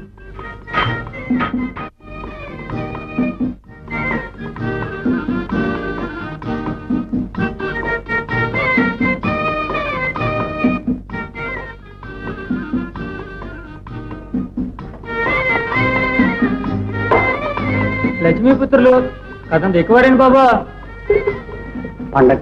లక్ష్మీపుత్రులు కథంత ఎక్కువారండి బాబా పండగ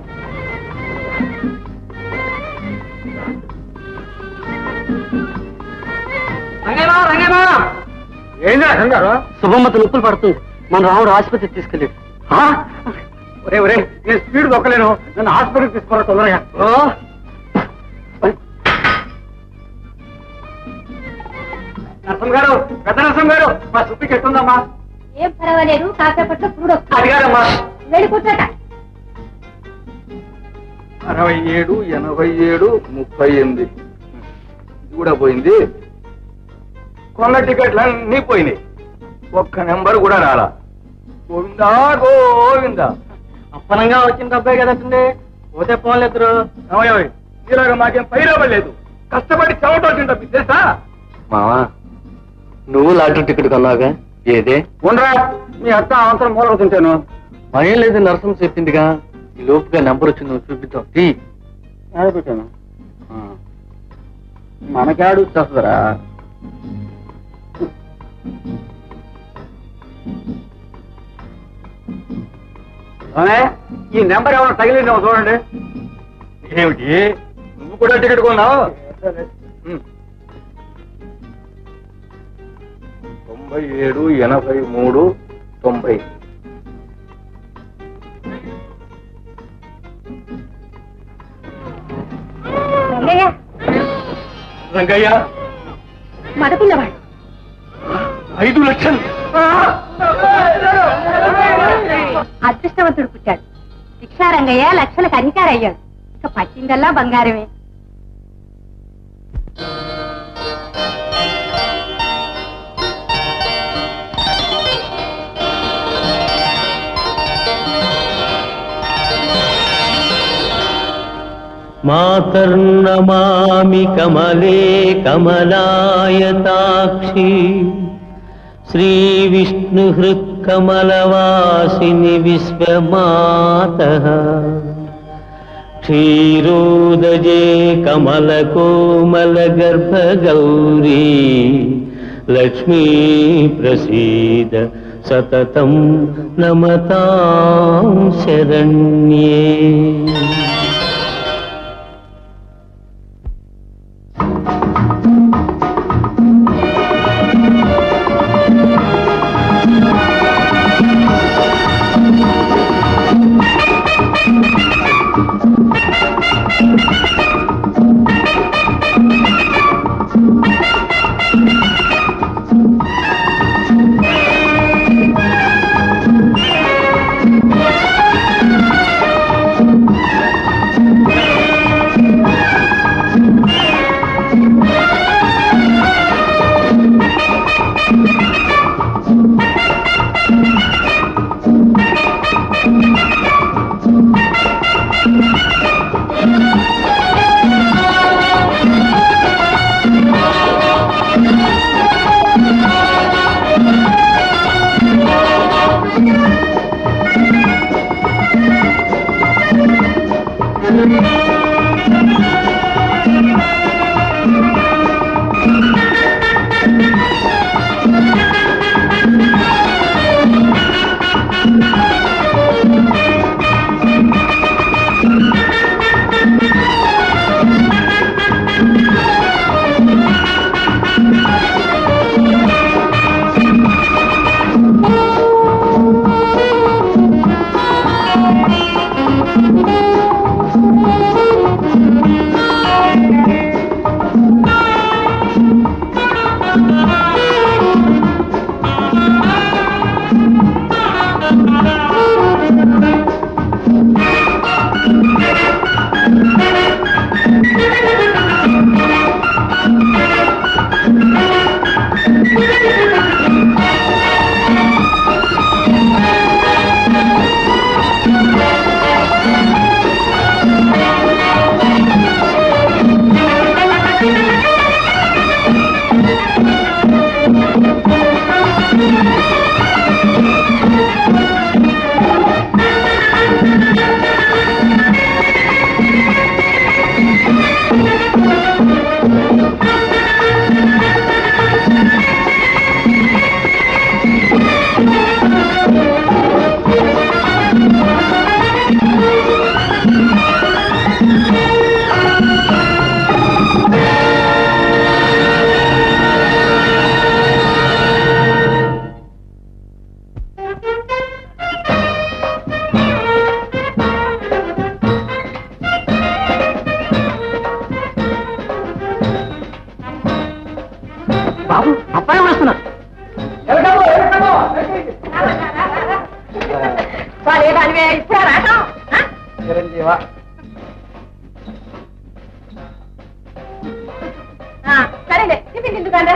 ఏంటి అంటారు శుభమ్మత నొప్పులు పడుతుంది మన రాముడు ఆసుపత్రికి తీసుకెళ్ళాడు ఒరే ఒరే నేను స్పీడ్ దొక్కలేను నన్ను హాస్పిటల్కి తీసుకోవాలి తొందరగా నరసం గారు పెద్ద నరసం గారు మా సుప్పికి ఎట్టుందమ్మా ఏం పర్వాలేదు కాసేపట్లో పురుడు వస్తుంది అడిగారమ్మా వెళ్ళి కూర్చోట అరవై ఏడు ఎనభై ఏడు ముప్పై ఎనిమిది ఇది కూడా పోయింది కొన్న టికెట్లు అన్నీ పోయినాయి ఒక్క నెంబర్ కూడా రాలా గోవిందా గోవిందా అప్పనంగా వచ్చిన డబ్బాయి కదండి పోతే పోలేదు ఏమయ్యోయ్, ఇలాగ మాకేం పైరవ్వలేదు కష్టపడి చెమట వచ్చిన డబ్బు తెలుసా మావా నువ్వు లాటరీ టికెట్ కొన్నావుగా ఏదే ఉండరా మీ అత్త అవసరం మూలవుతుంటాను భయం లేదు నరసం చెప్పిందిగా ఈ లోపుగా నెంబర్ వచ్చింది నువ్వు చూపిద్దాం తీ పెట్టాను మనకాడు వస్తుందిరా ఈ నెంబర్ ఏమైనా తగిలిందేమో చూడండి ఏమిటి నువ్వు కూడా టికెట్ కొన్నావు ఉమ్. తొంభై ఏడు ఎనభై మూడు తొంభై రంగయ్య రంగయ్య మగపిల్లవాడు ఐదు లక్షలు అదృష్టవంతుడు పుట్టాడు శిక్షా రంగయ్య లక్షలకు అధికారి అయ్యాడు ఇక పట్టిందల్లా బంగారమే मातर्नमामि कमले कमलायताक्षी श्रीविष्णुहृत्कमलवासिनि विश्वमातः क्षीरोदजे कमलकोमलगर्भगौरी लक्ष्मी प्रसीद सततं नमतां शरण्ये దానివే ఇప్పుడా రాటం ఆ? చిరంజీవ ఆ, సరేలే టిఫిన్ ఎందుకంటే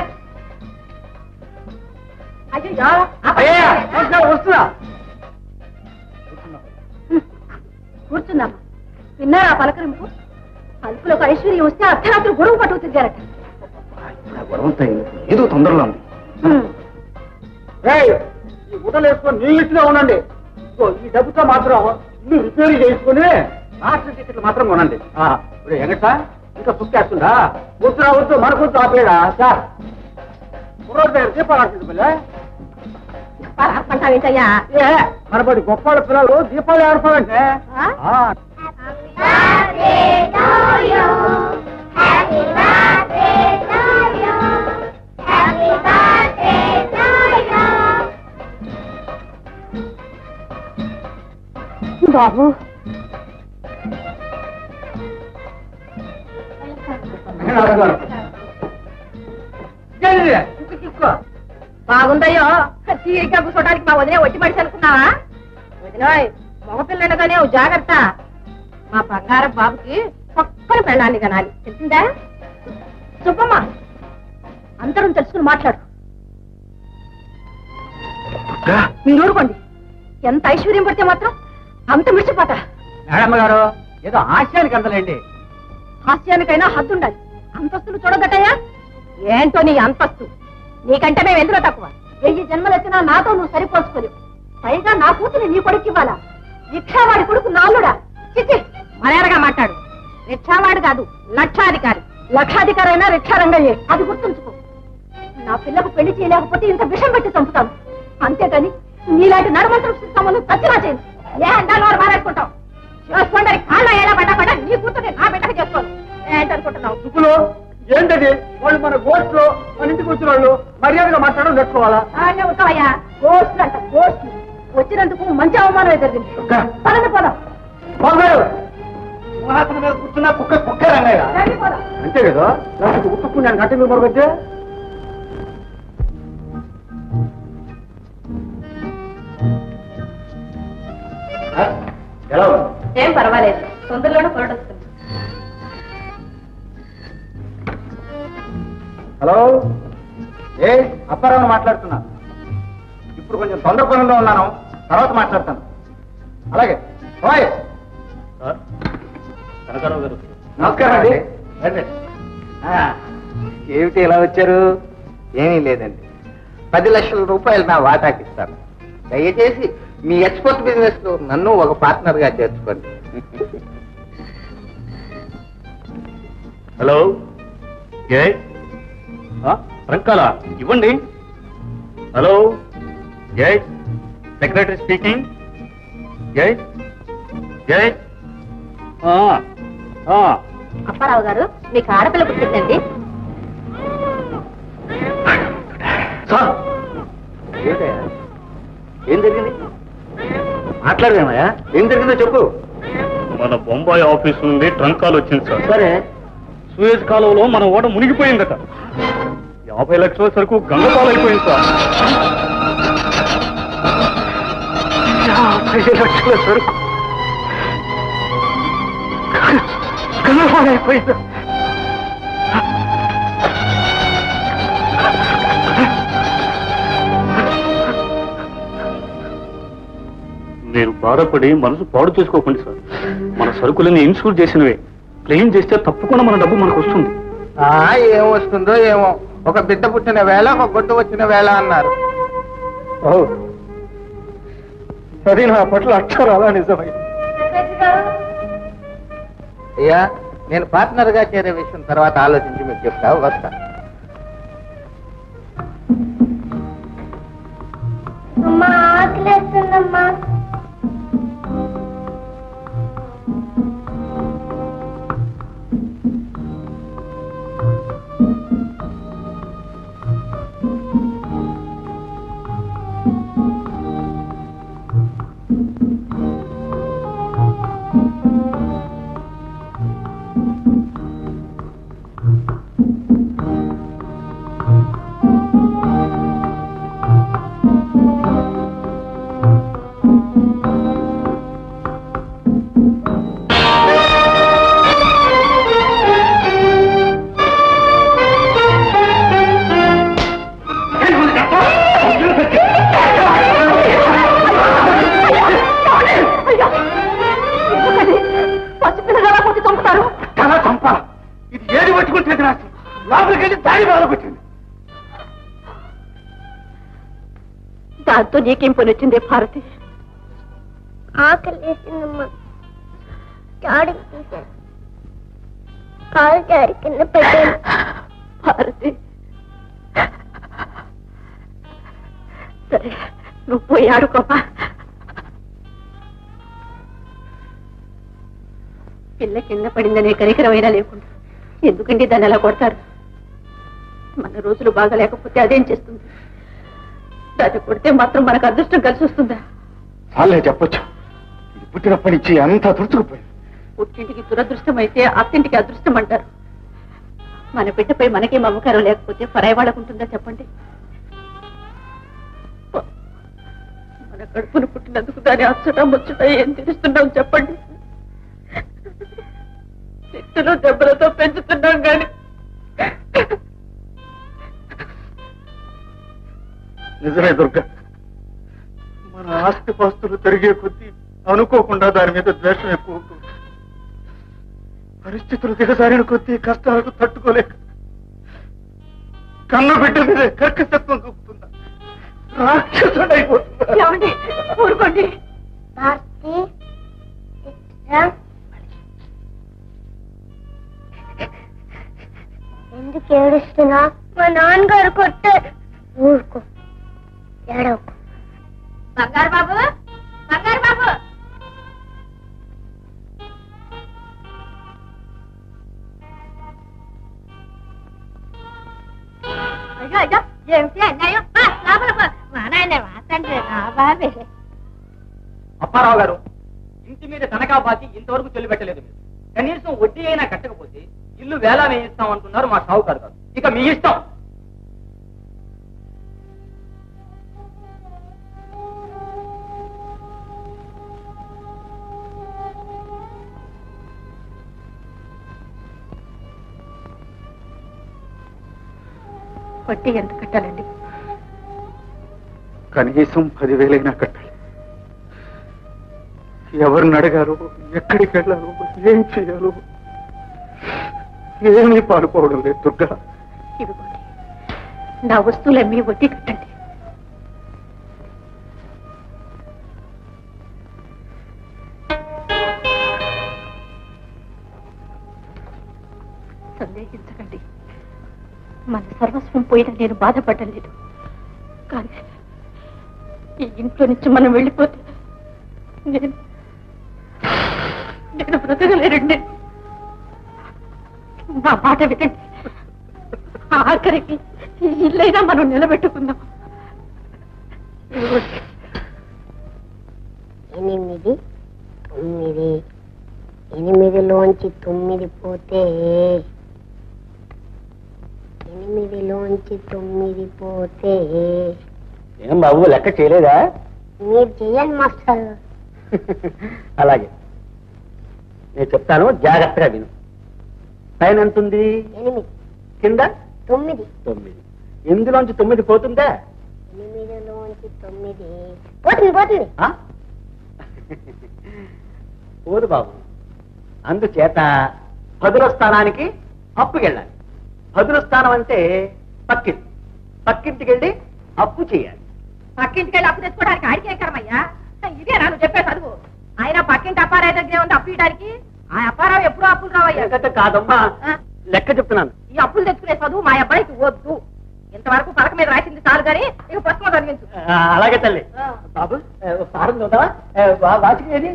అయ్యో అయ్యా వస్తున్నా, వస్తున్నా కూర్చున్నామా విన్నారా పలకరింపు అల్పులకు ఐశ్వర్యం వస్తే అర్ధరాత్రి గొడవ పట్టుకు తిరిగారట ఇప్పుడు ఆ గొడవంతా ఎందుకు? ఏదో తొందరలో ఉంది హ్మ్. ఏయ్, ఈ గుడ్డలు వేసుకొని నీ ఇంట్లో ఉండండి ఇదిగో, ఈ డబ్బుతో మాత్రం ఇల్లు రిపేర్ చేసుకుని మాస్టర్ టికెట్లు మాత్రం కొనండి ఆ, ఇప్పుడు ఎగట ఇంకా సుక్కేస్తుందా వద్దురా వద్దు మన వద్దు ఆపేడా సార్ కుర్రోడి దగ్గర దీపాలు ఆడుతుంది పిల్ల పలకమంటావేంటయ్యా ఏ మనబడి గొప్ప పిల్లలు దీపాలు ఆడుకోవాలంటే ఆ? ఆ, బాబు ఇదేంటిది? ఇంక తీసుకో. బాగుందయ్యో తీరిగ్గా కూర్చోడానికి మా వదిలే వచ్చి మనిషి అనుకున్నావా వదిలోయ్ మగపిల్లనగానే ఓ జాగ్రత్త మా బంగారం బాబుకి పక్కన పెళ్ళాన్ని కనాలి తెలిసిందా సుబ్బమ్మ అందరం తెలుసుకుని మాట్లాడు మీరు ఊరుకోండి ఎంత ఐశ్వర్యం పడితే మాత్రం అంత మిడిచిపోతా మేడమ్మ గారు ఏదో ఆశయానికి అందలేండి హాస్యానికైనా హద్దుండాలి అంతస్తులు చూడదటయ్యా ఏంటో నీ అంతస్తు నీకంటే మేము ఎందులో తక్కువ వెయ్యి జన్మలు వచ్చినా నాతో నువ్వు సరిపోసుకోలేవు పైగా నా కూతురు నీ కొడుకు ఇవ్వాలా రిక్షావాడి కొడుకు నాలుడా చిచి మర్యాదగా మాట్లాడు రిక్షావాడు కాదు లక్షాధికారి లక్షాధికారి అయినా రిక్షా రంగయ్యే అది గుర్తుంచుకో నా పిల్లకు పెళ్లి చేయలేకపోతే ఇంత విషం పెట్టి చంపుతాను అంతేకాని నీలాంటి నడమంత్రం సిస్తామని తచ్చినా చేయను ఏ అండాలు వారు మారేసుకుంటాం చేసుకోండి కాళ్ళ ఎలా పడ్డా పడ్డా నీ కూతుర్ని నా బిడ్డకు చేసుకోను ఏంటనుకుంటున్నావు సుబ్బులు ఏంటది వాళ్ళు మన గోస్ట్ లో మన ఇంటికి వచ్చిన వాళ్ళు మర్యాదగా మాట్లాడడం నేర్చుకోవాలా ఆనే ఉంటావయ్యా గోష్లు అంట గోష్లు వచ్చినందుకు మంచి అవమానం జరిగింది అక్క. పదండి పోదాం బాగారు సింహాసనం మీద కూర్చున్న కుక్క కుక్క రంగయ్య రండి పోదాం అంతే కదా లేకపోతే ఉట్టుకుని నేను గంట మీద మొరగొచ్చే ఎలా ఉంది ఏం పర్వాలేదు తొందరలోనే పొరటొస్తుంది హలో ఏ అప్పారావు మాట్లాడుతున్నా ఇప్పుడు కొంచెం తొందర పనుల్లో ఉన్నాను తర్వాత మాట్లాడతాను అలాగే ఓయ్ కనకారావు గారు నమస్కారం అండి రండి. ఆ, ఏమిటి ఇలా వచ్చారు ఏమీ లేదండి పది లక్షల రూపాయలు నా వాటాకి ఇస్తాను దయచేసి మీ ఎక్స్పోర్ట్ బిజినెస్ లో నన్ను ఒక పార్ట్నర్ గా చేర్చుకోండి హలో ఏ రంకాల ఇవ్వండి హలో ఏ సెక్రటరీ స్పీకింగ్ ఏ ఏ అప్పారావు గారు మీకు ఆడపిల్ల పుట్టిందండి సార్ ఏమిటయ్యా? ఏం జరిగింది మాట్లాడదేమయ్యా ఏం జరిగిందో చెప్పు మన బొంబాయి ఆఫీస్ నుండి ట్రంక్ కాల్ వచ్చింది సార్ సరే సూయజ్ కాలువలో మన ఓడ మునిగిపోయిందట యాభై లక్షల సరుకు గంగపాలు అయిపోయింది సార్ యాభై లక్షల సరుకు అయిపోయింది మీరు బాధపడి మనసు పాడు చేసుకోకండి సార్ మన సరుకులని ఇన్సూర్ చేసినవే క్లెయిమ్ చేస్తే తప్పకుండా మన డబ్బు మనకు వస్తుంది ఆ, ఏం వస్తుందో ఏమో ఒక బిడ్డ పుట్టిన వేళ ఒక గొడ్డు వచ్చిన వేళ అన్నారు అది నా పట్ల అక్షరాలా నిజమైంది అయ్యా నేను పార్ట్నర్ గా చేరే విషయం తర్వాత ఆలోచించి మీకు చెప్తా వస్తా అమ్మా ఆకలేస్తుందమ్మా దారి బాధకొచ్చింది దాంతో నీకేం పని వచ్చింది భారతి ఆకలి వేసిందమ్మా చాడికి తీశాను కాలు జారి కింద పెట్టాను భారతి సరే నువ్వు పోయి ఆడుకోపా పిల్ల కింద పడిందనే కనికరమైనా లేకుండా ఎందుకండి దాన్ని అలా కొడతారు మన రోజులు బాగా లేకపోతే అదేం చేస్తుంది దాన్ని కొడితే మాత్రం మనకు అదృష్టం కలిసి వస్తుందా చాలే చెప్పొచ్చు ఇది పుట్టినప్పటి నుంచి అంతా తుడుచుకుపోయింది పుట్టింటికి దురదృష్టం అయితే అత్తింటికి అదృష్టం అంటారు మన బిడ్డపై మనకే మమకారం లేకపోతే పరాయి వాళ్ళకు ఉంటుందా చెప్పండి మన కడుపును పుట్టినందుకు దాని అచ్చట ముచ్చట ఏం తెలుస్తున్నాం చెప్పండి తిట్టులు దెబ్బలతో పెంచుతున్నాం గాని నిజమే దుర్గా మన ఆస్తి పాస్తులు పెరిగే కొద్దీ అనుకోకుండా దాని మీద ద్వేషం ఎక్కువ ఉంటుంది పరిస్థితులు దిగజారిన కొద్దీ కష్టాలకు తట్టుకోలేక కన్న బిడ్డ మీద కర్కశత్వం చూపుతుందా రాక్షసుడైపోతుందా ఏమండి ఊరుకోండి భారతి ఇట్రా. ఎందుకు ఏడుస్తున్నా మా నాన్నగారు కొట్టారు ఊరుకో ఏడవకు బంగారు బాబు బంగారు బాబు అయ్యో అయ్యో ఏమిటి అన్నాయం లోపల పో. మా నాయన మా తండ్రి నా బాబే అప్పారావు గారు ఇంటి మీద తనఖా బాకి ఇంతవరకు చెల్లిపెట్టలేదు మీరు కనీసం వడ్డీ అయినా కట్టకపోతే ఇల్లు వేలా వేయిస్తాం అంటున్నారు మా షావుకారు గారు ఇక మీ ఇష్టం వడ్డీ ఎంత కట్టాలండి కనీసం పదివేలైనా కట్టాలి ఎవరిని అడగాలో ఎక్కడికి వెళ్ళాలో ఏం చేయాలో ఏమీ పాడుకోవడం లేదు దుర్గా ఇదిగోండి నా వస్తువులన్నీ వడ్డీ కట్టండి సందేహించకండి మన సర్వస్వం పోయినా నేను బాధపడడం లేదు కానీ ఈ ఇంట్లో నుంచి మనం వెళ్ళిపోతే నేను నేను బ్రతకలేరండి నా మాట వినండి ఆఖరికి ఈ ఇల్లైనా మనం నిలబెట్టుకుందాం ఇదిగోండి. ఎనిమిది తొమ్మిది ఎనిమిదిలోంచి తొమ్మిది పోతే ఎనిమిదిలోంచి తొమ్మిది పోతే ఏం బాబు లెక్క చేయలేదా మీరు చెయ్యండి మాస్టర్ అలాగే నేను చెప్తాను జాగ్రత్తగా విను పైన ఎంత ఉంది ఎనిమిది కింద తొమ్మిది తొమ్మిది ఎనిమిదిలోంచి తొమ్మిది పోతుందా ఎనిమిదిలోంచి తొమ్మిది పోతుంది పోతుంది ఆ? పోదు బాబు అందుచేత పదుల స్థానానికి అప్పుకెళ్ళాలి పదుల స్థానం అంటే పక్కింటి పక్కింటికి వెళ్ళి అప్పు చేయాలి పక్కింటికి వెళ్ళి అప్పు తెచ్చుకోవడానికి ఆడికి ఎక్కడమయ్యా ఇదే నాను చెప్పే చదువు ఆయన పక్కింటి అప్పారావు దగ్గరే ఉంది అప్పు ఇవ్వడానికి ఆ అప్పారావు ఎప్పుడు అప్పులు రావయ్యా ఎందుకంటే కాదమ్మా ఆ? లెక్క చెప్తున్నాను ఈ అప్పులు తెచ్చుకునే చదువు మా అబ్బాయికి వద్దు ఇంతవరకు పలక మీద రాసింది చాలు కానీ ఇక పుస్తకం చదివించు ఆ, అలాగే తల్లి ఆ. బాబు ఆ, ఫారం చూద్దామా ఆ, వా- వాచిక ఏది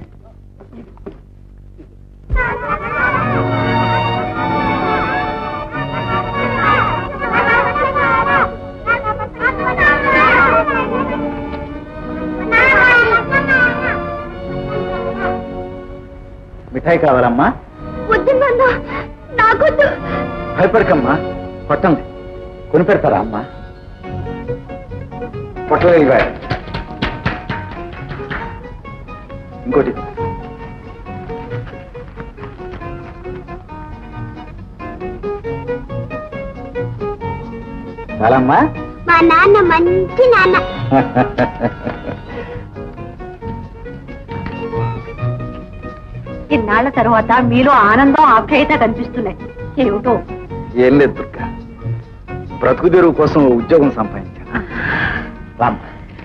మిఠాయి కావాలమ్మా వద్దు నాన్న నాకొద్దు భయపడకమ్మా కొట్టండి కొని పెడతారా అమ్మా కొట్టలేదు ఇవ్వ. ఇంకోటి చాలమ్మా మా నాన్న మంచి నాన్న ఇన్నాళ్ల తర్వాత మీలో ఆనందం ఆప్యాయత కనిపిస్తున్నాయి ఏమిటో ఏం లేదు దుర్గా బ్రతుకు తెరువు కోసం ఓ ఉద్యోగం సంపాదించాను రామ్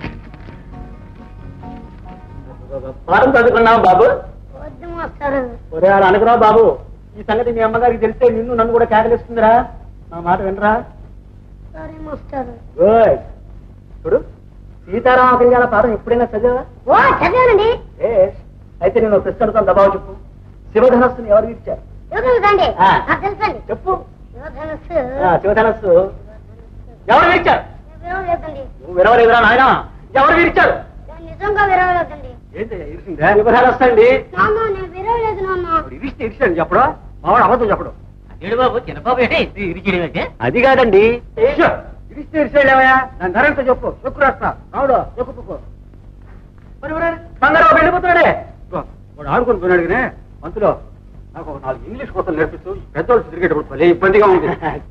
పాఠం చదువుకున్నావు బాబు వద్దు మాస్టారు ఒరే అలా అనుకురావు బాబు ఈ సంగతి మీ అమ్మగారికి తెలిస్తే నిన్ను నన్ను కూడా కేకలిస్తుందిరా నా మాట వినరా సరే మాస్టారు గుడ్ చూడు సీతారామ కళ్యాణ పాఠం ఎప్పుడైనా చదివా ఓ చదివానండి ఏ అయితే నేను ఒక ప్రశ్న అడుగుతాను దబావు చెప్పు శివధనస్సుని ఎవరు ఇచ్చారు యువధనుసండి ఆ. నాకు తెలుసండి చెప్పు యువధనుసు ఆ, శివధనస్సు ఎవరు విరిచారు విరవలేదండి నువ్వు విరవలేదురా నాయన ఎవరు విరిచారు నేను నిజంగా విరవలేదండి ఏంటి ఇరిసిందా శివధనస్సు అండి నాన్న నేను విరవలేదు నాన్న ఇప్పుడు ఇరిస్తే ఇరిచాడు చెప్పడు మావాడు అబద్ధం చెప్పడు ఏడు బాబు చిన్నబాబు ఏంటి ఇరికిడి అంటే అది కాదండి ఇరిస్తే ఇరిసేలేవయా దాని ధర ఎంతో చెప్పు చెప్పు రాస్తా రావుడు చెప్పు పుక్కు. మరి మరి బంగారావు వెళ్ళిపోతున్నాడే ఇదిగో, వాడు ఆడుకొని పోయినాడు కానీ మంతులో నాకు ఒక నాలుగు ఇంగ్లీష్ కోసం నేర్పిస్తూ ఈ పెద్దోళ్ళు తిరిగేటప్పుడు భలే ఇబ్బందిగా ఉంది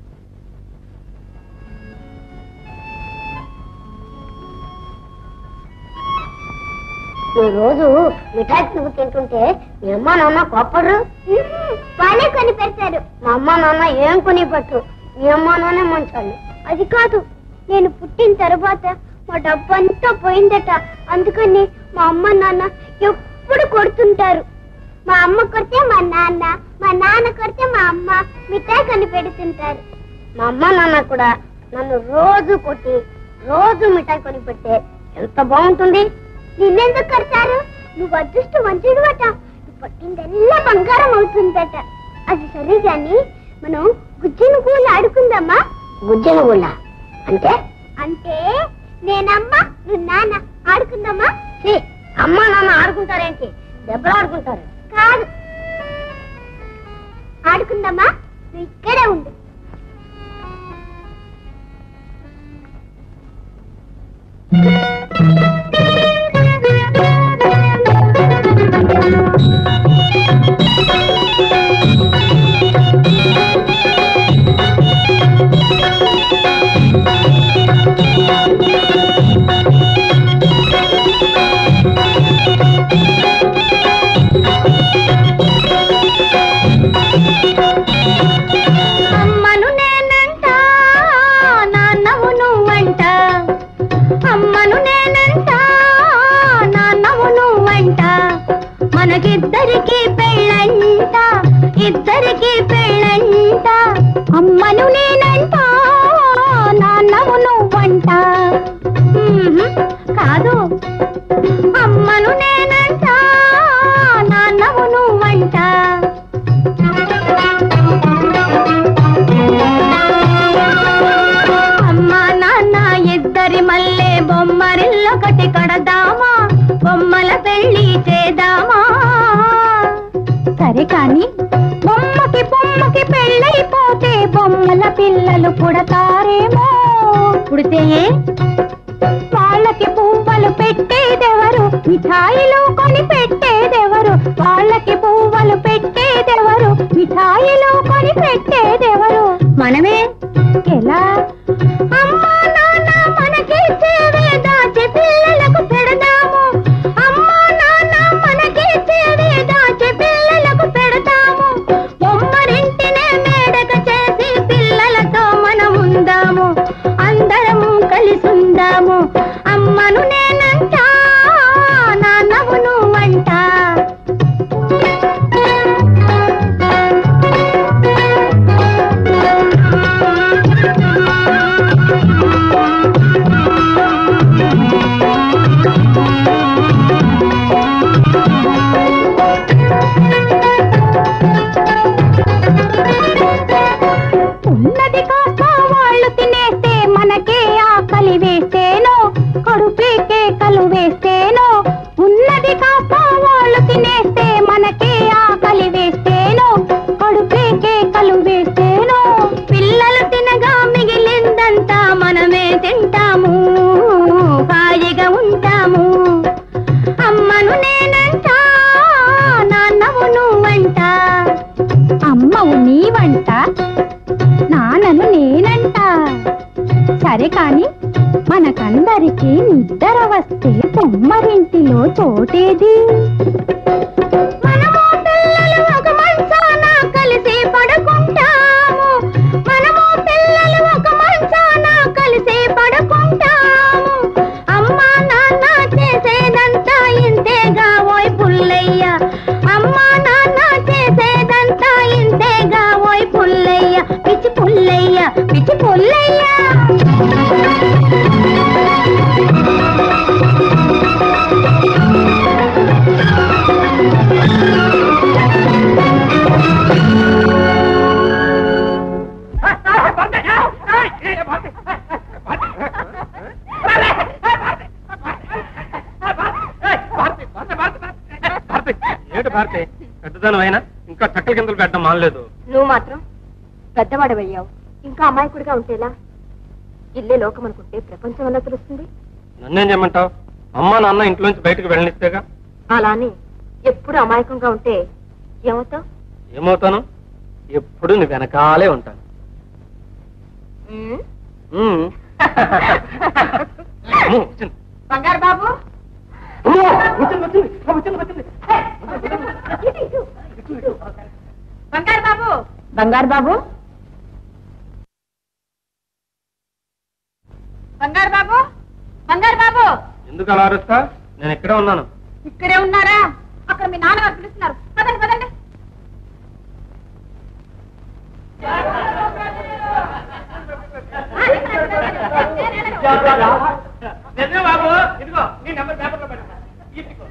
ఈ రోజు మిఠాయి నువ్వు తింటుంటే మీ అమ్మ నాన్న కోపడరు వాళ్ళే కొని పెడతారు మా అమ్మ నాన్న ఏం కొని పెట్టరు మీ అమ్మ నాన్న మంచాళ్ళు అది కాదు నేను పుట్టిన తర్వాత మా డబ్బు అంతా పోయిందట అందుకని మా అమ్మ నాన్న ఎప్పుడు కొడుతుంటారు మా అమ్మ కొడితే మా నాన్న మా నాన్న కొడితే మా అమ్మ మిఠాయి కొని పెడుతుంటారు మా అమ్మ నాన్న కూడా నన్ను రోజు కొట్టి రోజు మిఠాయి కొని పెడితే ఎంత బాగుంటుంది నిన్నెందుకు కడతారు నువ్వు అదృష్టవంతుడు అట నువ్వు పట్టిందల్లా బంగారం అవుతుందట అది సరే గాని మనం గుజ్జన గూళ్ళ ఆడుకుందామా గుజ్జన గూళ్ళ అంటే అంటే నేనమ్మ నువ్వు నాన్న ఆడుకుందామా ఛీ, అమ్మ నాన్న ఆడుకుంటారేంటి దెబ్బలు ఆడుకుంటారు కాదు ఆడుకుందామా నువ్వు ఇక్కడే ఉండు అమ్మను నేనంట నాన్నవు నువ్వంట అమ్మను నేనంట నాన్నవు నువ్వంట మనకిద్దరికి పెళ్ళంట ఇద్దరికి పెళ్ళంట అమ్మను నేనంట నాన్నవు నువ్వంట ఉహుం, కాదు అమ్మను నేనంట నాన్నవు నువ్వంట అమ్మా నాన్న ఇద్దరి మల్లె బొమ్మరిల్లొకటి కడదామా బొమ్మల పెళ్లి చేద్దామా సరే కాని బొమ్మకి బొమ్మకి పెళ్ళైపోతే బొమ్మల పిల్లలు పుడతారేమో పుడితే వాళ్ళకి పువ్వులు పెట్టేదెవరు మిఠాయిలు కొని పెట్టేదెవరు వాళ్ళకి పువ్వులు పెట్టేదెవరు మిఠాయిలు కొని పెట్టేదెవరు మనమే ఎలా అమ్మా నాన్న మనకి చేవే దాచి పిల్లలకు పెడదాము అమ్మా నాన్న మనకి చేవే దాచి పిల్లలకు పెడతాము బొమ్మరింటినే మేడక చేసి పిల్లలతో మనం ఉందాము అందరము కలిసుందాము అమ్మను నేనంట నాన్నవు నువ్వంట ఉన్నది కాస్త వాళ్ళు తినేస్తే మనకే ఆకలి వేస్తేనో కడుపేకే కలు వేస్తేనో ఉన్నది కాస్త వాళ్ళు తినేస్తే మనకే ఆకలి వేస్తేనో కడుపేకే కలు వేస్తేనో పిల్లలు తినగా మిగిలిందంతా మనమే తింటాము హాయిగా ఉంటాము అమ్మను నేనంట నాన్నవు నువ్వంట అమ్మవు నీవంట నాన్నను నేనంట సరే కాని మనకందరికి నిద్ర వస్తే తొమ్మరింటిలో చోటేది మనము పిల్లలు ఒక మంచాన కలిసి పడుకుంటాము మనము పిల్లలు ఒక మంచాన భారతి పెద్దదనం అయినా ఇంకా చక్కల కిందలు పెట్టడం మానలేదు నువ్వు మాత్రం పెద్దవాడవయ్యావు ఇంకా అమాయకుడిగా ఉంటేలా ఇల్లే లోకం అనుకుంటే ప్రపంచం ఎలా తెలుస్తుంది నన్నేం చేయమంటావు అమ్మ నాన్న ఇంట్లోంచి బయటకు వెళ్ళనిస్తేగా అలా అని ఎప్పుడు అమాయకంగా ఉంటే ఏమవుతావు ఏమవుతాను ఎప్పుడు నీ వెనకాలే ఉంటాను ఉమ్. అమ్మో, వచ్చింది. బంగారు బాబు అమ్మో, వచ్చింది, వచ్చింది. ఆ, వచ్చింది, వచ్చింది. బంగారు బాబు బంగారు బాబు బంగారు బాబు బంగారు బాబు ఎందుకు అలా అరుస్తా నేను ఇక్కడే ఉన్నాను ఇక్కడే ఉన్నారా అక్కడ మీ నాన్నగారు పిలుస్తున్నారు పదండి పదండి బాబు ఇదిగో నీ నెంబర్ పేపర్లో పెట్టా తీసుకో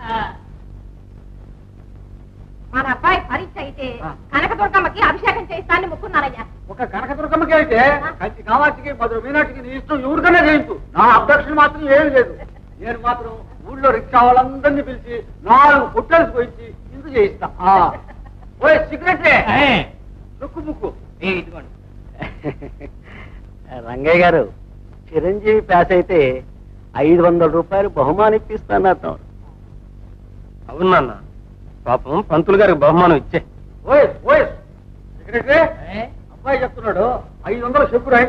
మన అబ్బాయి పరీక్ష అయితే కనకదుర్గమ్మకి అభిషేకం చేయిస్తానని ముక్కున్నానయ్యా ఒక కనకదుర్గమ్మకి అయితే కంచి కామాక్షికి మధుర మీనాక్షికి నీ ఇష్టం ఎవరికైనా చేయించు నా అబ్జెక్షన్ మాత్రం ఏమీ లేదు నేను మాత్రం ఊళ్ళో రిక్షా వాళ్ళందరినీ పిలిచి నాలుగు పుట్టలు పోయించి ఇందు చేయిస్తా ఆ. ఓయ్ సిగరెట్ ముక్కు ముక్కు ఇదిగోండి రంగయ్య గారు చిరంజీవి పాస్ అయితే ఐదు వందల రూపాయలు బహుమానం ఇప్పిస్తాను అవును నాన్న పాపం పంతులు గారికి బహుమానం ఇచ్చే ఓయ్ ఓయ్ సెక్రటరీ అబ్బాయి చెప్తున్నాడు ఐదు వందలు చెప్పు రాయ్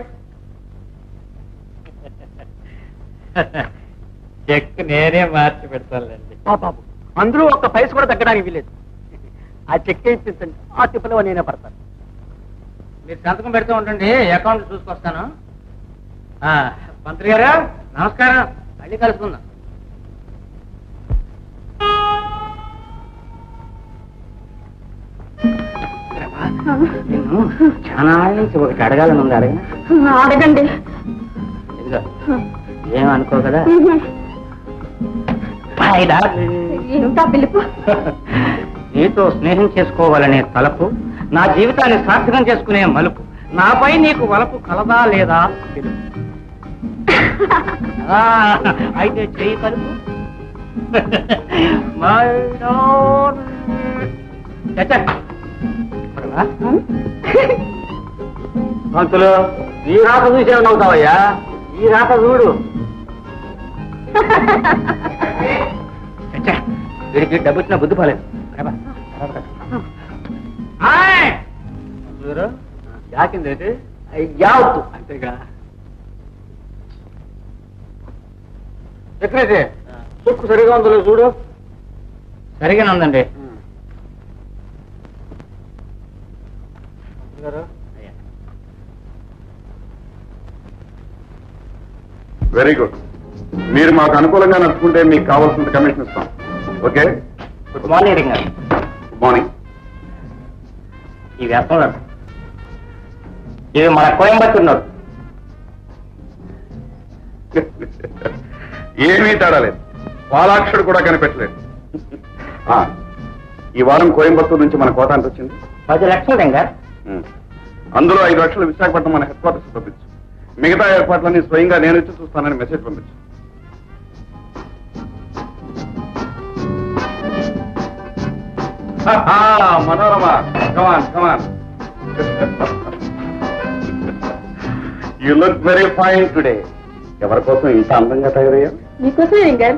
చెక్ నేనే మార్చి పెడతానులేండి బాబు అందరూ ఒక్క పైస కూడా తగ్గడానికి వీలేదు ఆ చెక్ ఇప్పించండి ఆ తిప్పలో నేనే పడతాను మీరు సంతకం పెడుతూ ఉండండి అకౌంట్ చూసుకొస్తాను ఆ, మంత్రి గారు నమస్కారం మళ్ళీ కలుసుకుందాం నేను చాలా నాళ్ళ నుంచి ఒకటి అడగాలని ఉంది అడగనా అడగండి ఇదిగో ఏమనుకో కదా Bye, darling. ఏమిటా పిలుపు నీతో స్నేహం చేసుకోవాలనే తలపు నా జీవితాన్ని సార్థకం చేసుకునే మలుపు నాపై నీకు వలపు కలదా లేదా తెలుపు ఆ, అయితే చెయ్యి కలుపు My darling. చచ్చా. పడవా? పంతులు ఈ రాత చూసే నవ్వుతావయ్యా ఈ రాత చూడు చచ్చా. వీడికి డబ్బు వచ్చిన బుద్ధి పోలేదు పడవా. ఆయ్. చూడు, యాకిందేంటి యావత్తు అంతేగా సెక్రటరీ చెక్కు సరిగా ఉందో లేదో చూడు సరిగానే ఉందండి వెరీ గుడ్ మీరు మాకు అనుకూలంగా నడుచుకుంటే మీకు కావాల్సినంత కమిషన్ ఇస్తాం okay good morning garu good morning ఈ వ్యాపారం ఇది మన కోయంబత్తూరు నోట్ ఏమీ తేడా లేదు పాలాక్షుడు కూడా కనిపెట్టలేదు ఆ, ఈ వారం కోయంబత్తూరు నుంచి మన కోట ఎంత వచ్చింది పది లక్షలు గారు ఉమ్. అందులో ఐదు లక్షలు విశాఖపట్నం మన హెడ్ క్వార్టర్స్ పంపించు మిగతా ఏర్పాట్లన్నీ స్వయంగా నేను వచ్చి చూస్తానని మెసేజ్ పంపించు Manorama come on come on you look very fine today ఎవరి కోసం ఇంత అందంగా తయారయ్యా మీకోసమే గారు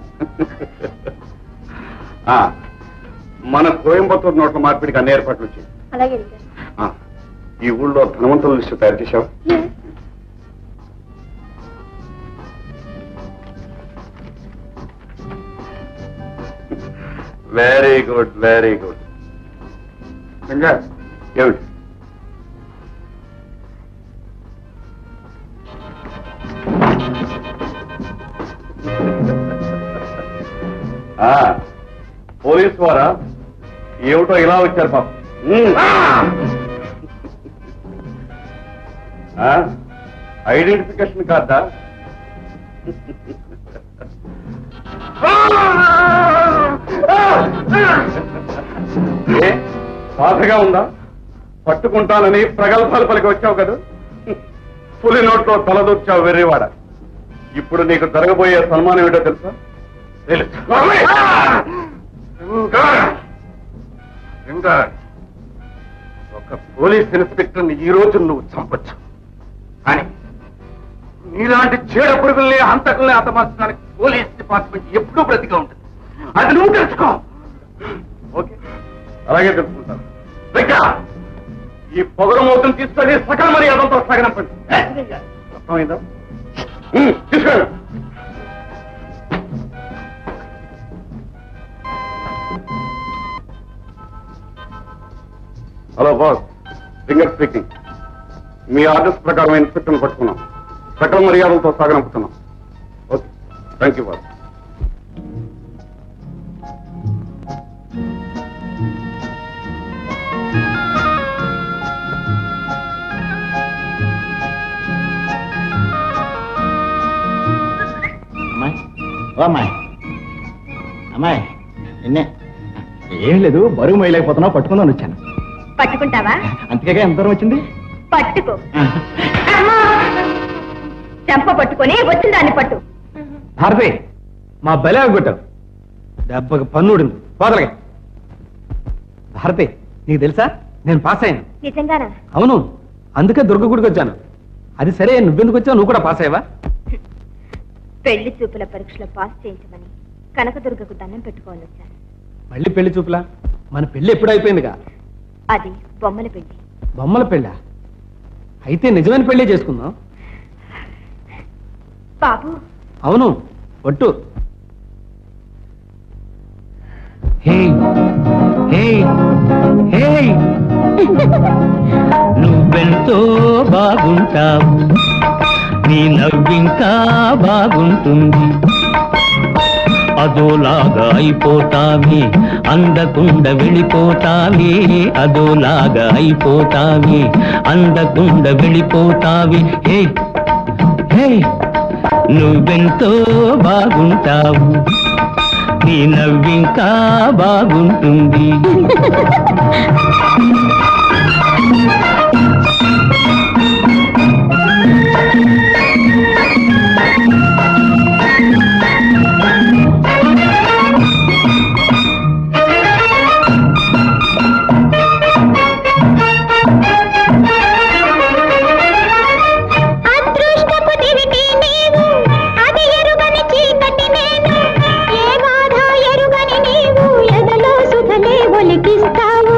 మన కోయంబత్తూరు నోట్ల మార్పిడికి అన్ని ఏర్పాట్లు వచ్చాయి అలాగే ఆ, ఈ ఊళ్ళో ధనవంతుల లిస్టు తయారు చేశావు వెరీ గుడ్ వెరీ గుడ్ ఇంకా ఏమిటి ఆ, పోలీస్ వారా ఏమిటో ఇలా వచ్చారు పాపం ఉమ్. ఆ, ఐడెంటిఫికేషన్ కార్డా ఏ బాధగా ఉందా పట్టుకుంటానని ప్రగల్భాలు పలికి వచ్చావు కదా పులి నోట్లో తలదూర్చావు వెర్రివాడ ఇప్పుడు నీకు జరగబోయే సన్మానం ఏంటో తెలుసా తెలుసు లింగరాజ్, ఒక పోలీస్ ఇన్స్పెక్టర్ని ఈ రోజు నువ్వు చంపొచ్చు కానీ నీలాంటి చీడ పురుగుల్ని హంతకుల్ని హతమార్చడానికి పోలీస్ డిపార్ట్మెంట్ ఎప్పుడూ బ్రతిగా ఉంటుంది అది నువ్వు తెలుసుకో ఓకే అలాగే తెలుసుకుంటాను దగ్గర ఈ పొగరు మోసం తీసుకొని సకల మర్యాదంతో సగనంపండి అర్థమైందా ఉమ్, తీసుకెళ్ళు హలో బాస్ ఫింగర్ స్పీకింగ్ మీ ఆర్డర్స్ ప్రకారం ఇన్స్పెక్టర్ని పట్టుకున్నాం సకల మర్యాదలతో సాగనంపుతున్నాం ఓకే థ్యాంక్ యూ బాస్ అమ్మాయి ఓ అమ్మాయి అమ్మాయి నిన్నే ఏం లేదు బరువు మొయ్యలేకపోతున్నావు పట్టుకుందాని వచ్చాను పట్టుకుంటావా అంతేగా ఎంత దూరం వచ్చింది పట్టుకో అమ్మా! చెంప పట్టుకొని వచ్చిన దాన్ని పట్టు భారతి మా బలే కొట్టావు దెబ్బకి పన్నుడింది పోదలగా భారతి నీకు తెలుసా నేను పాస్ అయ్యాను నిజంగానా అవును అందుకే దుర్గ గుడికి వచ్చాను అది సరే నువ్వెందుకు వచ్చావు నువ్వు కూడా పాస్ అయ్యావా పెళ్లి చూపుల పరీక్షలో పాస్ చేయించమని కనకదుర్గకు దండం పెట్టుకోవాలి వచ్చాను మళ్ళీ పెళ్లి చూపులా మన పెళ్లి ఎప్పుడు అయిపోయిందిగా అది బొమ్మల పెళ్లి బొమ్మల పెళ్ళా అయితే నిజమైన పెళ్లి చేసుకుందాం బాబు అవును ఒట్టు హే హే హే నువ్వెంతో బాగుంటావు నీ నవ్వింకా బాగుంటుంది అదోలాగా అయిపోతావి అందకుండా వెళ్ళిపోతావి అదోలాగా అయిపోతావి అందకుండా వెళ్ళిపోతావి హే హే నువ్వెంతో బాగుంటావు నీ నవ్వింకా బాగుంటుంది అదృష్టపు దివిటి నీవు అది ఎరుగని చీకటి నేను ఏ బాధ ఎరుగని నీవు ఎదలో సుధలే ఒలికిస్తావు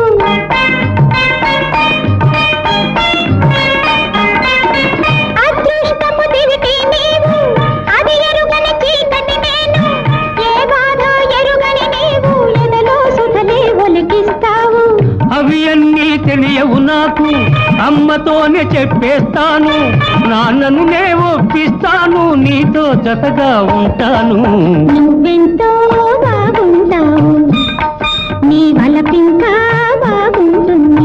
అదృష్టపు దివిటి నీవు అది ఎరుగని చీకటి నేను ఏ బాధ ఎరుగని నీవు ఎదలో సుధలే ఒలికిస్తావు అవి అన్నీ తెలియవు నాకు అమ్మతోనే చెప్పేస్తాను నాన్నను నే ఒప్పిస్తాను నీతో జతగా ఉంటాను నువ్వెంతో బాగుంటావు నీ వలపింకా బాగుంటుంది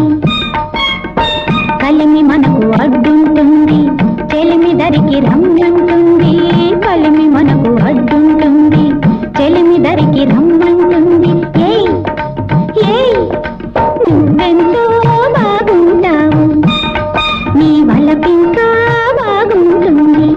కలిమి మనకు అడ్డుంటుంది చెలిమి దరికి రమ్మంటుంది కలిమి మనకు అడ్డుంటుంది చెలిమి దరికి రమ్మంటుంది ఏయ్ ఏయ్ నువ్వెంతో బాగుంటావు నీ వలపింకా బాగుంటుంది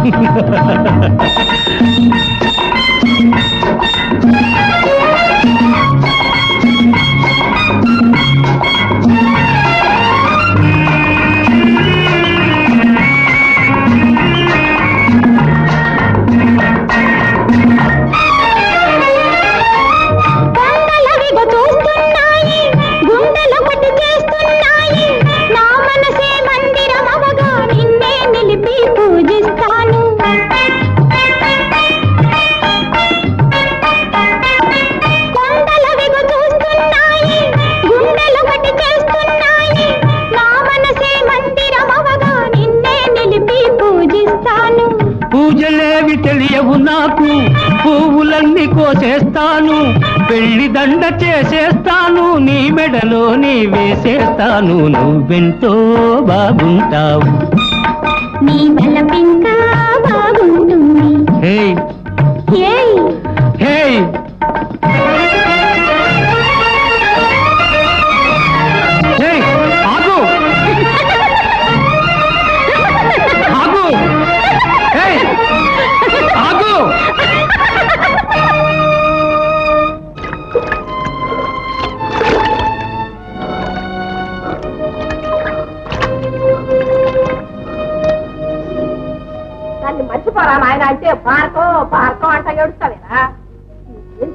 కొండలవిగ చూస్తున్నాయి గుండెలు పట్టి చేస్తున్నాయి నా మనసే మందిరం అవగా నిన్నే నిలిపి పూజిస్తాను కొండలవిగ చూస్తున్నాయి గుండెలు పట్టి చేస్తున్నాయి నా మనసే మందిరం అవగా నిన్నే నిలిపి పూజిస్తాను పూజలేవి తెలియవు నాకు పువ్వులన్నీ కోసేస్తాను పెళ్లి దండ చేసేస్తాను నీ మెడలో నీ వేసేస్తాను నువ్వెంతో బాగుంటావు నీ బలపింకా బాగుంటుంది హే ఏయ్ హే హే ఆగు ఆగు హే ఆగు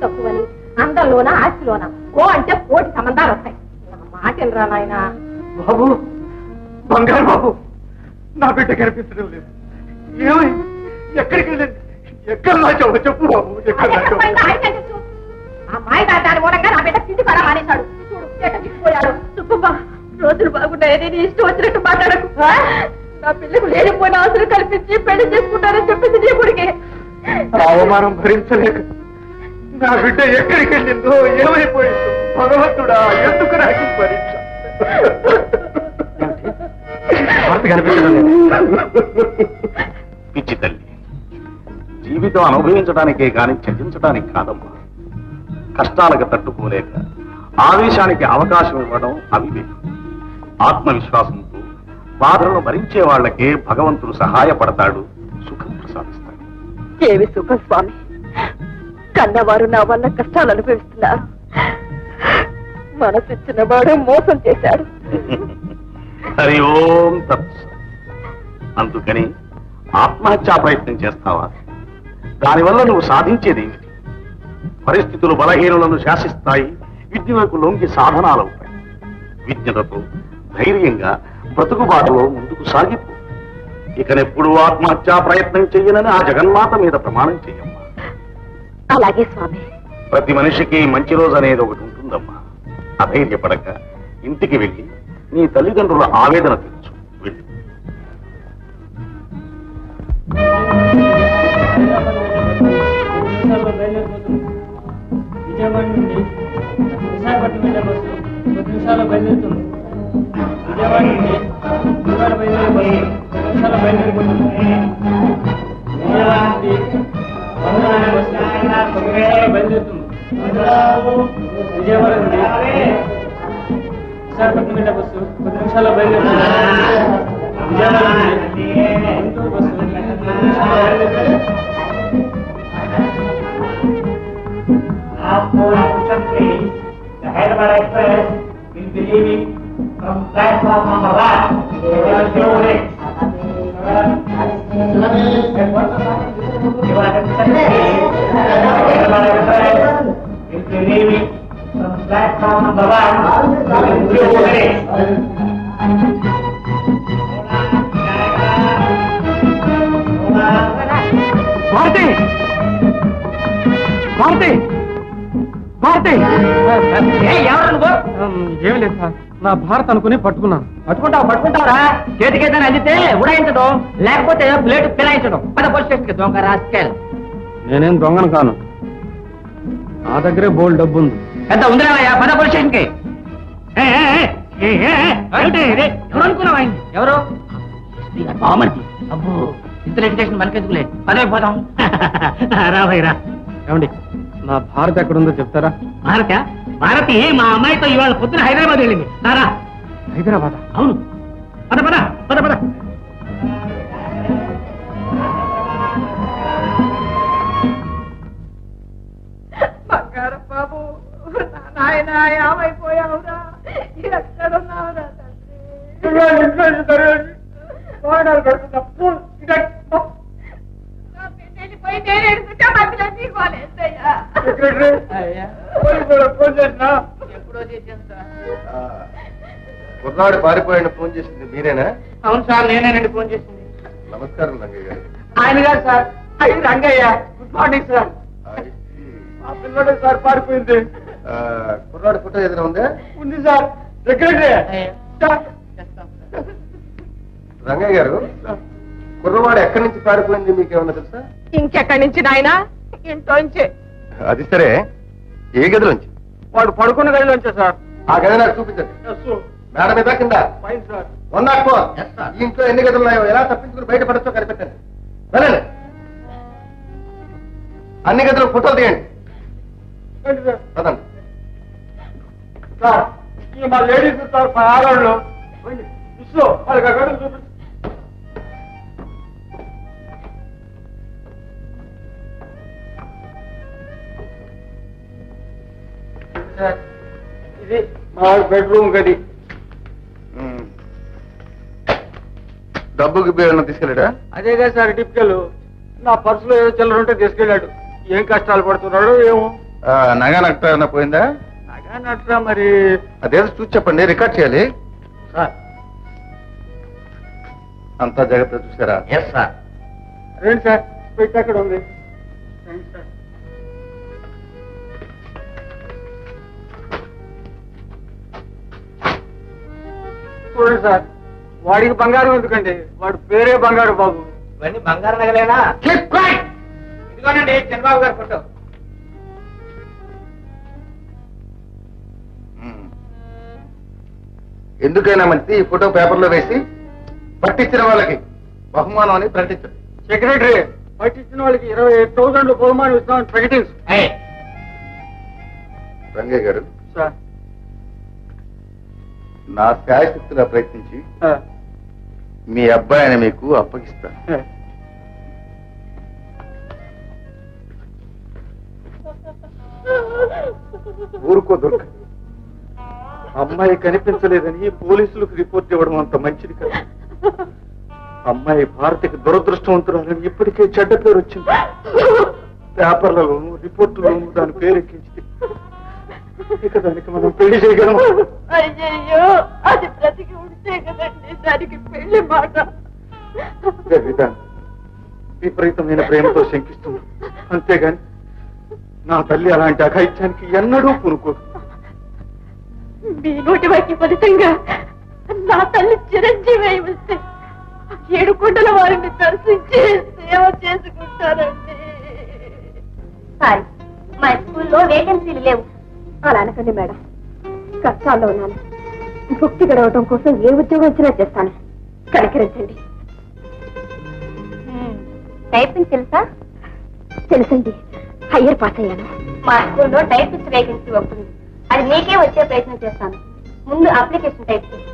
తక్కువని అందంలోన ఆస్తిలోన ఓ అంటే కోటి సంబంధాలు వస్తాయి నా మాట రా నాయనా బాబు బంగారు బాబు నా బిడ్డ కనిపించడం లేదు ఏమై ఎక్కడికి వెళ్ళండి ఎక్కడ నాచావు చెప్పు బాబు ఎక్కడ నాచావు ఎక్కడిపోయిందో ఆయనకే తెలుసు. ఆ మాయ దాని మూలంగా నా బిడ్డ తిండి కూడా మానేశాడు చూడు ఎట్ట చిక్కిపోయాడు సుబ్బమ్మ రోజులు బాగున్నాయని నీ ఇష్టం వచ్చినట్టు మాట్లాడకు ఆ? నా పిల్లకు లేనిపోయిన అవసరం కల్పించి పెళ్లి చేసుకుంటారని చెప్పింది నీ కొడుకే ఆ అవమానం భరించలేక నా బిడ్డ ఎక్కడికి వెళ్ళిందో ఏమైపోయిందో భగవంతుడా ఎందుకు నాకు ఈ పరీక్ష భారతి కనిపించడం లేదు పిచ్చి తల్లి జీవితం అనుభవించడానికే గాని త్యజించడానికి కాదమ్మా కష్టాలకు తట్టుకోలేక ఆవేశానికి అవకాశం ఇవ్వడం అవివేకం ఆత్మవిశ్వాసంతో బాధలను భరించే వాళ్ళకే భగవంతుడు సహాయపడతాడు సుఖం ప్రసాదిస్తాడు ఏమి సుఖం స్వామి కన్నవారు నా వల్ల కష్టాలు అనుభవిస్తున్నారు మనసిచ్చిన వాడు మోసం చేశాడు హరి ఓం తత్ అందుకని ఆత్మహత్యా ప్రయత్నం చేస్తావా దానివల్ల నువ్వు సాధించేది ఏమిటి పరిస్థితులు బలహీనులను శాసిస్తాయి విద్యలకు లొంగి సాధనాలవుతాయి విజ్ఞతతో ధైర్యంగా బ్రతుకుబాటులో ముందుకు సాగిపో ఇకనెప్పుడు ఆత్మహత్యా ప్రయత్నం చెయ్యనని ఆ జగన్మాత మీద ప్రమాణం చెయ్యమ్మా అలాగే స్వామి ప్రతి మనిషికి మంచి రోజు అనేది ఒకటి ఉంటుందమ్మా అధైర్యపడక ఇంటికి వెళ్ళి నీ తల్లిదండ్రుల ఆవేదన తెలుసు వెళ్ళి విజయవాడ నుండి విశాఖపట్నం వెళ్ళే బస్సు కొద్ది నిమిషాల్లో బయలుదేరుతుంది విజయవాడ నుండి విజయవాడ బయలుదేరే బస్సు కొద్ది నిమిషాల్లో బయలుదేరిపోతుంది విజయవాడ నుండి వందన వెళ్ళే బస్సు కొద్ది నిమిషాల్లో బయలుదేరుతుంది విజయవాడ నుండి విశాఖపట్నం వెళ్ళే బస్సు కొద్ది నిమిషాల్లో బయలుదేరుతుంది విజయవాడ నుండి గుంటూరు బస్సు కొద్ది నిమిషాల్లో బయలుదేరుతుంది After attention please, the Hyderabad Express will be leaving from platform number one. Your attention please, Hyderabad Express will be leaving from platform number one. Your Bharati Bharati Bharati ఎవరు నువ్వు ఏమి లేదు సార్ నా భారత్ అనుకుని పట్టుకున్నాను పట్టుకుంటావు పట్టుకుంటావురా చేతికి ఏదైనా అందితే ఉడాయించడం లేకపోతే ప్లేట్ పిలాయించడం పద పోలీస్ స్టేషన్ కి దొంగ రాసుకెళ్ళ నేనేం దొంగను కాను నా దగ్గరే బోల్ డబ్బు ఉంది పెద్ద ఉందిరావయ్యా పద పోలీస్ స్టేషన్ కి ఏ, ఏ, ఏ, ఏ, ఏ, ఏ, ఏమిటి ఇది? ఎవరు అనుకున్నావు ఆయన ఎవరు బామర్ది అబ్బో ఇంత రెడ్యుకేషన్ మనకెందుకులే పదవి పోదాం రావయ్యరా ఏమండి నా భారత్ ఎక్కడుందో చెప్తారా భారత భారతి మా అమ్మాయితో ఇవాళ పొద్దున హైదరాబాద్ వెళ్ళింది సారా హైదరాబాద్ అవును పద పద పద పద బంగారం బాబు నా నాయన ఏమైపోయావురా ఎక్కడున్నావురా పోయి నేను ఎడుతుంటే మధ్యలో నీకు వాళ్ళేద్దయ్యా ఎప్పుడో చేశాను సార్ కుర్రాడు పారిపోయాడు ఫోన్ చేసింది మీరేనా అవును సార్ నేనేనండి ఫోన్ చేసింది నమస్కారం రంగయ్య గారు ఆయన గారు సార్ అయ్యి రంగయ్య గుడ్ మార్నింగ్ సార్ ఆ పిల్లడే సార్ పారిపోయింది ఆ, కుర్రాడు ఫోటో ఏదైనా ఉందా ఉంది సార్ సెక్రటరీ రంగయ్య గారు కుర్రవాడు ఎక్కడి నుంచి పారిపోయింది మీకేమన్నా తెలుసా ఇంకెక్కడి నుంచి నాయనా ఇంట్లోంచి అది సరే ఏ గదిలోంచి వాడు పడుకున్న గదిలోంచే సార్ ఆ గది నాకు చూపించండి మేడ మీద కింద fine sir one nought four ఈ ఇంట్లో ఎన్ని గదులు ఉన్నాయో ఎలా తప్పించుకుని బయటపడచ్చో కనిపెట్టండి వెళ్ళండి అన్ని గదులు ఫోటోలు తీయండి పదండి సార్ ఈ మా లేడీస్ సార్ మా ఆడవాళ్ళు ఇస్లో వాళ్ళకి ఆ గడులు చూపించు సార్ ఇది మా బెడ్రూమ్ గది ఉమ్. డబ్బుకి ఏమన్నా తీసుకెళ్ళాడా అదే కదా సార్ టిపికల్ నా పర్సులో ఏదో చిల్లర ఉంటే తీసుకెళ్ళాడు ఏం కష్టాలు పడుతున్నాడో ఏమో ఆ, నగా నట్ట ఏమన్నా పోయిందా నగా నట్రా మరి అదేదో చూసి చెప్పండి రికార్డ్ చేయాలి సార్ అంతా జాగ్రత్త చూసారా ఎస్ సార్ రండి సార్ పెట్టి అక్కడ ఉంది రండి సార్ చూడండి సార్ వాడికి బంగారం ఎందుకండి వాడి పేరే బంగారు బాబు ఇవన్నీ బంగారు నగలేనా ఇదిగోనండి చంద్రబాబు గారి ఫోటో ఉమ్. ఎందుకైనా మంచిది ఈ ఫోటో పేపర్లో వేసి పట్టించిన వాళ్ళకి బహుమానం అని ప్రకటించండి సెక్రటరీ పట్టించిన వాళ్ళకి ఇరవై ఐదు థౌసండ్ బహుమానం ఇస్తామని ప్రకటించు ఏయ్, రంగయ్య గారు సార్ నా శాయశక్తిగా ప్రయత్నించి ఆ, మీ అబ్బాయిని మీకు అప్పగిస్తాను ఆ. ఊరుకో దొరక అమ్మాయి కనిపించలేదని పోలీసులకు రిపోర్ట్ ఇవ్వడం అంత మంచిది కదా అమ్మాయి భారతికి దురదృష్టవంతురాలని ఇప్పటికే చెడ్డ పేరు వచ్చింది పేపర్లలోను రిపోర్టులోను దాని పేరు ఎక్కించింది ఇక దానికి మనం పెళ్లి చేయగలమా అయ్యయ్యో అది బ్రతికి ఉంటే కదండి దానికి పెళ్లి మాట విధానం విపరీతమైన ప్రేమతో శంకిస్తుంది అంతేగాని నా తల్లి అలాంటి అఘాయిత్యానికి ఎన్నడూ పూనుకోదు మీ నోటి వాకి ఫలితంగా నా తల్లి చిరంజీవి అయి వస్తే ఏడు కొండల వారిని దర్శించి సేవ చేసుకుంటారండి సారీ మా స్కూల్లో వేకెన్సీలు లేవు అలా అనకండి మేడం కష్టాల్లో ఉన్నాను భక్తి గడవటం కోసం ఏ ఉద్యోగం వచ్చినా చేస్తాను కనికరించండి టైపింగ్ తెలుసా తెలుసండి హయ్యర్ పాస్ అయ్యాను మా స్కూల్లో టైపిస్ట్ వేకెన్సీ ఒకటి అది నీకే వచ్చే ప్రయత్నం చేస్తాను ముందు అప్లికేషన్ టైప్ చేయి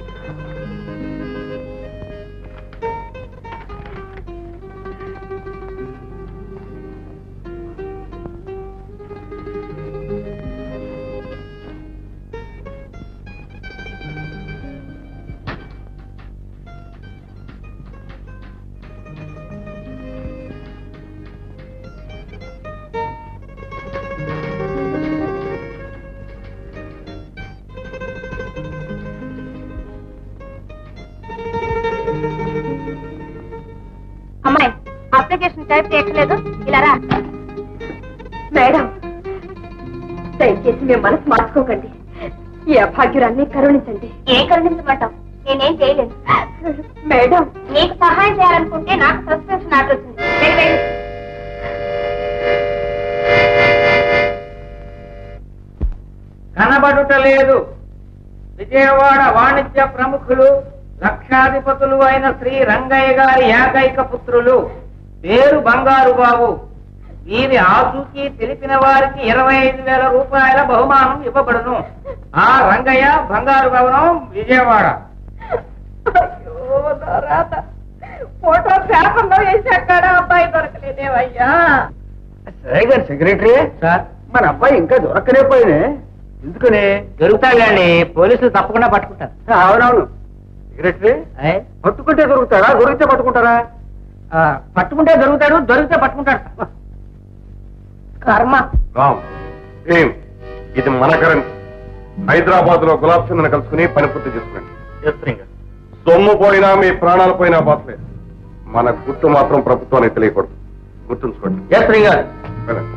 అమ్మాయి అప్లికేషన్ టైప్ చేయట్లేదు ఇలా రా మేడం దయచేసి మేము మనసు మార్చుకోకండి ఈ అభాగ్యురాన్ని కరుణించండి ఏం కరుణించమంటాం నేనేం చేయలేను మేడం నీకు సహాయం చేయాలనుకుంటే నాకు సస్పెన్షన్ ఆర్డర్ వచ్చింది వెళ్ళు, వెళ్ళు. కనబడుట లేదు విజయవాడ వాణిజ్య ప్రముఖులు లక్షాధిపతులు అయిన శ్రీ రంగయ్య గారి ఏకైక పుత్రులు పేరు బంగారు బాబు వీరి ఆచూకీ తెలిపిన వారికి ఇరవై ఐదు వేల రూపాయల బహుమానం ఇవ్వబడును ఆ రంగయ్య బంగారు భవనం విజయవాడ అయ్యో, నా రాత. ఫోటో పేపర్లో వేసాక అబ్బాయి దొరకలేదేవయ్యా సరే గారు సెక్రటరీ సార్ మన అబ్బాయి ఇంకా దొరకనే పోయినే ఎందుకని దొరుకుతాడండి పోలీసులు తప్పకుండా పట్టుకుంటారు అవునవును సెక్రటరీ ఏయ్, పట్టుకుంటే దొరుకుతారా దొరికితే పట్టుకుంటారా ఆ, పట్టుకుంటే దొరుకుతాడు దొరికితే పట్టుకుంటాడు సార్. కర్మ రామ్ ఏం ఇది మన కరెన్సీ హైదరాబాద్ లో గులాబ్ చంద్రని కలుసుకుని పని పూర్తి చేసుకున్నాండి సొమ్ము పోయినా మీ ప్రాణాలు పోయినా బాసలేదు మన గుర్తు మాత్రం ప్రభుత్వానికి తెలియకూడదు గుర్తుంచుకోండి ఎస్ శ్రీ గారు వెళ్ళండి.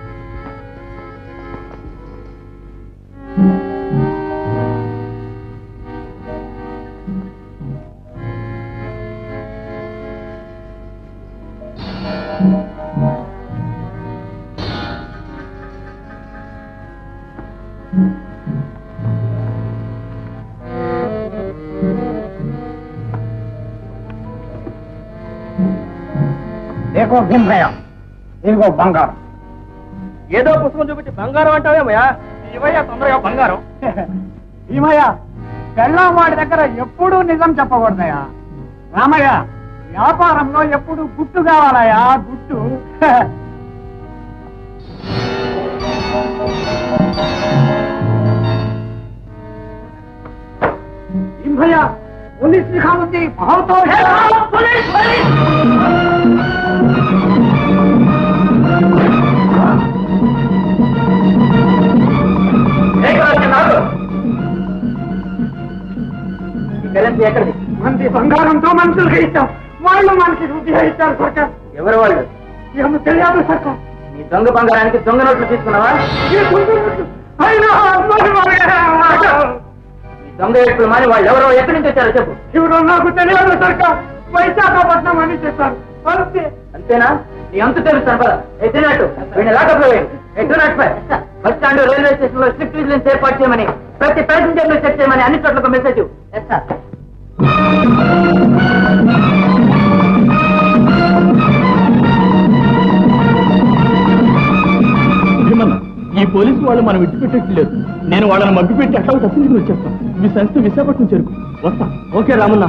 దేకో భీమయ్య ఇదిగో బంగారం ఏదో పుస్తకం చూపించి బంగారం అంటావేమయ్యా ఇవయ్యా తొందరగా బంగారం భీమయ్య పెళ్ళాం వాడి దగ్గర ఎప్పుడూ నిజం చెప్పకూడదయ్యా రామయ్య వ్యాపారంలో ఎప్పుడు గుట్టు కావాలయ్యా గుట్టు భయ్య పోలీస్ లిఖా ఉంది భావతో పోలీస్ పోలీస్ కరెన్సీ ఎక్కడిది మంది బంగారంతో మనుషులు ఇచ్చాం వాళ్ళు మనకి రుచిగా ఇచ్చారు సర్కార్ ఎవరు వాళ్ళు ఏమో తెలియదు సర్కార్ నీ దొంగ బంగారానికి దొంగ నోట్లు తీసుకున్నావా ఈ గుండెలు అయినా మరి మరి ఈ దొంగ ఏడుపులు మాని వాళ్ళు ఎవరో ఎక్కడి నుంచి వచ్చారో చెప్పు ఎవరో నాకు తెలియదు సర్కార్ వైశాఖపట్నం అని చెప్పారు అంతే అంతేనా నీ అంతు తెలుస్తాను పద ఎత్తినట్టు వీడిని లాకప్ లో ఎత్తునట్టు బస్ స్టాండ్ రైల్వే స్టేషన్ లో స్ట్రిక్ట్ విజిలెన్స్ ఏర్పాటు చేయమని ప్రతి ప్యాసింజర్ ను చెక్ చేయమని అన్ని చోట్ల మెసేజ్ ఎస్ సార్ భీమన్న ఈ పోలీసు వాళ్ళు మనం విడిచిపెట్టట్లేదు నేను వాళ్ళని మగ్గిపెట్టి అట్లా తప్పించుకుని వచ్చేస్తాను మీ సంస్థ విశాఖపట్నం చేరుకు వస్తా ఓకే రామన్న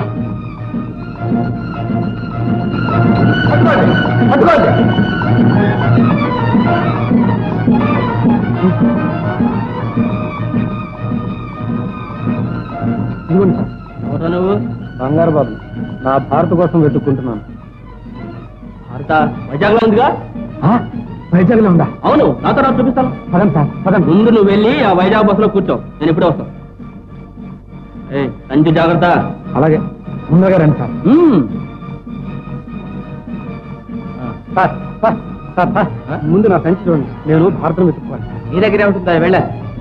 ఎవరా నువ్వు బంగారు బాబు నా భారత కోసం వెతుక్కుంటున్నాను భారత వైజాగ్లో ఉందిగా వైజాగ్లో ఉందా అవును నాతో నాకు చూపిస్తాను పదండి సార్ పదండి ముందు నువ్వు వెళ్ళి ఆ వైజాగ్ బస్సులో కూర్చో నేను ఇప్పుడే వస్తాను ఏ కంచి జాగ్రత్త అలాగే ముందుగా రండి sir sir sir sir sir ముందు నా సంచి చూడండి నేను భారతం వెతుక్కోవాలి నీ దగ్గరే ఉంటుందా వెళ్ళ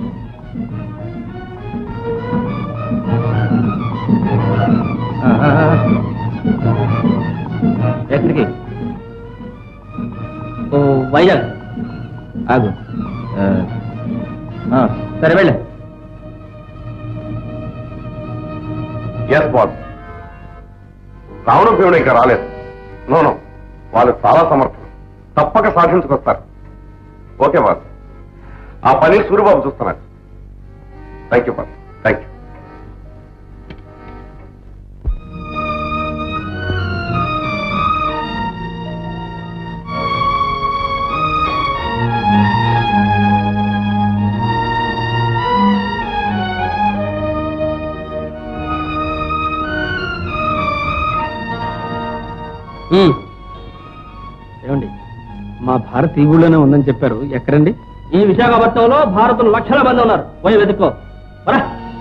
ఎక్కడికి ఓ వైజాగ్ ఆగు ఆ, ఆ, సరే వెళ్ళ ఎస్ బాస్ రావణ భీముడు ఇంకా రాలేదు నోనో వాళ్ళు చాలా సమర్థం తప్పక సాధించుకొస్తారు ఓకే బాస్ ఆ పని సూర్యబాబు చూస్తున్నారు thank you boss thank you ఏమండి మా భారత్ ఈ ఊళ్ళోనే ఉందని చెప్పారు ఎక్కడండి ఈ విశాఖపట్నంలో భారతులు లక్షల మంది ఉన్నారు పోయి వెతుక్కో పరా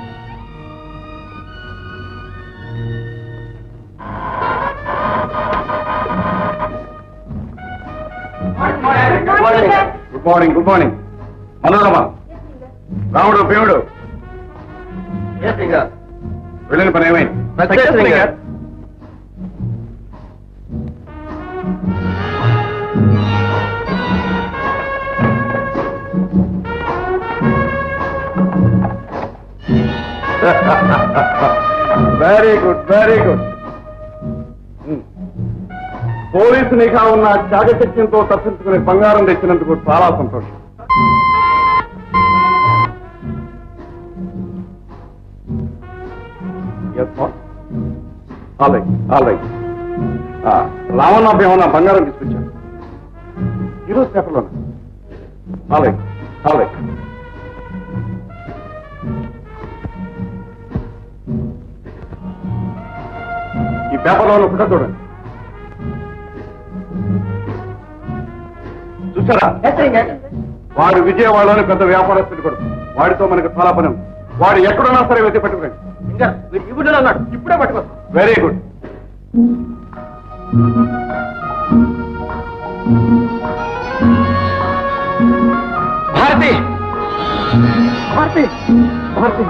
good morning good morning Manorama Ramudu Bheemudu వెళ్ళిన పని ఏమైంది very good very good police నిఘా ఉన్న చాకచక్యంతో తప్పించుకుని బంగారం తెచ్చినందుకు చాలా సంతోషం రామన్న ఏమన్నా బంగారం తీసుకొచ్చాను ఈరోజు పేపర్లోనే అలాగే అలాగే ఈ పేపర్లో ఉన్న ఫోటో చూడండి చూసారా వాడు విజయవాడలోని పెద్ద వ్యాపారస్తుడు కొడుకు వాడితో మనకు చాలా పని ఉంది వాడు ఎక్కడున్నా సరే వెతి పట్టుకురండి ఇంకా వీడు ఈ గుడ్డలో ఉన్నాడు ఇప్పుడే పట్టుకొస్తా వెరీ గుడ్ భారతి భారతి భారతి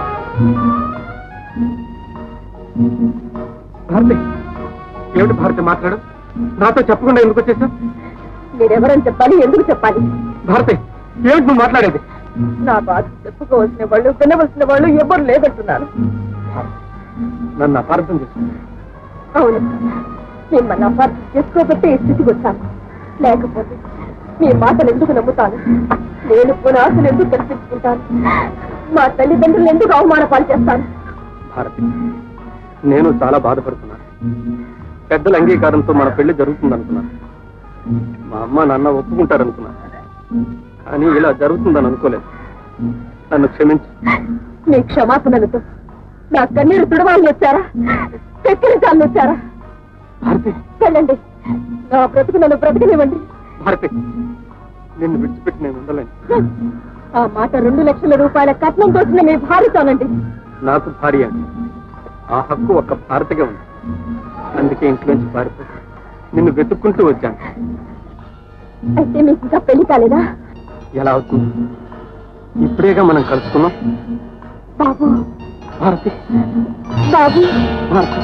భారతి ఏమిటి భారతి మాట్లాడు నాతో చెప్పకుండా ఎందుకు వచ్చేసా మీరెవరని చెప్పాలి ఎందుకు చెప్పాలి భారతి ఏమిటి నువ్వు మాట్లాడేది నా బాధ చెప్పుకోవాల్సిన వాళ్ళు వినవలసిన వాళ్ళు ఎవరు లేదంటున్నాను నన్ను అపార్థం చేసుకున్నా అవును మిమ్మల్ని అపార్థం చేసుకోబట్టే ఈ స్థితికి వచ్చాను లేకపోతే మీ మాటలు ఎందుకు నమ్ముతాను నేను పునాశలు ఎందుకు కల్పించుకుంటాను మా తల్లిదండ్రులు ఎందుకు అవమాన పాలు చేస్తాను భారతి నేను చాలా బాధపడుతున్నాను పెద్దల అంగీకారంతో మన పెళ్లి జరుగుతుందనుకున్నాను మా అమ్మ నాన్న ఒప్పుకుంటారనుకున్నాను కానీ ఇలా జరుగుతుందని అనుకోలేదు నన్ను క్షమించు మీ క్షమాపణలతో నా కన్నీరు తుడవాలని వచ్చారా చక్కెరించాలని వచ్చారా భారతి వెళ్ళండి నా బ్రతుకు నన్ను బ్రతకనివ్వండి భారతి నిన్ను విడిచిపెట్టి నేను ఉండలేను ఆ మాట రెండు లక్షల రూపాయల కట్నం తోచిన మీ భార్యతోనండి నాకు భార్య ఆ హక్కు ఒక్క భారతగా ఉంది అందుకే ఇంట్లోంచి పారిపో నిన్ను వెతుక్కుంటూ వచ్చాను అయితే మీకు ఇంకా పెళ్లి కాలేదా ఎలా అవుతుంది ఇప్పుడేగా మనం కలుసుకున్నాం బాబు భారతి బాబు భారతి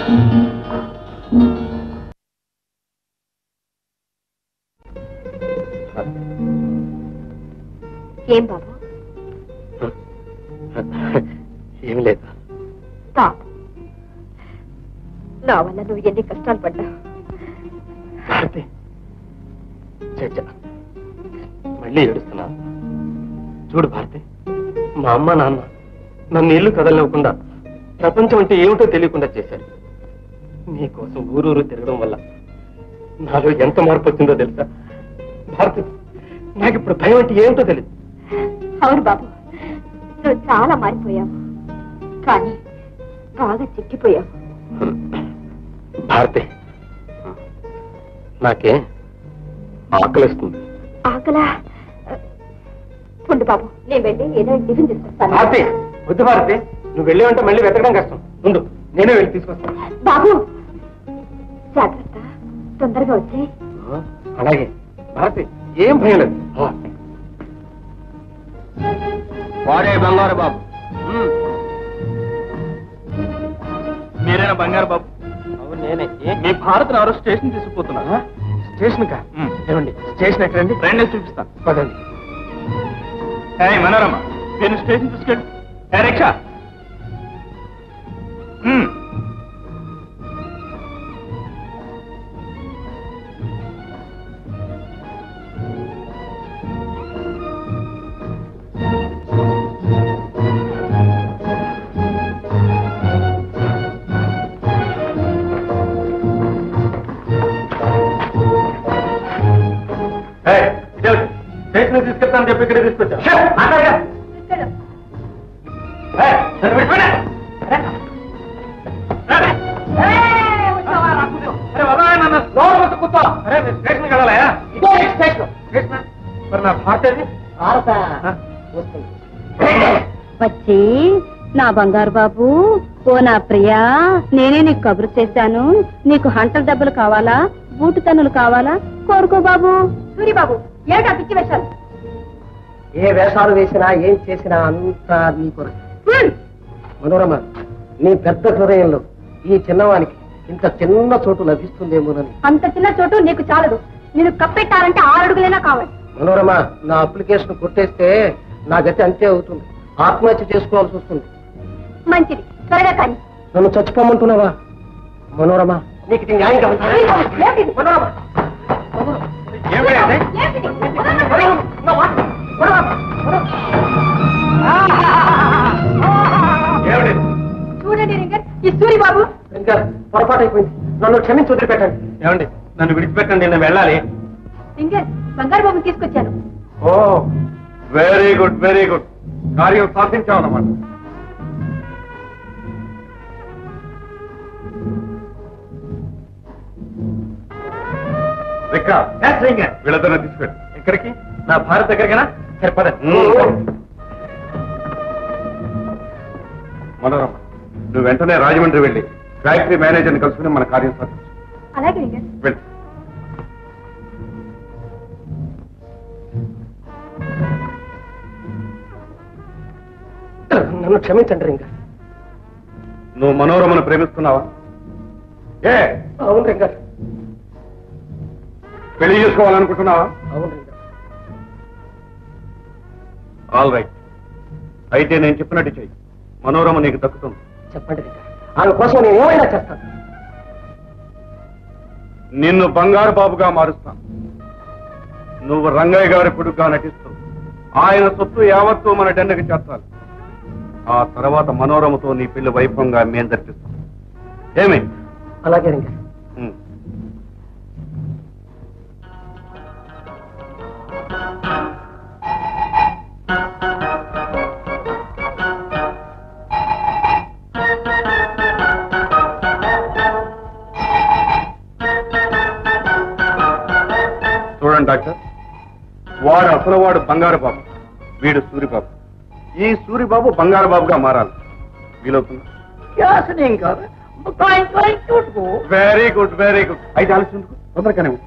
ఏం బాబు ఏమి లేదు బాబు నా వల్ల నువ్వు ఎన్ని కష్టాలు పడ్డావు భారతి చచ్చ మళ్ళీ ఏడుస్తున్నా చూడు భారతి మా అమ్మ నాన్న నన్ను ఇల్లు కదలనివ్వకుండా ప్రపంచం అంటే ఏమిటో తెలియకుండా చేశారు నీకోసం ఊరూరు తిరగడం వల్ల నాలో ఎంత మార్పు వచ్చిందో తెలుసా భారతి నాకు ఇప్పుడు భయం అంటే ఏమిటో తెలియదు అవును బాబు నువ్వు చాలా మారిపోయావు కానీ బాగా చిక్కిపోయావు భారతి నాకే ఆకలిస్తుంది ఆకలా ఉండు బాబు నేను వెళ్ళి ఏదో టిఫిన్ తీసుకొస్తాను భారతి వద్దు భారతి నువ్వు వెళ్ళి ఉంటే మళ్ళీ వెతకడం కష్టం ఉండు నేనే వెళ్ళి తీసుకొస్తాను బాబు జాగ్రత్త తొందరగా వచ్చి ఆ, అలాగే భారతి ఏం భయం లేదు ఆ. వాడే బంగారు బాబు ఉమ్. మీరేనా బంగారు బాబు అవును నేనే ఏ? మీ భారత్ ఎవరో స్టేషన్ తీసుకుపోతున్నా స్టేషన్ కా ఏమండి స్టేషన్ ఎక్కడండి రెండే చూపిస్తాను పదండి ఏయ్ మనోరమ్మ నేను స్టేషన్ తీసుకెళ్ళి ఏ రిక్షా ఉమ్. ఏయ్, ఇదేమిటి? స్టేషన్ తీసుకెళ్తానని చెప్పి ఇక్కడ తీసుకొచ్చా ఏయ్, నన్ను విడిచిపెట్టు. అరే బాబా, నన్ను లోపల వద్దు కూర్చో. అరే, నేను స్టేషన్కి వెళ్ళాలా? ఇదే స్టేషన్. స్టేషన్? మరి నా భారత ఏది? ఆ? వచ్చి నా బంగారు బాబు ఓ నా ప్రియా నేనే నీకు కబురు చేశాను నీకు హంటల దెబ్బలు కావాలా బూటు తన్నులు కావాలా కోరుకో బాబు సూరిబాబు ఏటా పిచ్చి వేషాలు ఏ వేషాలు వేసినా ఏం చేసినా అంతా నీ కొరకు మనోరమ నీ పెద్ద హృదయంలో ఈ చిన్నవానికి ఇంత చిన్న చోటు లభిస్తుందేమోనని అంత చిన్న చోటు నీకు చాలదు నేను కప్పెట్టాలంటే ఆరు అడుగులైనా కావాలి మనోరమ నా అప్లికేషన్ కొట్టేస్తే నా గతి అంతే అవుతుంది ఆత్మహత్య చేసుకోవాల్సి వస్తుంది మంచిది త్వరగా కానీ నన్ను చచ్చిపోమంటున్నావా మనోరమ నీకు ఇది న్యాయం కావాలి ఏమిటిది? మనోరమ ఏమిటి అది? ఏమిటిది? ఏమిటి? చూడండి రింగర్ ఈ సూరిబాబు ఇంకా పొరపాటు అయిపోయింది నన్ను క్షమించి వదిలిపెట్టండి ఏమండి నన్ను విడిచిపెట్టండి నేను వెళ్ళాలి రింగర్ బంగారు బాబుని తీసుకొచ్చాను oh very good very good కార్యం సాధించామన్నమాట రిక్కా వీళ్ళతో తీసుకెళ్ళి ఎక్కడికి నా భారత్ దగ్గరికేనా సరే పద మనోరమ నువ్వు వెంటనే రాజమండ్రి వెళ్ళి ఫ్యాక్టరీ మేనేజర్ని కలుసుకుని మన కార్యం సాధించు అలాగే రింగర్ వెళ్ళి నన్ను క్షమించండి రింగ నువ్వు మనోరమను ప్రేమిస్తున్నావా ఏ అవును రింగ పెళ్లి చేసుకోవాలనుకుంటున్నావా అవును రింగ ఆల్ రైట్ అయితే నేను చెప్పినట్టు చెయ్యి మనోరమ నీకు దక్కుతుంది చెప్పండి రింగ ఆమె కోసం నేను ఏమైనా చేస్తాను నిన్ను బంగారు బాబుగా మారుస్తాను నువ్వు రంగయ్య గారి కొడుకుగా నటిస్తూ ఆయన సొత్తు యావత్తు మన డెన్నకి చేర్చాలి ఆ తర్వాత మనోరమతో నీ పెళ్లి వైభవంగా మేం జరిపిస్తాం ఏమి అలాగే రింగ ఉమ్. చూడండి డాక్టర్ వాడు అసలు వాడు బంగారు బాబు వీడు సూరిబాబు ఈ సూరిబాబు బంగారు బాబుగా మారాలి వీలవుతుంది క్యాస్ नहीं कर क्लाइंट क्लाइंट टूट को వెరీ గుడ్ వెరీ గుడ్ అయితే ఆలోచన ఎందుకు? తొందరగానే ఉంది.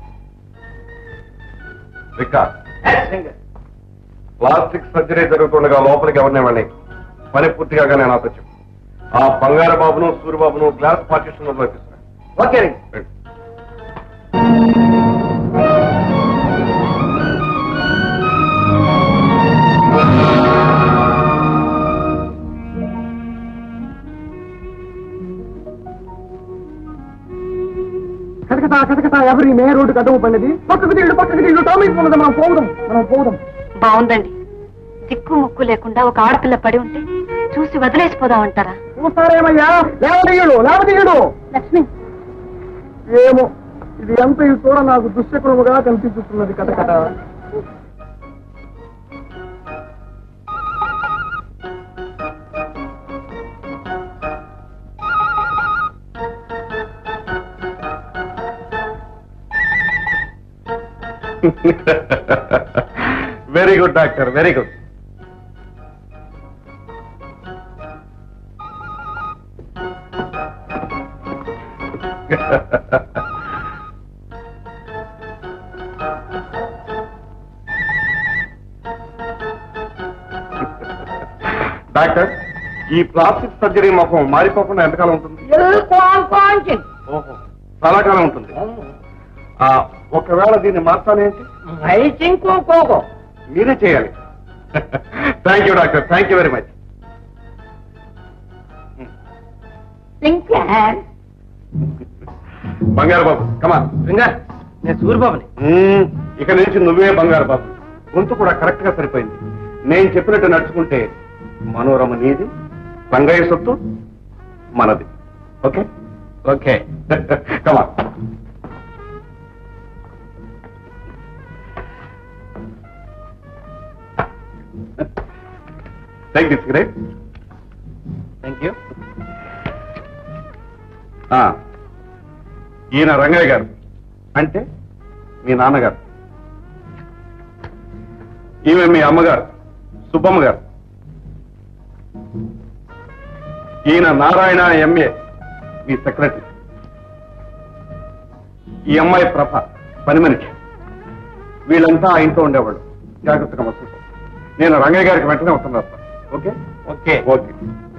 వికాస్ ప్లాస్టిక్ సర్జరీ జరుగుతుండగా లోపలికి ఎవరిని వెళ్ళి పని పూర్తిగా నేను నాతో చెప్పు ఆ బంగారు బాబును సూర్యబాబును గ్లాస్ పార్టీషన్ లో తీసుకురా ఓకే కథకథ కథకథ ఎవరి మే రోడ్డు కదవు పడినది పక్కకు తిరిగి పక్కకు తిరిగి టోమైపోతుంది మనం పోదాం మనం పోదాం బాగుందండి దిక్కు ముక్కు లేకుండా ఒక ఆడపిల్ల పడి ఉంటే చూసి వదిలేసిపోదామంటారా చూస్తారేమయ్యా లేవదీయుడు లేవదీయుడు లక్ష్మి ఏమో ఇది ఎంత ఇది చూడ నాకు దుశ్శకురముగా కనిపించుతున్నది కథ కథ very good doctor very good doctor ఈ ప్లాస్టిక్ సర్జరీ మొఖం మారిపోకుండా ఎంతకాలం ఉంటుంది ఓహో చాలా కాలం ఉంటుంది ఆ, ఒకవేళ దీన్ని మార్చాలేంటి మీరే చేయాలి thank you doctor thank you very much Bangaru Babu కమా నేను సూర్యబాబుని ఇక నుంచి నువ్వే బంగారు బాబు గొంతు కూడా కరెక్ట్ గా సరిపోయింది నేను చెప్పినట్టు నడుచుకుంటే మనోరమ నీది రంగయ్య సొత్తు మనది ఓకే ఓకే కమా thank you cigarette thank you ఈయన రంగయ్య గారు అంటే మీ నాన్నగారు ఈమె మీ అమ్మగారు సుబ్బమ్మ గారు ఈయన నారాయణ ఎంఏ మీ సెక్రటరీ ఈ అమ్మాయి ప్రభ పని మనిషి వీళ్ళంతా ఆ ఇంట్లో ఉండేవాళ్ళు జాగ్రత్తగా మసలు నేను రంగయ్య గారికి వెంటనే వస్తున్నా సార్ ఓకే ఓకే ఓకే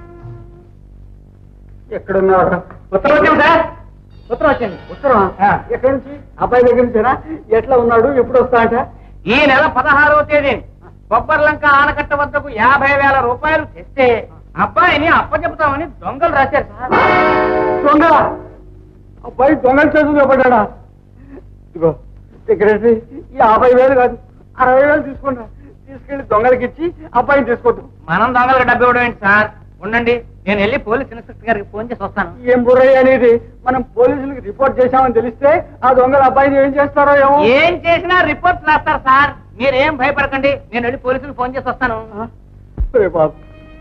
ఎక్కడున్నాడు ఉత్తరం వచ్చింది సార్ ఉత్తరం వచ్చింది ఉత్తరం ఎక్కడి నుంచి అబ్బాయి దగ్గర నుంచేనా ఎట్లా ఉన్నాడు ఎప్పుడు వస్తా అంట ఈ నెల పదహారవ తేదీ బొబ్బర్లంక ఆనకట్ట వద్దకు యాభై వేల రూపాయలు తెస్తే అబ్బాయిని అప్పచెపుతామని దొంగలు రాశారు సార్ దొంగ అబ్బాయి దొంగల చేతుల్లో పడ్డా ఇదిగో సెక్రటరీ ఈ యాభై వేలు కాదు అరవై వేలు తీసుకుంటా తీసుకెళ్లి దొంగలకి ఇచ్చి అబ్బాయిని తీసుకొద్దు మనం దొంగలకు డబ్బు ఇవ్వడం ఏంటి సార్ ఉండండి నేను వెళ్ళి పోలీస్ ఇన్స్పెక్టర్ గారికి ఫోన్ చేసి వస్తాను ఏం బుర్రయ్య అనేది మనం పోలీసులకు రిపోర్ట్ చేశామని తెలిస్తే ఆ దొంగల అబ్బాయిని ఏం చేస్తారో ఏమో ఏం చేసినా రిపోర్ట్ రాస్తారు సార్ మీరేం భయపడకండి నేను వెళ్ళి పోలీసులకు ఫోన్ చేసి వస్తాను రే బాబు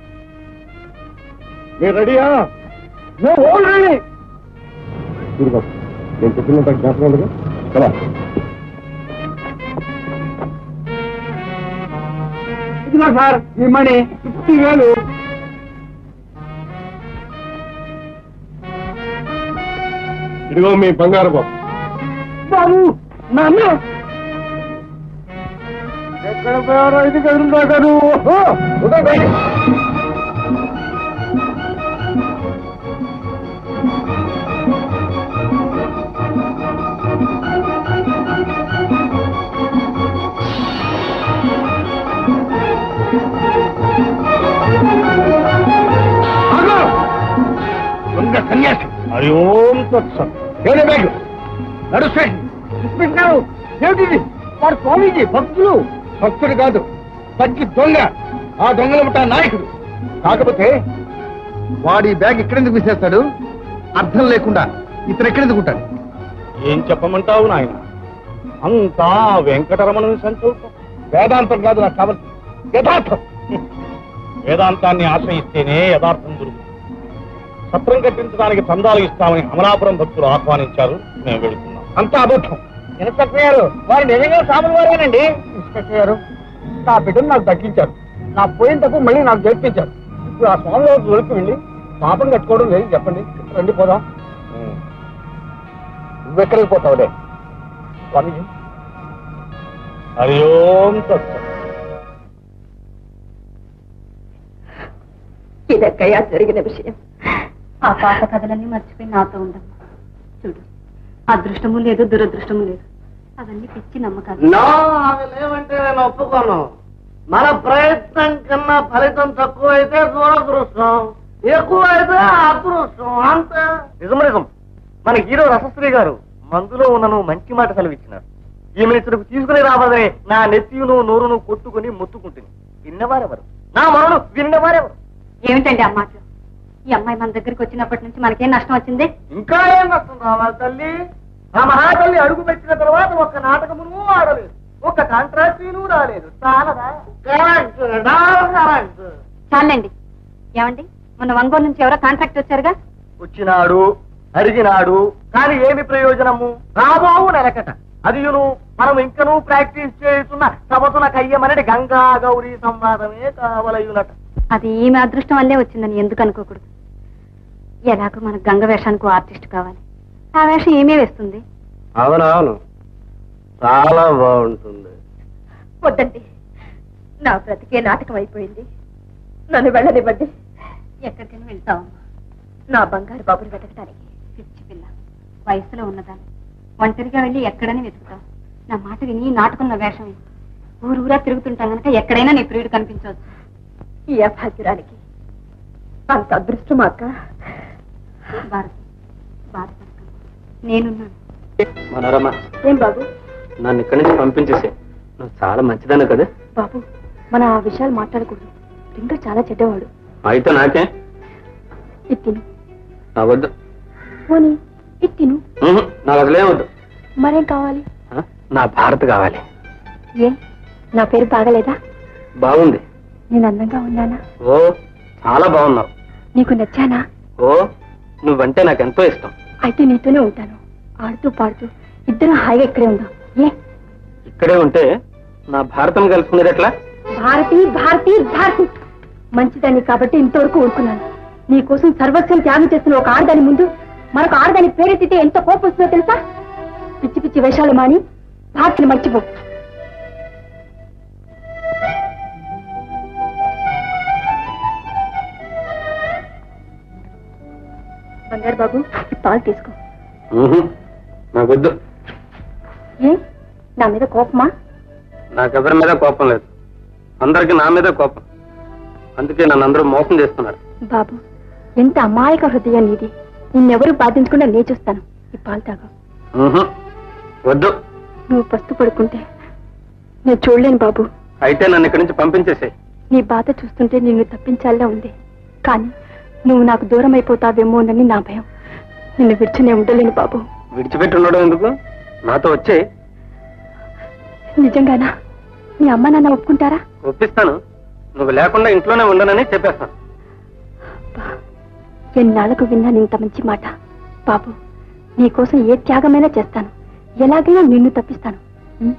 మీరు రెడీయా నువ్వు ఓల్ రెడీ సూర్యబాబు నేను చెప్పినంత జ్ఞాపకం ఉండగా కదా ఇదిగో సార్ ఈ మనీ ఫిఫ్టీ వేలు ఇదిగో మీ బంగారు బాబు బాబు నాన్న ఎక్కడ పోయారో ఇది కదులుదాకా నువ్వు ఓ, ఉదయ్ బయట. ఆగు! దొంగ సన్యాసి హరి ఓం తత్సం ఏడే బ్యాగ్ నడుస్తే ఇన్స్పెక్టర్ ఏమిటిది వాడు స్వామీజీ భక్తులు భక్తుడు కాదు పచ్చి దొంగ ఆ దొంగల ముఠా నాయకుడు కాకపోతే వాడి బ్యాగ్ ఎక్కడెందుకు విసేస్తాడు అర్థం లేకుండా ఇతను ఎక్కడెందుకు ఉంటాడు ఏం చెప్పమంటావు నాయన అంతా వెంకటరమణుని సంతోషం వేదాంతం కాదు నాకు కావాలి యథార్థం వేదాంతాన్ని ఆశ్రయిస్తేనే యథార్థం దొరుకుతుంది సత్రం కట్టించడానికి చందాలు ఇస్తామని అమలాపురం భక్తులు ఆహ్వానించారు మేము వెళుతున్నాం అంతా అబద్ధం ఇన్స్పెక్టర్ గారు వారు నిజంగా సాములు వారేనండి ఇన్స్పెక్టర్ గారు నా బిడ్డను నాకు దక్కించారు నా పోయిన తప్పు మళ్ళీ నాకు జరిపించారు ఇప్పుడు ఆ స్వామి వారు దొరికి వెళ్ళి పాపం కట్టుకోవడం ఏం చెప్పండి రండి పోదాం నువ్వెక్కడికి పోతావులే స్వామిజీ హరి ఓం తత్సత్. ఇదక్కయ్యా జరిగిన విషయం ఆ పాత కథలన్నీ మర్చిపోయి నాతో ఉండమ్మా చూడు అదృష్టము లేదు దురదృష్టము లేదు అవన్నీ పిచ్చి నమ్మకాలు నో అవి లేవంటే నేను ఒప్పుకోను మన ప్రయత్నం కన్నా ఫలితం తక్కువ అయితే దురదృష్టం ఎక్కువ అయితే అదృష్టం అంతే నిజం నిజం మన హీరో రసశ్రీ గారు మందులో ఉన్నను మంచి మాట సెలవిచ్చినారు ఈమె ఇతరుకు తీసుకుని రావాలని నా నెత్తియును నోరును కొట్టుకుని మొత్తుకుంటుంది విన్నవారెవరు నా మరణ విన్నవారెవరు ఏమిటండి ఆ మాటలు ఈ అమ్మాయి మన దగ్గరికి వచ్చినప్పటి నుంచి మనకేం నష్టం వచ్చింది ఇంకా ఏం నష్టం రావాలి తల్లి ఆ మహాతల్లి అడుగు పెట్టిన తర్వాత ఒక్క నాటకమును ఆడలేదు ఒక్క కాంట్రాక్టీను రాలేదు చాలదా కరెక్ట్ కరెక్ట్ చాలండి ఏమండి మొన్న ఒంగోలు నుంచి ఎవరో కాంట్రాక్ట్ వచ్చారుగా వచ్చినాడు అడిగినాడు కానీ ఏమి ప్రయోజనము రాబోవు నెలకట అదియును మనం ఇంకనూ ప్రాక్టీస్ చేస్తున్న సభతున కయ్యమనటి గంగా గౌరీ సంవాదమే కావలయునట అది ఈమె అదృష్టం వల్లే వచ్చిందని ఎందుకు అనుకోకూడదు ఎలాగో మనకు గంగ వేషానికి ఆర్టిస్ట్ కావాలి ఆ వేషం ఏమే వేస్తుంది అవునవును చాలా బాగుంటుంది వద్దండి నా బ్రతికే నాటకం అయిపోయింది నన్ను వెళ్ళనివ్వండి ఎక్కడికైనా వెళ్తావమ్మా నా బంగారు బాబుని వెతకటానికి పిచ్చి పిల్ల వయసులో ఉన్నదాన్ని ఒంటరిగా వెళ్ళి ఎక్కడని వెతుకుతావు నా మాట విని ఈ నాటకంలో వేషం వేయి. ఊరూరా తిరుగుతుంటాం గనక ఎక్కడైనా నీ ప్రియుడు కనిపించవచ్చు ఈ అభాగ్యురానికి అంత అదృష్టం అక్క భారతి బాధపడతాను నేనున్నాను మనోరమ ఏం బాబు నన్ను ఇక్కడి నుంచి పంపించేసే నువ్వు చాలా మంచిదాను కదా బాబు మన ఆ విషయాలు మాట్లాడకూడదు ఇంకా చాలా చెడ్డవాడు అయితే నాకే ఇది తిను నా వద్దు పోనీ ఇది తిను ఉహు, నాకు అసలే వద్దు మరేం కావాలి ఆ? నా భారత్ కావాలి ఏ నా పేరు బాగలేదా బాగుంది నేను అందంగా ఉన్నానా ఓ చాలా బాగున్నావు నీకు నచ్చానా ఓ నువ్వంటే నాకు ఎంతో ఇష్టం అయితే నీతోనే ఉంటాను ఆడుతూ పాడుతూ ఇద్దరం హాయిగా ఇక్కడే ఉందాం ఏ ఇక్కడే ఉంటే నా భారతం కలుసుకునేది ఎట్లా భారతి భారతి భారతి మంచిదాన్ని కాబట్టి ఇంతవరకు ఊరుకున్నాను నీ కోసం సర్వస్వం త్యాగం చేస్తున్న ఒక ఆడదాని ముందు మరొక ఆడదాని పేరెత్తితే ఎంత కోపం వస్తుందో తెలుసా పిచ్చి పిచ్చి వేషాలు మాని భారతిని మర్చిపో బంగారు బాబు ఈ పాలు తీసుకో ఉహు, నాకు వద్దు ఏ నా మీద కోపమా నాకెవరి మీద కోపం లేదు అందరికి నా మీద కోపం అందుకే నన్ను అందరూ మోసం చేస్తున్నారు బాబు ఎంత అమాయక హృదయం నీది నిన్నెవరూ బాధించకుండా నే చూస్తాను ఈ పాలు తాగు ఉహు, వద్దు నువ్వు పస్తు పడుకుంటే నేను చూడలేను బాబు అయితే నన్ను ఇక్కడి నుంచి పంపించేసే నీ బాధ చూస్తుంటే నిన్ను తప్పించాలా ఉంది కానీ నువ్వు నాకు దూరం అయిపోతావేమోనని నా భయం నిన్ను విడిచినే ఉండలేను బాబు విడిచిపెట్టి ఉండడం ఎందుకు నాతో వచ్చే నిజంగానా మీ అమ్మ నాన్న ఒప్పుకుంటారా ఒప్పిస్తాను నువ్వు లేకుండా ఇంట్లోనే ఉండనని చెప్పేస్తాను ఎన్నాళ్ళకు విన్నాను ఇంత మంచి మాట బాబు నీకోసం ఏ త్యాగమైనా చేస్తాను ఎలాగైనా నిన్ను తప్పిస్తాను ఉం?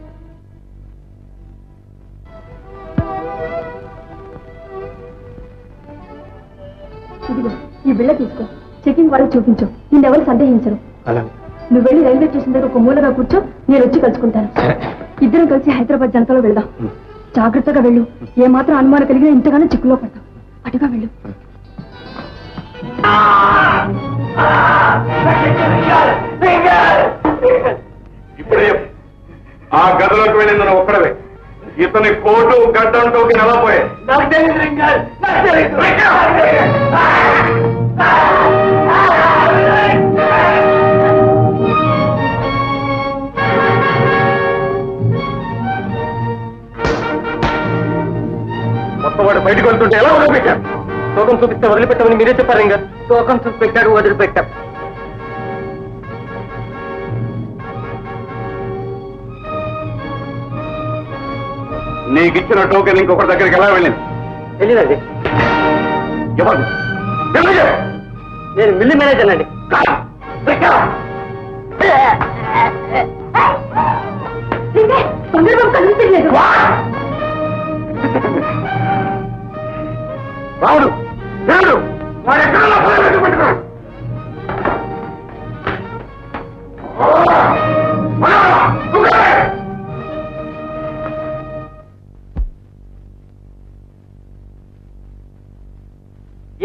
ఇదిగో ఈ బిళ్ళ తీసుకో చెకింగ్ వాళ్ళకి చూపించు నిన్నెవరు సందేహించరు అలాగే నువ్వు వెళ్ళి రైల్వే స్టేషన్ దగ్గర ఒక మూలగా కూర్చో నేను వచ్చి కలుసుకుంటాను ఇద్దరం కలిసి హైదరాబాద్ జనతలో వెళ్దాం జాగ్రత్తగా వెళ్ళు ఏ మాత్రం అనుమానం కలిగినా ఇంతగానో చిక్కులో పడతాం అటుగా వెళ్ళు ఇప్పుడే చెప్పు. ఆ గదిలోకి వెళ్ళింది నువ్వు ఒక్కడవే ఇతని కోటు గడ్డంటోకి నెలపోయాయి నాకు తెలియదు రింగారు నాకు తెలియదు మొత్తం వాడు బయటకు వెళ్తుంటే ఎలా వదిలిపెట్టారు శోకం చూపిస్తే వదిలిపెట్టమని మీరే చెప్పారు ఇంకా శోకం చూపెట్టాడు వదిలిపెట్టాం నీకిచ్చిన టోకెన్ ఇంకొకటి దగ్గరికి ఎలా వెళ్ళింది తెలియదండి ఎవరు ఎవరు చెప్పు? నేను మిల్లి మేనేజర్ అండి బంగారు బాబు కనిపించలేదు రావుడు రావుడు వాడెక్కడ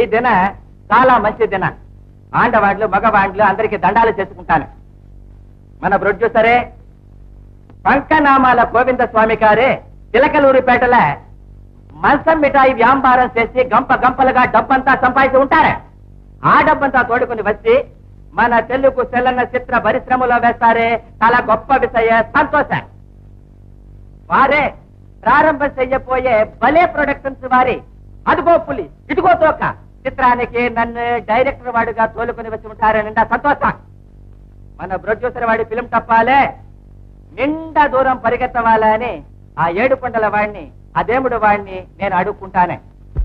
ఈ దిన చాలా మంచి దిన ఆండవాండ్లు మగవాండ్లు అందరికి దండాలు చేసుకుంటాను మన ప్రొడ్యూసరే పంకనామాల గోవింద స్వామి గారే తిలకలూరిపేటల మంచం మిఠాయి వ్యాపారం చేసి గంప గంపలుగా డబ్బంతా సంపాదించి ఉంటారే ఆ డబ్బంతా తోడుకుని వచ్చి మన తెలుగు సెల్లన్న చిత్ర పరిశ్రమలో వేస్తారే చాలా గొప్ప విషయ సంతోషం వారే ప్రారంభం చెయ్యబోయే భలే ప్రొడక్షన్స్ వారి అదిగో పులి ఇదిగో తోక చిత్రానికి నన్ను డైరెక్టర్ వాడిగా తోలుకొని వచ్చి ఉంటారని నిండా సంతోషం మన ప్రొడ్యూసర్ వాడి ఫిలిం తప్పాలే నిండా దూరం పరిగెత్తవాలని ఆ ఏడు కొండల వాడిని ఆ దేవుడు వాడిని నేను అడుక్కుంటానే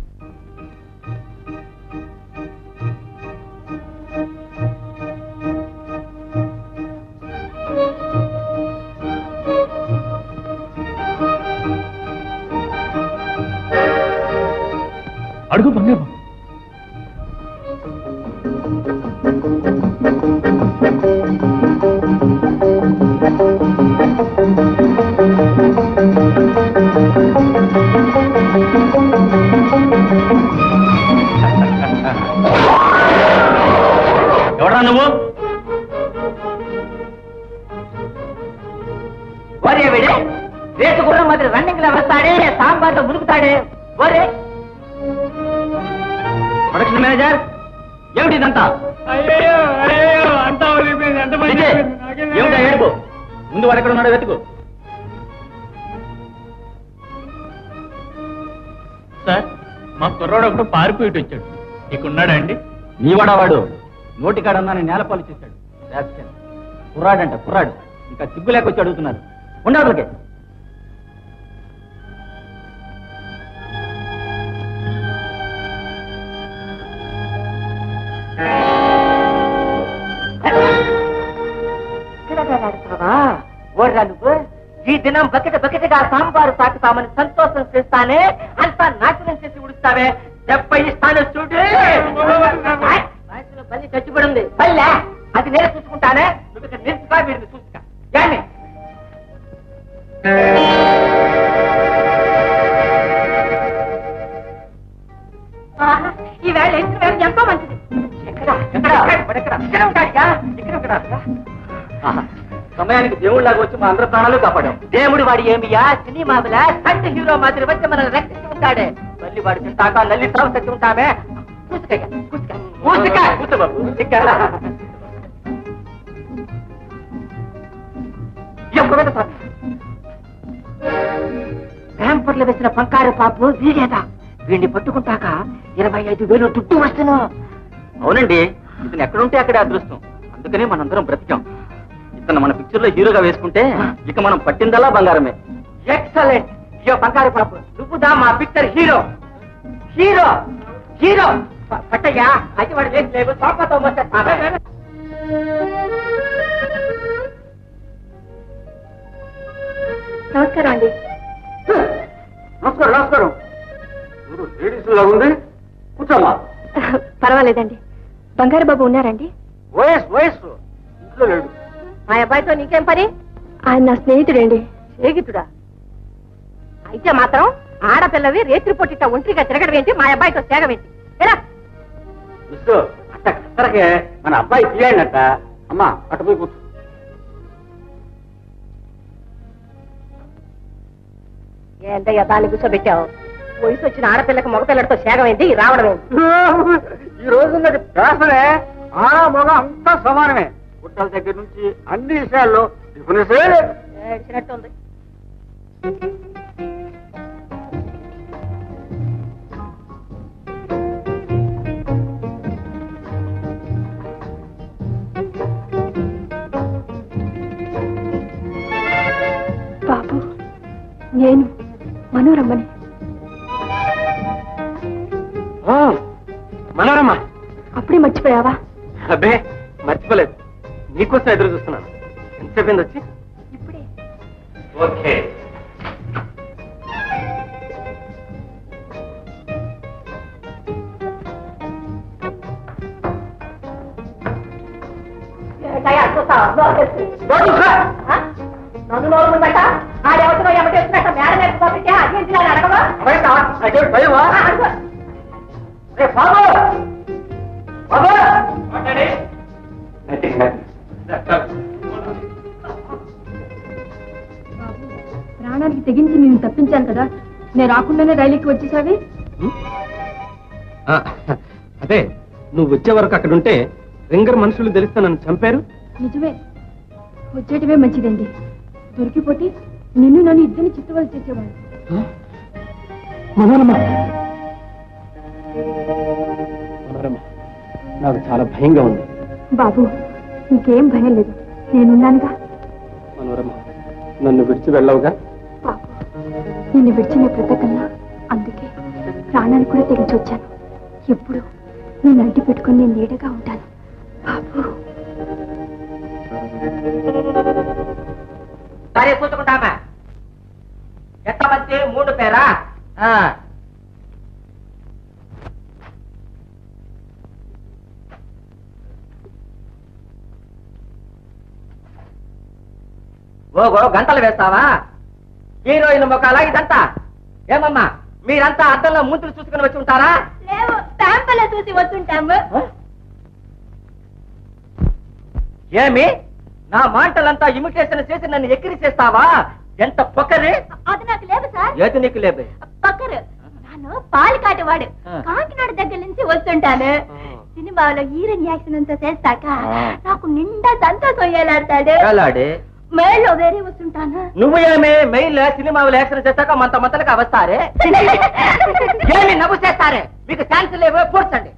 అడుగు బంగారు బాబు ఎవరా నువ్వు ఒరే వీడే రేసు గుర్రం మాదిరి రన్నింగ్ లో వస్తాడే సాంబార్లో మునుకుతాడే ఒరే ప్రొడక్షన్ మేనేజర్ ఏమిటి ఇదంతా అయ్యో అయ్యో అంతా వదిలిపోయింది ఎంత మంది విజయ్, ఏమిటా ఏడుపు ముందు వాడు ఎక్కడ ఉన్నాడో వెతుకు సార్ మా కుర్రాడు ఒకడు పారిపోయి ఇటు వచ్చాడు ఇక్కడున్నాడా అండి నీవాడా వాడు నోటికాడన్నాను నేలపాలు చేశాడు రాస్కెల్. కుర్రాడంట కుర్రాడు ఇంకా సిగ్గు లేక వచ్చి అడుగుతున్నారు ఉండవలకే ఓర్రా నువ్వు ఈ దినం బకెట బకెటగా సాంబారు తాకుతామని సంతోషం చేస్తానే అంతా నాశనం చేసి ఉడుస్తావే దెబ్బ ఇస్తాను చూడు వయసులో పల్లి చచ్చిపడింది పల్లె అది నేను చూసుకుంటానే నువ్వు ఇక్కడ నిలుచుకో వీడిని చూసుకా జాన్ని ఈ వేళ ఇంటి వేళ ఎంతో మంచిది ఎక్కడ ఎక్కడ ఎక్కడ ఇక్కడ ఉంటాడిగా ఇక్కడ ఉంటాడా ఆహా. సమయానికి దేవుళ్ళగా వచ్చి మా అందరి ప్రాణాలు కాపాడాం దేవుడు వాడి ఏమియా సినిమాల సంత హీరో మాదిరి వచ్చి మనల్ని రక్షించి ఉంటాడే మళ్ళీ వాడి తింటాక నల్లి తావు సచ్చి ఉంటామే కూసుకయ్య, కూసుక, కూసుక, కూసు బాబు, కూసుక. ఎప్పుడు మీద స్వామి? ర్యాంపర్లు వేసిన పంకారు పాపు వీడేదా వీడిని పట్టుకుంటాక ఇరవై ఐదు వేలు దుడ్డు వస్తును అవునండి ఇతను ఎక్కడుంటే అక్కడే అదృష్టం అందుకనే మనందరం బ్రతికాం ఇతను మన పిక్చర్ లో హీరోగా వేసుకుంటే ఇక మనం పట్టిందల్లా బంగారమే ఎక్సలెంట్ ఇయో బంగారు పాపు నువ్వుదా మా పిక్చర్ హీరో హీరో హీరో ప- పట్టయ్యా అయితే వాడు లేచి లేవు సోఫాతో వచ్చేస్తాను నమస్కారం అండి నమస్కారం నమస్కారం చూడు లేడీస్ లాగా ఉంది కూర్చోమ్మా పర్వాలేదండి బంగారు బాబు ఉన్నారండి వయసు వయసు ఇంట్లో లేడు మా అబ్బాయితో నీకేం పని ఆయన నా స్నేహితుడండి స్నేహితుడా అయితే మాత్రం ఆడపిల్లవి రేత్రి పొట్టిట ఒంటరిగా తిరగడం ఏంటి మా అబ్బాయితో తేగమేంటి ఎలా మిస్ అట్ట కత్తరకే మన అబ్బాయి తీయండట అమ్మా అటు పోయి కూర్చో ఏంటయ్యా దాన్ని కూర్చోబెట్టావు వయసు వచ్చిన ఆడపిల్లకి మగపిల్లడితో సేగం ఏంటి రావడం ఏంటి ఈ రోజున్నది ఫ్యాషనే ఆడ మగ అంతా సమానమే గుట్టల దగ్గర నుంచి అన్ని విషయాల్లో డిఫరెన్సే లేదు ఏడ్చినట్టుంది బాబు నేను మనోరమ్మని మనోరమ్మా అప్పుడే మర్చిపోయావా అబ్బే మర్చిపోలేదు నీకోసం ఎదురు చూస్తున్నాను ఎంతసేపు అయింది వచ్చి ఇప్పుడే ఓకే ఏంటయ్యా, చూస్తావా? నోరు తెరిచి. నోరు మూసుకో. ఆ? నన్ను నోరు ముందట ఆడెవరితో ఎమటేస్తున్నట్ట మేడ మీద పంపించా అదేంటి అని అడగవా ఆ, అడుగు. ప్రాణానికి తెగించి నేను తప్పించాను కదా నేను రాకుండానే రైలుకి వచ్చేసావి ఆ, అదే నువ్వు వచ్చే వరకు అక్కడ ఉంటే రింగర్ మనుషులు తెలిస్తే నన్ను చంపారు నిజమే వచ్చేటవే మంచిదండి దొరికిపోతే నిన్ను నన్ను ఇద్దరిని చిత్తవలు చేసేవాడు మనోరమ మనోరమ నాకు చాలా భయంగా ఉంది బాబు నీకేం భయం లేదు నేనున్నానుగా మనోరమ నన్ను విడిచి వెళ్ళవుగా బాబు నిన్ను విడిచిన బ్రతకన్నా అందుకే ప్రాణాన్ని కూడా తెగించి వచ్చాను ఎప్పుడు నేను అడ్డు పెట్టుకుని నేను నీడగా ఉంటాను బాబు సరే చూసుకుంటామా ఎంతమంది మూడు పేరా ఆ. ఓగో గంటలు వేస్తావా హీరోయిన్ ముఖాలా ఇదంతా ఏమమ్మా మీరంతా అద్దంలో ముందులు చూసుకుని వచ్చి ఉంటారా లేవు శాంపల్ చూసి వస్తుంటాము ఏమి నా మాటలంతా ఇమిటేషన్ చేసి నన్ను ఎక్కిరి చేస్తావా ఎంత పొక్కరి అది నాకు లేదు సార్ ఏది నీకు లేబే పక్కరు నాను పాలు కాటేవాడు ఆ. కాకినాడ దగ్గర నుంచి వస్తుంటాను సినిమాలో హీరోయిన్ యాక్షన్ అంతా చేస్తాక ఆ. నాకు నిండా సంతోషం ఏలాడతాడు ఎలాడే మేలో వేరే వస్తుంటాను నువ్వు ఏమి మెయిల్ సినిమాలు యాక్షన్ చేస్తాక మంత మంతలకు అవస్తారే ఏమి నవ్వు చేస్తారే మీకు ఛాన్స్ లేవో పూడ్చండి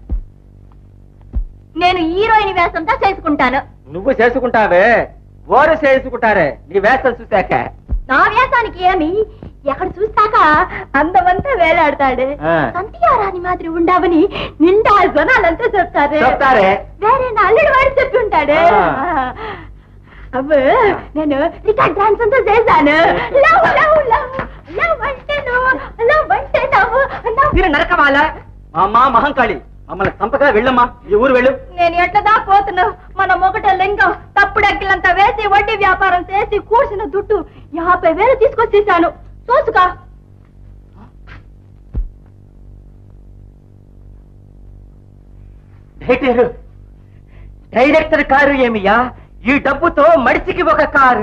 నేను హీరోయిన్ వేషంతో చేసుకుంటాను నువ్వు చేసుకుంటావే ఓరు చేసుకుంటారే నీ వేషం చూశాక నా వేషానికి ఏమి ఎక్కడ చూస్తాక అందమంతా వేలాడతాడు ఆ. సంతియారాని మాదిరి ఉండవని నిండా జనాలంతా చెప్తారు చెప్తారే వేరే నా అల్లుడు వాడు చెప్పి ఉంటాడు ఆ. అవ్వ నేను రికార్డ్ డాన్స్ అంతా చేశాను లవ్ లవ్ లవ్ లవ్ అంటే నువ్వు లవ్ అంటే నవ్వు నవ్వు. మీరు నరకమాల మా అమ్మ మహంకాళి మమ్మల్ని చంపగా వెళ్ళమ్మా ఈ ఊరు వెళ్ళు నేను ఎట్లదా పోతున్నావు మన మొగట లింగం తప్పుడెక్కిలంతా వేసి వడ్డీ వ్యాపారం చేసి కూర్చిన దుట్టు యాభై వేలు తీసుకొచ్చేసాను చూసుగా డైరెక్టర్ డైరెక్టర్ కారు ఏమియా ఈ డబ్బుతో మడిచికి ఒక కారు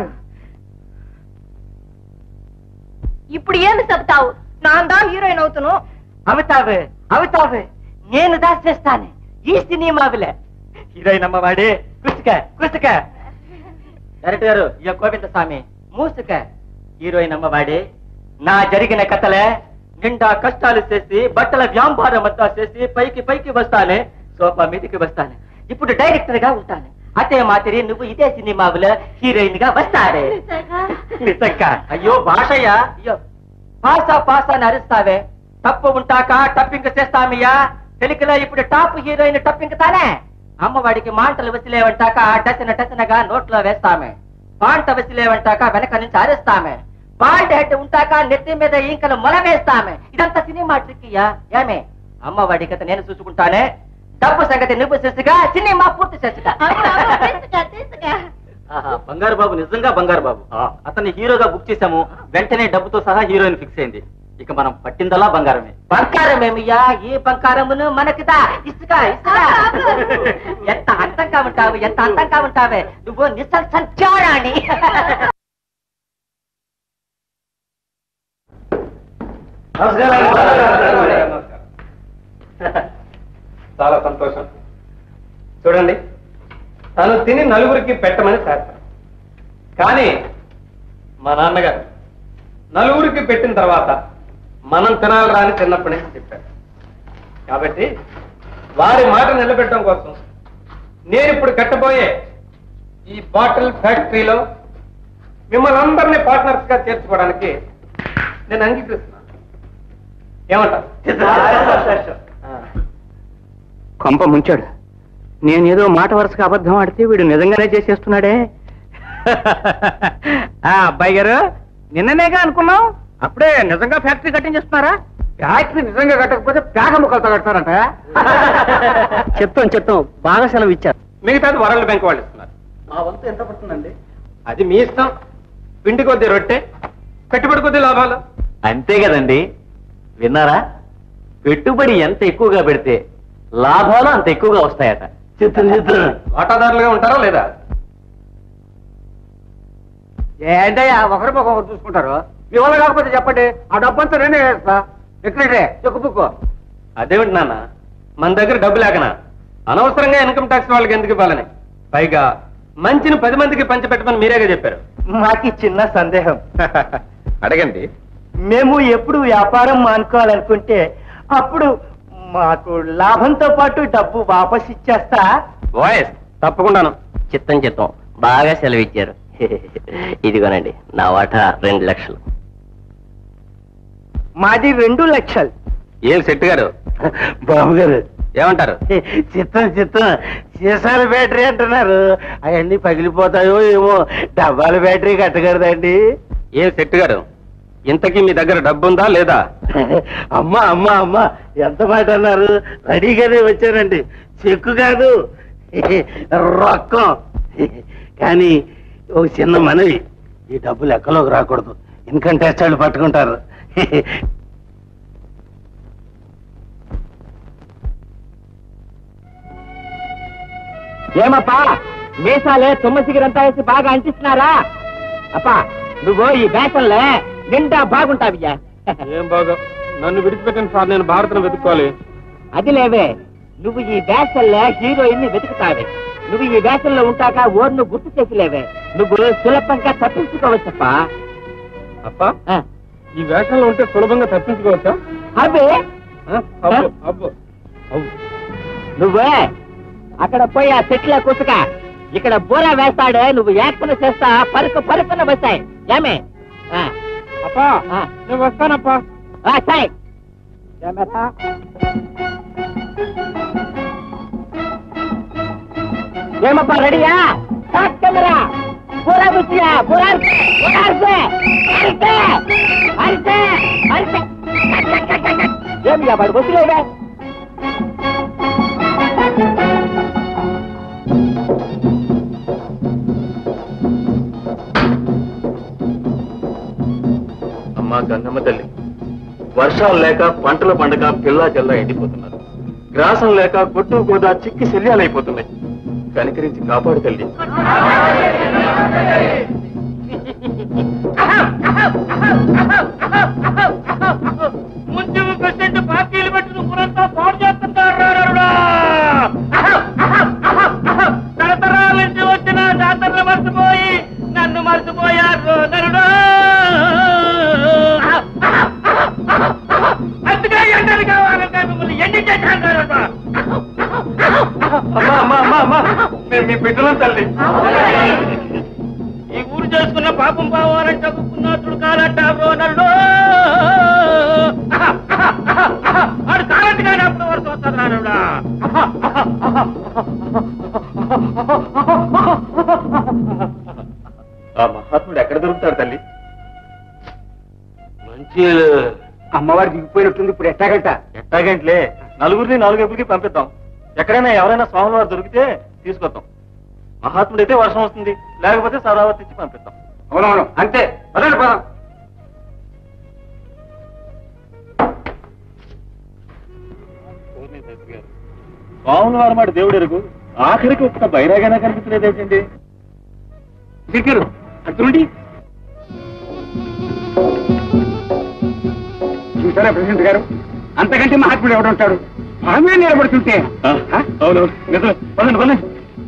ఇప్పుడు ఏమి చెప్తావు నాందా హీరోయిన్ అవుతును అవుతావే అవుతావే నేను దాచేస్తాను ఈ సినిమావిలే హీరోయిన్ అమ్మవాడే కుసుక కుసుక డైరెక్టర్ గారు ఇక గోవింద స్వామి మూసుక హీరోయిన్ అమ్మవాడే నా జరిగిన కథలే నిండా కష్టాలు చేసి బట్టల వ్యాపారం అంతా చేసి పైకి పైకి వస్తానే సోఫా మీదకి వస్తాను ఇప్పుడు డైరెక్టర్ గా ఉంటాను అదే మాదిరి నువ్వు ఇదే సినిమాలో హీరోయిన్ గా వస్తాడే నిజంగా అయ్యో భాషయ్య అయ్యో పాసా పాసా అని అరుస్తావే తప్పు ఉంటాక టప్పింగ్ చేస్తామయ్యా తెలుగులో ఇప్పుడు టాప్ హీరోయిన్ టప్పింగ్ తానే అమ్మవాడికి మాంటలు వసిలేవంటాక డసన డసనగా నోట్లో వేస్తామే పాంట వసిలేవంటాక వెనక నుంచి అరుస్తామే పాంట హెడ్ ఉంటాక నెత్తి మీద ఇంకలు మొలవేస్తామే ఇదంతా సినిమా ట్రిక్కియా ఏమే అమ్మవాడి కథ నేను చూసుకుంటానే డబ్బు సంగతి నువ్వు చేసిగా సినిమా పూర్తి చేసిగా ఆహా, బంగారు బాబు నిజంగా బంగారు బాబు అతన్ని హీరోగా బుక్ చేశాము వెంటనే డబ్బుతో సహా హీరోయిన్ ఫిక్స్ అయింది ఇక మనం పట్టిందల్లా బంగారమే బంకారం ఏమియా ఈ బంకారమును మనకిదా ఇసుక ఇసుక ఎంత అందంగా ఉంటావు ఎంత అందంగా ఉంటావే నువ్వు నిసల్ సంచారాణి చాలా సంతోషం చూడండి తను తిని నలుగురికి పెట్టమని శాస్త్రం కానీ మా నాన్నగారు నలుగురికి పెట్టిన తర్వాత మనం తినాలి అని చిన్నప్పటి నుంచి చెప్పారు కాబట్టి వారి మాట నిలబెట్టడం కోసం నేను ఇప్పుడు కట్టబోయే ఈ బాటిల్ ఫ్యాక్టరీలో మిమ్మల్ని అందరినీ పార్ట్నర్స్ గా చేర్చుకోవడానికి నేను అంగీకరిస్తున్నాను ఏమంటారు కొంప ముంచాడు నేనేదో మాట వరుసగా అబద్ధం ఆడితే వీడు నిజంగానే చేసేస్తున్నాడే ఆ, అబ్బాయి గారు నిన్ననేగా అనుకున్నాం అప్పుడే నిజంగా ఫ్యాక్టరీ కట్టించేస్తున్నారా ఫ్యాక్టరీ నిజంగా కట్టకపోతే పేక ముక్కలతో కడతారంట చెప్తాం చెప్తాం బాగా సెలవు ఇచ్చారు మిగతాది వరల్డ్ బ్యాంక్ వాళ్ళు ఇస్తున్నారు మా వంతు ఎంత పడుతుందండి అది మీ ఇష్టం పిండి కొద్ది రొట్టె పెట్టుబడి కొద్ది లాభాలు అంతే కదండి విన్నారా పెట్టుబడి ఎంత ఎక్కువగా పెడితే లాభాలు అంత ఎక్కువగా వస్తాయట చిత్రం చిత్రం వాటాదారులుగా ఉంటారా లేదా ఏంటయ్యా ఒకరికొకరు చూసుకుంటారు మీ వల్ల కాకపోతే చెప్పండి ఆ డబ్బంతా నేనే వేస్తా ఎక్కడే చెక్కు బుక్ అదేమిటి నాన్న మన దగ్గర డబ్బు లేకనా అనవసరంగా ఇన్కమ్ ట్యాక్స్ వాళ్ళకి ఎందుకు ఇవ్వాలని పైగా మంచిని పది మందికి పంచిపెట్టమని మీరేగా చెప్పారు మాకి చిన్న సందేహం అడగండి మేము ఎప్పుడు వ్యాపారం మానుకోవాలనుకుంటే అప్పుడు మాకు లాభంతో పాటు డబ్బు వాపస్ ఇచ్చేస్తా వాయిస్ తప్పకుండాను చిత్తం చిత్తం బాగా సెలవిచ్చారు ఇదిగోనండి నా వాటా రెండు లక్షలు మాది రెండు లక్షలు ఏం శెట్టి గారు బాబు గారు ఏమంటారు చిత్తం చిత్తం సీసాల బ్యాటరీ అంటున్నారు అవన్నీ పగిలిపోతాయో ఏమో డబ్బాల బ్యాటరీ కట్టగలదండి ఏం శెట్టి గారు ఇంతకీ మీ దగ్గర డబ్బు ఉందా లేదా అమ్మా అమ్మా అమ్మా ఎంత మాట అన్నారు రెడీగానే వచ్చానండి చెక్కు కాదు రొక్కం కానీ ఒక చిన్న మనవి ఈ డబ్బు లెక్కలోకి రాకూడదు ఇన్కమ్ ట్యాక్స్ వాళ్ళు పట్టుకుంటారు ఏమప్పా మీసాలే తుమ్మ సిగరంతా వేసి బాగా అంటిస్తున్నారా అప్పా నువ్వు ఈ వేషంలే నిండా బాగుంటావియ్యా ఏం బాగా నన్ను విడిచిపెట్టిన సార్ నేను భారతను వెతుక్కోవాలి అది లేవే నువ్వు ఈ వేషంలో హీరోయిన్ ని వెతుకుతావే నువ్వు ఈ వేషంలో ఉంటాక ఓర్ను గుర్తు చేసిలేవే నువ్వు సులభంగా తప్పించుకోవచ్చప్పా అప్ప ఈ వేషంలో ఉంటే సులభంగా తప్పించుకోవచ్చా అబ్బే అబ్బో అబ్బో నువ్వే అక్కడ పోయి ఆ చెట్ల కుసుక ఇక్కడ బూర వేస్తాడే నువ్వు యాక్షన్ చేస్తా పరుకు పరుకున వస్తాయి ఏమే ఆ, అప్పా ఆ, నేను వస్తానప్పా ఆ, సై. ఏమేతా? ఏమప్పా రెడీయా స్టార్ట్ కెమెరా పూరా బుచ్చియా పూరా పూరా అరిసే అరిసే అరిసే అరిసే ఏమియా వాడు బుచ్చిలేవే అమ్మా గంగమ్మ తల్లి వర్షాలు లేక పంటల పండగ పిల్ల జల్లా ఎండిపోతున్నారు గ్రాసం లేక గొట్టు గోదా చిక్కి శల్యాలైపోతున్నాయి కనికరించి కాపాడు తల్లి ముందు ప్రెసిడెంట్ పార్టీలు పెట్టిన ఊరంతా పాడు చేస్తున్నారు తరతరాల నుంచి వచ్చిన జాతరలు మర్చిపోయి నన్ను మర్చిపోయారు నరుడు అందుకే ఎండలు కావాలి మిమ్మల్ని ఎండి చేశాను అమ్మా అమ్మా అమ్మా అమ్మా మేము మీ బిడ్డలం తల్లి ఈ ఊరు చేసుకున్న పాపం పోవాలని చదువుకున్నప్పుడు కాలంటారు నల్లు ఆడు కాలంటి కానీ అప్పుడు వరకు వస్తుంది నానుడా ఆ మహాత్ముడు ఎక్కడ దొరుకుతాడు తల్లి మంచి అమ్మవారు దిగిపోయినట్టుంది ఇప్పుడు ఎట్టాగంట ఎట్టాగంట్లే నలుగురిని నాలుగు వైపులకి పంపిద్దాం ఎక్కడైనా ఎవరైనా స్వామి వారు దొరికితే తీసుకొద్దాం మహాత్ముడైతే వర్షం వస్తుంది లేకపోతే సరావతి ఇచ్చి పంపిద్దాం అవునవును అంతే పదండి పదం స్వాముల వారు మాట దేవుడు ఎరుగు ఆఖరికి ఒక్క బైరాగైనా కనిపించలేదు ఏంటండి దిక్కరు అట్లుండి చూసారా ప్రెసిడెంట్ గారు అంతకంటే మహాత్ముడు ఎవడు ఉంటాడు ఆమె నిలబడుతుంటే అవును నిజమే పదండి పదండి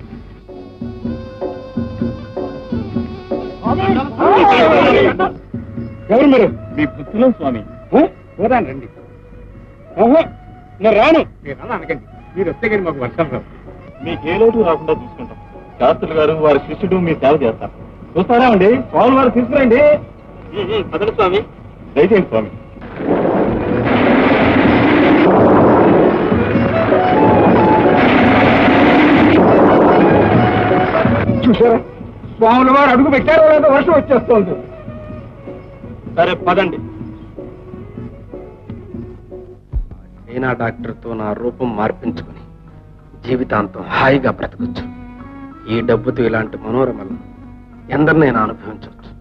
ఎవరు మీరు మీ పుత్రులం స్వామి పోదాను రండి ఓహో నేను రాను మీరు అలా అనకండి మీరు వస్తే కానీ మాకు వర్షం రావు మీకు ఏ లోటు రాకుండా చూసుకుంటాం శాస్త్రులు గారు వారి శిష్యుడు మీ సేవ చేస్తారు చూస్తారా అండి స్వామి వారు తీసుకురండి పదండి స్వామి దయచేయండి స్వామి చూసారా స్వాముల వారు అడుగు పెట్టారో లేదో వర్షం వచ్చేస్తోంది సరే పదండి చైనా డాక్టర్తో నా రూపం మార్పించుకుని జీవితాంతం హాయిగా బ్రతకొచ్చు ఈ డబ్బుతో ఇలాంటి మనోరమలు ఎందరినైనా అనుభవించవచ్చు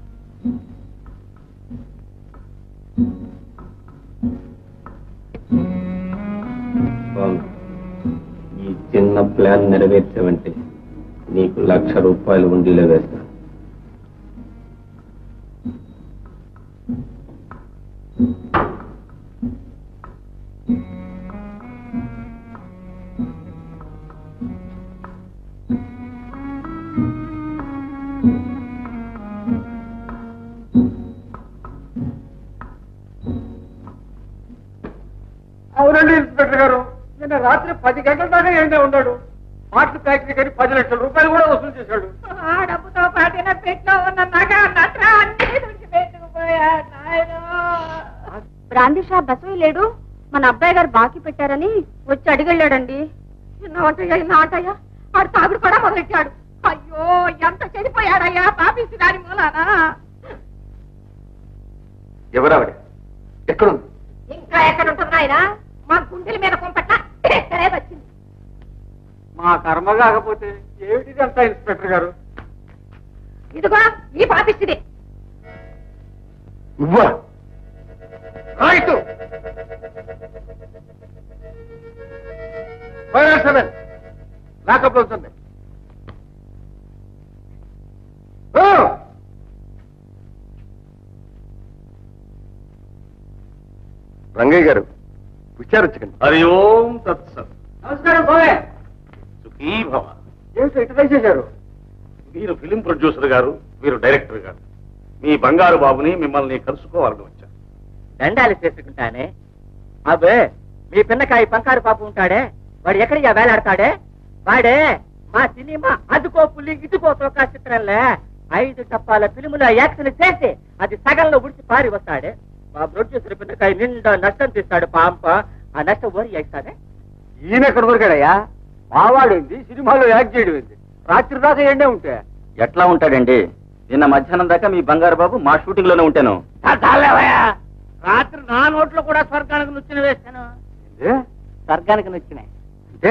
స్వామి ఈ చిన్న ప్లాన్ నెరవేర్చావంటే నీకు లక్ష రూపాయలు ఉండిలో వేస్తా అవునండి ఇన్స్పెక్టర్ గారు నిన్న రాత్రి పది గంటల దాకా ఏంటే ఉన్నాడు మాటలు ఫ్యాక్టరీ కానీ పది లక్షల రూపాయలు కూడా వసూలు చేశాడు ఆ డబ్బుతో పాటిన పెట్లో ఉన్న నగ నట్ర అన్ని పెట్టుకుపోయా బ్రాందీ షాప్ బసవి లేడు మన అబ్బాయి గారు బాకీ పెట్టారని వచ్చి అడిగెళ్ళాడండి ఇన్నాటయ్యా ఇన్నాటయ్యా ఆడు తాగుడు కూడా మొదలెట్టాడు అయ్యో ఎంత చెడిపోయాడయ్యా పాపిసి దాని మూలానా ఎవరావిడ ఎక్కడుంది ఇంకా ఎక్కడ ఉంటుంది ఆయన మా గుండెల మీద కొంపట్ల ఎక్కడే వచ్చింది మా కర్మ కాకపోతే ఏమిటిది అంతా ఇన్స్పెక్టర్ గారు ఇదిగో ఈ పాపిస్తుంది నువ్వా రైట్ ఫైవ్ సెవెన్ లాకప్ అవుతుంది రంగయ్య గారు విచారించకండి హరి ఓం తత్సత్ నమస్కారం బాయ్ సుఖీ భవ ఏమిటి ఇటు చేశారు వీరు ఫిలిం ప్రొడ్యూసర్ గారు వీరు డైరెక్టర్ గారు మీ బంగారు బాబుని మిమ్మల్ని కలుసుకోవాలని వచ్చాను దండాలు చేసుకుంటానే అబ్బే మీ పిన్నకాయ పంకారు పాప ఉంటాడే వాడు ఎక్కడికి వేలాడతాడే వాడే మా సినిమా అదుకో పులి ఇదుకో తోకా చిత్రంలే ఐదు టప్పాల ఫిలిముల యాక్షన్ చేసి అది సగంలో ఉడిచి పారి వస్తాడే మా ప్రొడ్యూసర్ పిన్నకాయ నిండా నష్టం తీస్తాడు పాంప ఆ నష్టం ఓరి వేస్తాడే ఈయన ఎక్కడ దొరికాడయ్యా మావాడేంది సినిమాలో యాక్ట్ చేయడం ఏంది రాత్రి దాకా ఎండే ఉంటే ఎట్లా ఉంటాడండి నిన్న మధ్యాహ్నం దాకా మీ బంగారు బాబు మా షూటింగ్ లోనే ఉంటాను చాలేవయ్యా రాత్రి నా నోట్లో కూడా స్వర్గానికి నొచ్చిన వేస్తాను స్వర్గానికి నొచ్చినాయి అంటే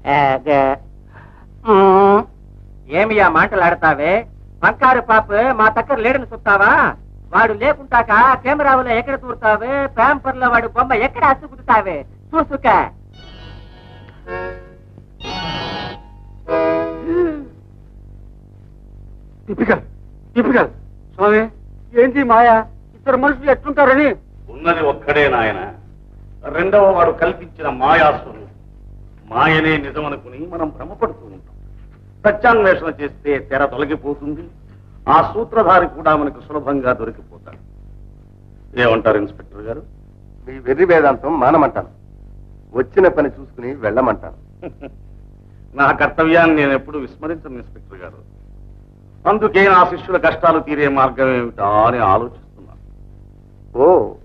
ఏమి ఆ మాటలు ఆడతావే బంకారు పాప మా దగ్గర లేడని చూస్తావా వాడు లేకుంటాక కెమెరాలో ఎక్కడ చూడతావే పేంపర్ లో వాడు బొమ్మ ఎక్కడ అసుకుతావే చూసుక టిపికల్ టిపికల్ స్వామి ఏంటి మాయా ఇద్దరు మనుషులు ఎట్లుంటారని ఉన్నది ఒక్కడే నాయన రెండవ వాడు కల్పించిన మాయాసును మాయనే నిజమనుకుని మనం భ్రమపడుతూ ఉంటాం ప్రత్యాన్వేషణ చేస్తే తెర తొలగిపోతుంది ఆ సూత్రధారి కూడా మనకు సులభంగా దొరికిపోతాడు ఏమంటారు ఇన్స్పెక్టర్ గారు మీ వెర్రి వేదాంతం మానమంటాను వచ్చిన పని చూసుకుని వెళ్ళమంటాను నా కర్తవ్యాన్ని నేను ఎప్పుడు విస్మరించను ఇన్స్పెక్టర్ గారు అందుకే నా శిష్యుల కష్టాలు తీరే మార్గం ఏమిటా అని ఆలోచిస్తున్నాను ఓ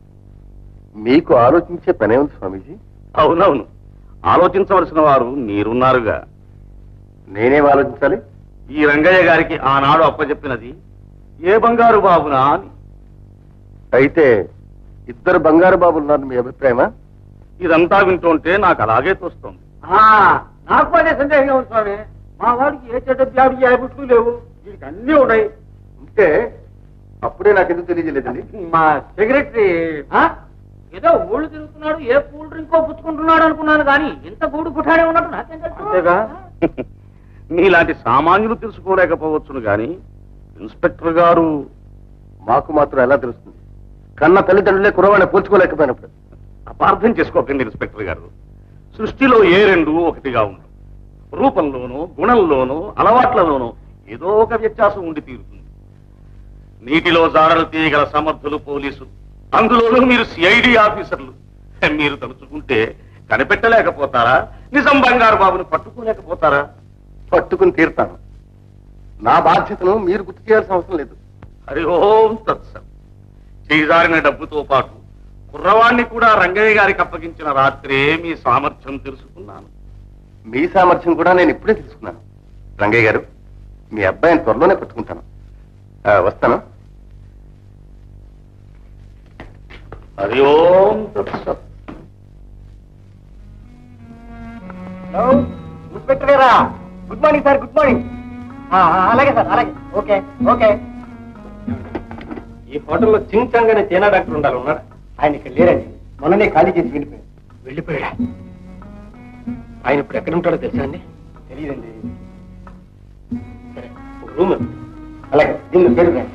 మీకు ఆలోచించే పనే ఉంది స్వామీజీ అవునవును ఆలోచించవలసిన వారు మీరున్నారుగా నేనేం ఆలోచించాలి ఈ రంగయ్య గారికి ఆనాడు అప్పచెప్పినది ఏ బంగారు బాబునా అని అయితే ఇద్దరు బంగారు బాబులు ఉన్నారు మీ అభిప్రాయమా ఇదంతా వింటుంటే నాకు అలాగే తోస్తుంది ఆ, నాకు అదే సందేహంగా ఉంది స్వామి మా వాడికి ఏ చెడ్డ వ్యాధి హ్యాబిట్లు లేవు వీడికి అన్నీ ఉన్నాయి ఉంటే అప్పుడే నాకు ఎందుకు తెలియజేయలేదండి మా సెక్రటరీ ఏదో ఊళ్ళు తిరుగుతున్నాడు ఏ కూల్ డ్రింకో పుచ్చుకుంటున్నాడు అనుకున్నాను కానీ ఇంత గూడు పుట్టాడే ఉన్నట్టు నాకేం తెలుసు అంతేగా మీలాంటి సామాన్యులు తెలుసుకోలేకపోవచ్చును గాని ఇన్స్పెక్టర్ గారు మాకు మాత్రం ఎలా తెలుస్తుంది కన్న తల్లిదండ్రులే కురవాణి పోల్చుకోలేకపోయినప్పుడు అపార్థం చేసుకోకండి ఇన్స్పెక్టర్ గారు సృష్టిలో ఏ రెండు ఒకటిగా ఉండవు రూపంలోనూ గుణంలోనూ అలవాట్లలోనూ ఏదో ఒక వ్యత్యాసం ఉండి తీరుతుంది నీటిలో జాడలు తీయగల సమర్థులు పోలీసులు అందులోనూ మీరు సిఐడి ఆఫీసర్లు మీరు తలుచుకుంటే కనిపెట్టలేకపోతారా నిజం బంగారు బాబుని పట్టుకోలేకపోతారా పట్టుకుని తీరుతాను నా బాధ్యతను మీరు గుర్తు చేయాల్సిన అవసరం లేదు హరి ఓం తత్సం చేజారిన డబ్బుతో పాటు కుర్రవాణ్ణి కూడా రంగయ్య గారికి అప్పగించిన రాత్రే మీ సామర్థ్యం తెలుసుకున్నాను మీ సామర్థ్యం కూడా నేను ఇప్పుడే తెలుసుకున్నాను రంగయ్య గారు మీ అబ్బాయిని త్వరలోనే పట్టుకుంటాను ఆ, వస్తాను హరి ఓం తత్సం హలో ఇన్స్పెక్టర్ గారా good morning sir good morning అలాగే సార్ అలాగే ఓకే ఓకే ఈ హోటల్లో చింగ్ చాంగ్ అనే చైనా డాక్టర్ ఉండాలి ఉన్నాడు ఆయన ఇక్కడ లేరండి మొన్ననే ఖాళీ చేసి వెళ్ళిపోయాడు వెళ్ళిపోయాడా ఆయన ఇప్పుడు ఎక్కడ ఉంటాడో తెలుసా అండి తెలియదండి సరే ఒక రూమ్ అలాగే దీన్ని పేరు రాయండి.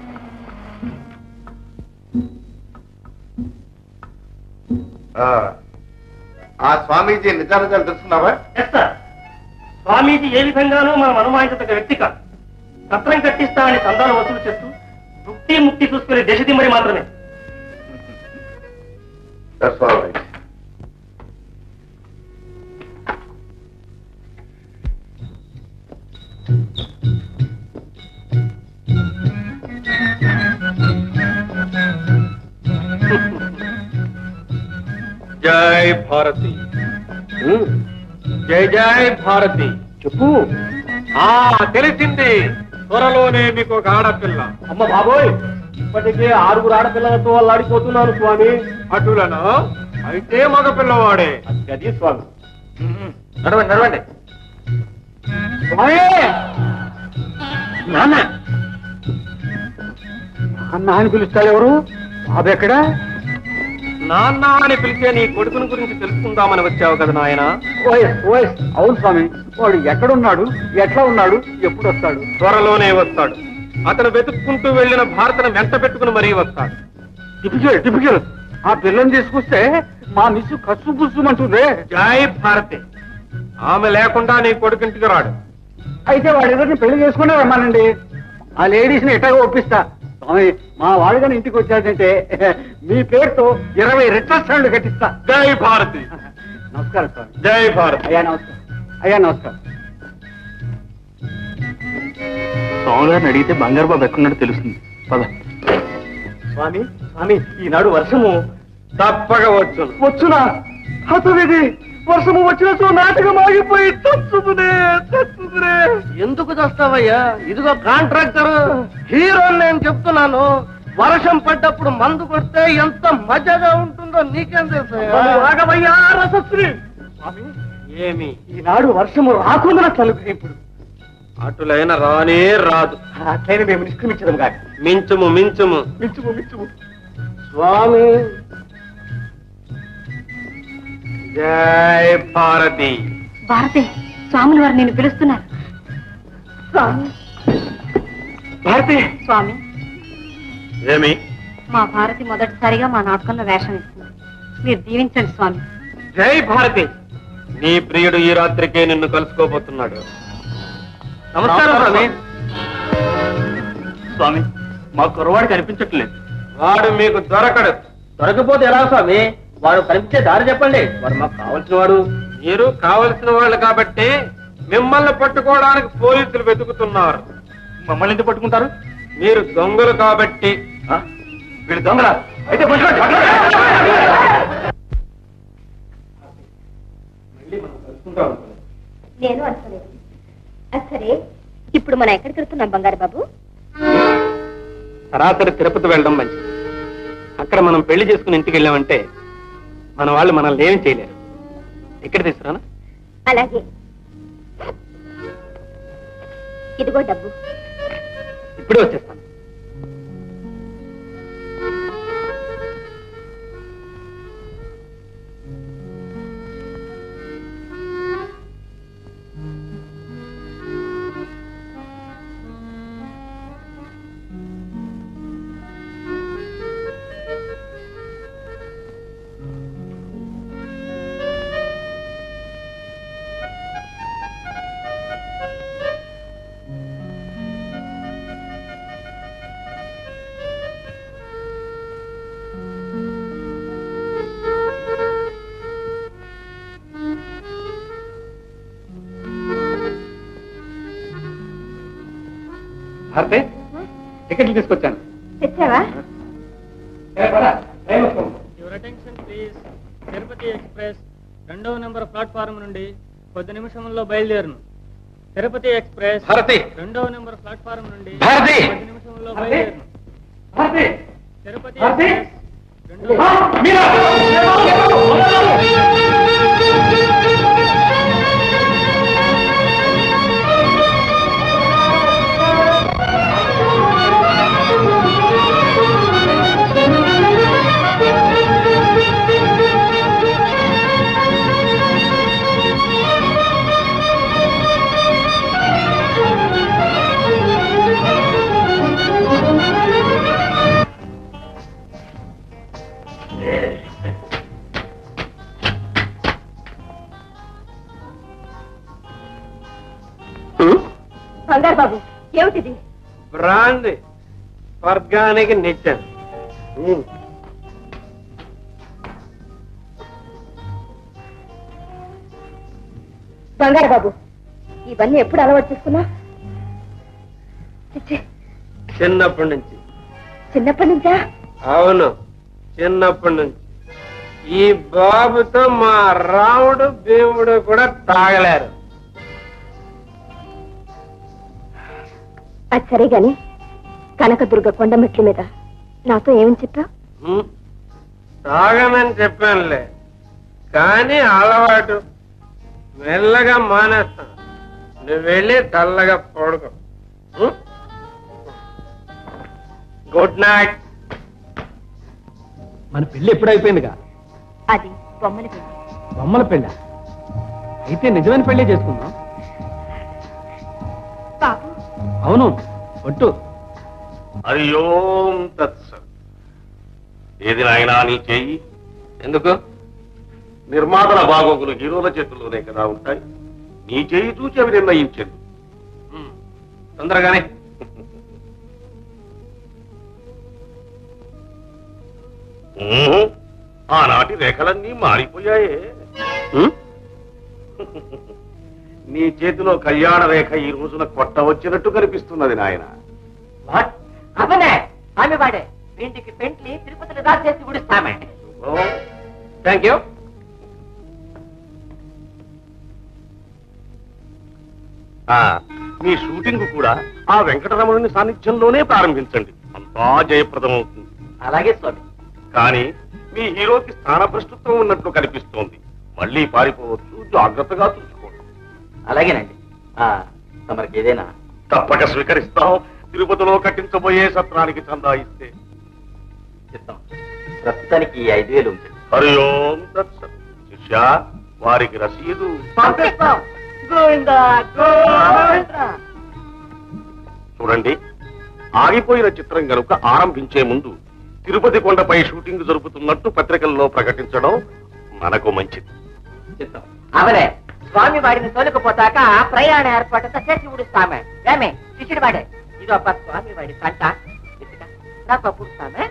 ఆ స్వామీజీ నిజానిజాలు తెలుసుకున్నావా ఎస్ సార్ స్వామీజీ ఏ విధంగానూ మనం అనుమానించదగ్గ వ్యక్తి కాదు సత్రం కట్టిస్తా అని చందాలు వసూలు చేస్తూ ముక్తి ముక్తి చూసుకునే దేశదిమ్మడి మాత్రమే That's all right. జై భారతి జై జై భారతి చెప్పు ఆ తెలిసింది త్వరలోనే మీకు ఒక ఆడపిల్ల అమ్మ బాబోయ్ ఇప్పటికే ఆరుగురు ఆడపిల్లలతో అల్లాడిపోతున్నాను స్వామి అటులను అయితే మగ పిల్లవాడే అది స్వామి నడవండి నడవండి స్వామి నాన్న నాన్న అని పిలుస్తాడు ఎవరు బాబు ఎక్కడా నాన్న అని పిలిచే నీ కొడుకుని గురించి తెలుసుకుందామని వచ్చావు కదా నాయన ఓఎస్ ఓఎస్ అవును స్వామి వాడు ఎక్కడున్నాడు ఎట్లా ఉన్నాడు ఎప్పుడు వస్తాడు త్వరలోనే వస్తాడు అతను వెతుక్కుంటూ వెళ్ళిన భారతను వెంట పెట్టుకుని మరీ వస్తాడు టిపికల్ టిపికల్ ఆ పిల్లని తీసుకొస్తే మా మిస్సు కసు పుస్సుమంటుందే జై భారతి ఆమె లేకుండా నీ కొడుకింటికి రాడు అయితే వాడిద్దరిని పెళ్లి చేసుకునే రమ్మానండి ఆ లేడీస్ ని ఎట్టాగో ఒప్పిస్తా స్వామి మా వాడు కానీ ఇంటికి వచ్చాడంటే మీ పేరుతో ఇరవై రిటర్న్స్ కట్టిస్తా జై భారతి నమస్కారం స్వామి జై భారతి అయ్యా నమస్కారం అయ్యా నమస్కారం స్వామి గారిని అడిగితే బంగారు బాబు ఎక్కడున్నాడో తెలుస్తుంది పద స్వామి స్వామి ఈనాడు వర్షము తప్పగా వచ్చు వచ్చునా హతవిధి వర్షము వచ్చినచో నాటకం ఆగిపోయి తచ్చుకునే తచ్చుకునే ఎందుకు చేస్తావయ్యా ఇదిగో కాంట్రాక్టర్ హీరో నేను చెప్తున్నాను వర్షం పడ్డప్పుడు మందు కొడితే ఎంత మజాగా ఉంటుందో నీకేం తెలుసు రాఘవయ్యా రసస్త్రీ స్వామి ఏమి ఈనాడు వర్షము రాకుండా తలుపు ఇప్పుడు అటులైన రానే రాదు అట్లయినా మేము నిష్క్రమించడం కాక మించుము మించుము మించుము మించుము స్వామి జై భారతి భారతి స్వాములు వారు నేను పిలుస్తున్నారు స్వామి భారతి స్వామి ఏమి మా భారతి మొదటిసారిగా మా నాటకంలో వేషం ఇస్తుంది మీరు దీవించండి స్వామి జై భారతి నీ ప్రియుడు ఈ రాత్రికే నిన్ను కలుసుకోబోతున్నాడు నమస్కారం స్వామి స్వామి మా కుర్రవాడు కనిపించట్లేదు వాడు మీకు దొరకడు దొరకపోతే ఎలా స్వామి వాడు కనిపించే దారి చెప్పండి వాడు మాకు కావాల్సిన వాడు మీరు కావలసిన వాళ్ళు కాబట్టి మిమ్మల్ని పట్టుకోవడానికి పోలీసులు వెతుకుతున్నారు మమ్మల్ని ఎందుకు పట్టుకుంటారు మీరు దొంగలు కాబట్టి వీళ్ళు దొంగల అయితే పట్టుకోండి నేను అనుకోలేదు సరే ఇప్పుడు మనం ఎక్కడికి వెళ్తున్నాం బంగారు బాబు సరాసరి తిరుపతి వెళ్ళడం మంచిది అక్కడ మనం పెళ్లి చేసుకుని ఇంటికి వెళ్ళామంటే మన వాళ్ళు మనల్ని ఏమి చేయలేరు ఎక్కడ తీసుకురానా అలాగే ఇదిగో డబ్బు ఇప్పుడే వచ్చేస్తాను భారతే టికెట్లు తీసుకొచ్చాను తెచ్చావా your attention please Tirupati express రెండవ నెంబర్ ప్లాట్ఫారం నుండి కొద్ది నిమిషంలో బయలుదేరును తిరుపతి ఎక్స్ప్రెస్ భారతి రెండవ నెంబర్ ప్లాట్ఫారం నుండి భారతి! కొద్ది నిమిషంలో బయలుదేరును భారతి తిరుపతి భారతి! ఎక్స్ప్రెస్ రెండవ మీరా! ఆ బంగారు బాబు ఏమిటిది బ్రాంది స్వర్గానికి నిత్యం ఉమ్. బంగారు బాబు ఇవన్నీ ఎప్పుడు అలవాటు చేసుకున్నా చిచ్చి, చిన్నప్పటి నుంచి చిన్నప్పటి నుంచా అవును చిన్నప్పటి నుంచి ఈ బాబుతో మా రాముడు భీముడు కూడా తాగలేరు అది సరే గాని కనకదుర్గ కొండమెట్ల మీద నాతో ఏమని చెప్పా ఉమ్. తాగనని చెప్పానులే కానీ అలవాటు మెల్లగా మానేస్తాను నువ్వు వెళ్ళి చల్లగా పడుకో ఉమ్? గుడ్ నైట్ మన పెళ్లి ఎప్పుడు అయిపోయిందిగా అది బొమ్మల పెళ్లి బొమ్మల పెళ్ళ అయితే నిజమైన పెళ్లి చేసుకుందాం బాబు అవును ఒట్టు హరి ఓం తత్సత్ ఏది నాయనా నీ చెయ్యి ఎందుకు నిర్మాతల బాగోగులు హీరోల చేతుల్లోనే కదా ఉంటాయి నీ చెయ్యి చూసి అవి నిర్ణయించండి ఉమ్, తొందరగానే ఉమ్, ఆనాటి రేఖలన్నీ మారిపోయాయే ఉమ్? నీ చేతిలో కళ్యాణ రేఖ ఈ రోజున కొట్ట వచ్చినట్టు కనిపిస్తున్నది నాయన అవనే ఆమె వాడే ఇంటికి పెంట్లి తిరుపతిలో దాచేసి ఉడిస్తామే థ్యాంక్ యూ ఆ, మీ షూటింగ్ కూడా ఆ వెంకటరమణుని సాన్నిధ్యంలోనే ప్రారంభించండి అంతా జయప్రదమవుతుంది అలాగే స్వామి కానీ మీ హీరోకి స్థానభ్రష్టత్వం ఉన్నట్లు కనిపిస్తోంది మళ్ళీ పారిపోవచ్చు జాగ్రత్తగా చూసుకోండి అలాగేనండి తమరికి ఏదైనా తప్పక స్వీకరిస్తాం తిరుపతిలో కట్టించబోయే సత్రానికి చందా ఇస్తే చిత్తం ప్రస్తుతానికి ఈ ఐదు వేలు ఉంచండి హరి ఓం తత్సత్ శిష్య వారికి రసీదు పంపిస్తాం గోవిందా గోవిందా చూడండి ఆగిపోయిన చిత్రం గనుక ఆరంభించే ముందు తిరుపతి కొండపై షూటింగ్ జరుపుతున్నట్టు పత్రికల్లో ప్రకటించడం మనకు మంచిది చిత్తం అవలే స్వామి వాడిని తోలుకుపోతాక ప్రయాణ ఏర్పాటు చేసి ఉడిస్తామే ఏమే శిష్యుడు వాడే ఇది అబ్బా స్వామి వాడి కంట ఇసుక నాకు పుడుస్తామే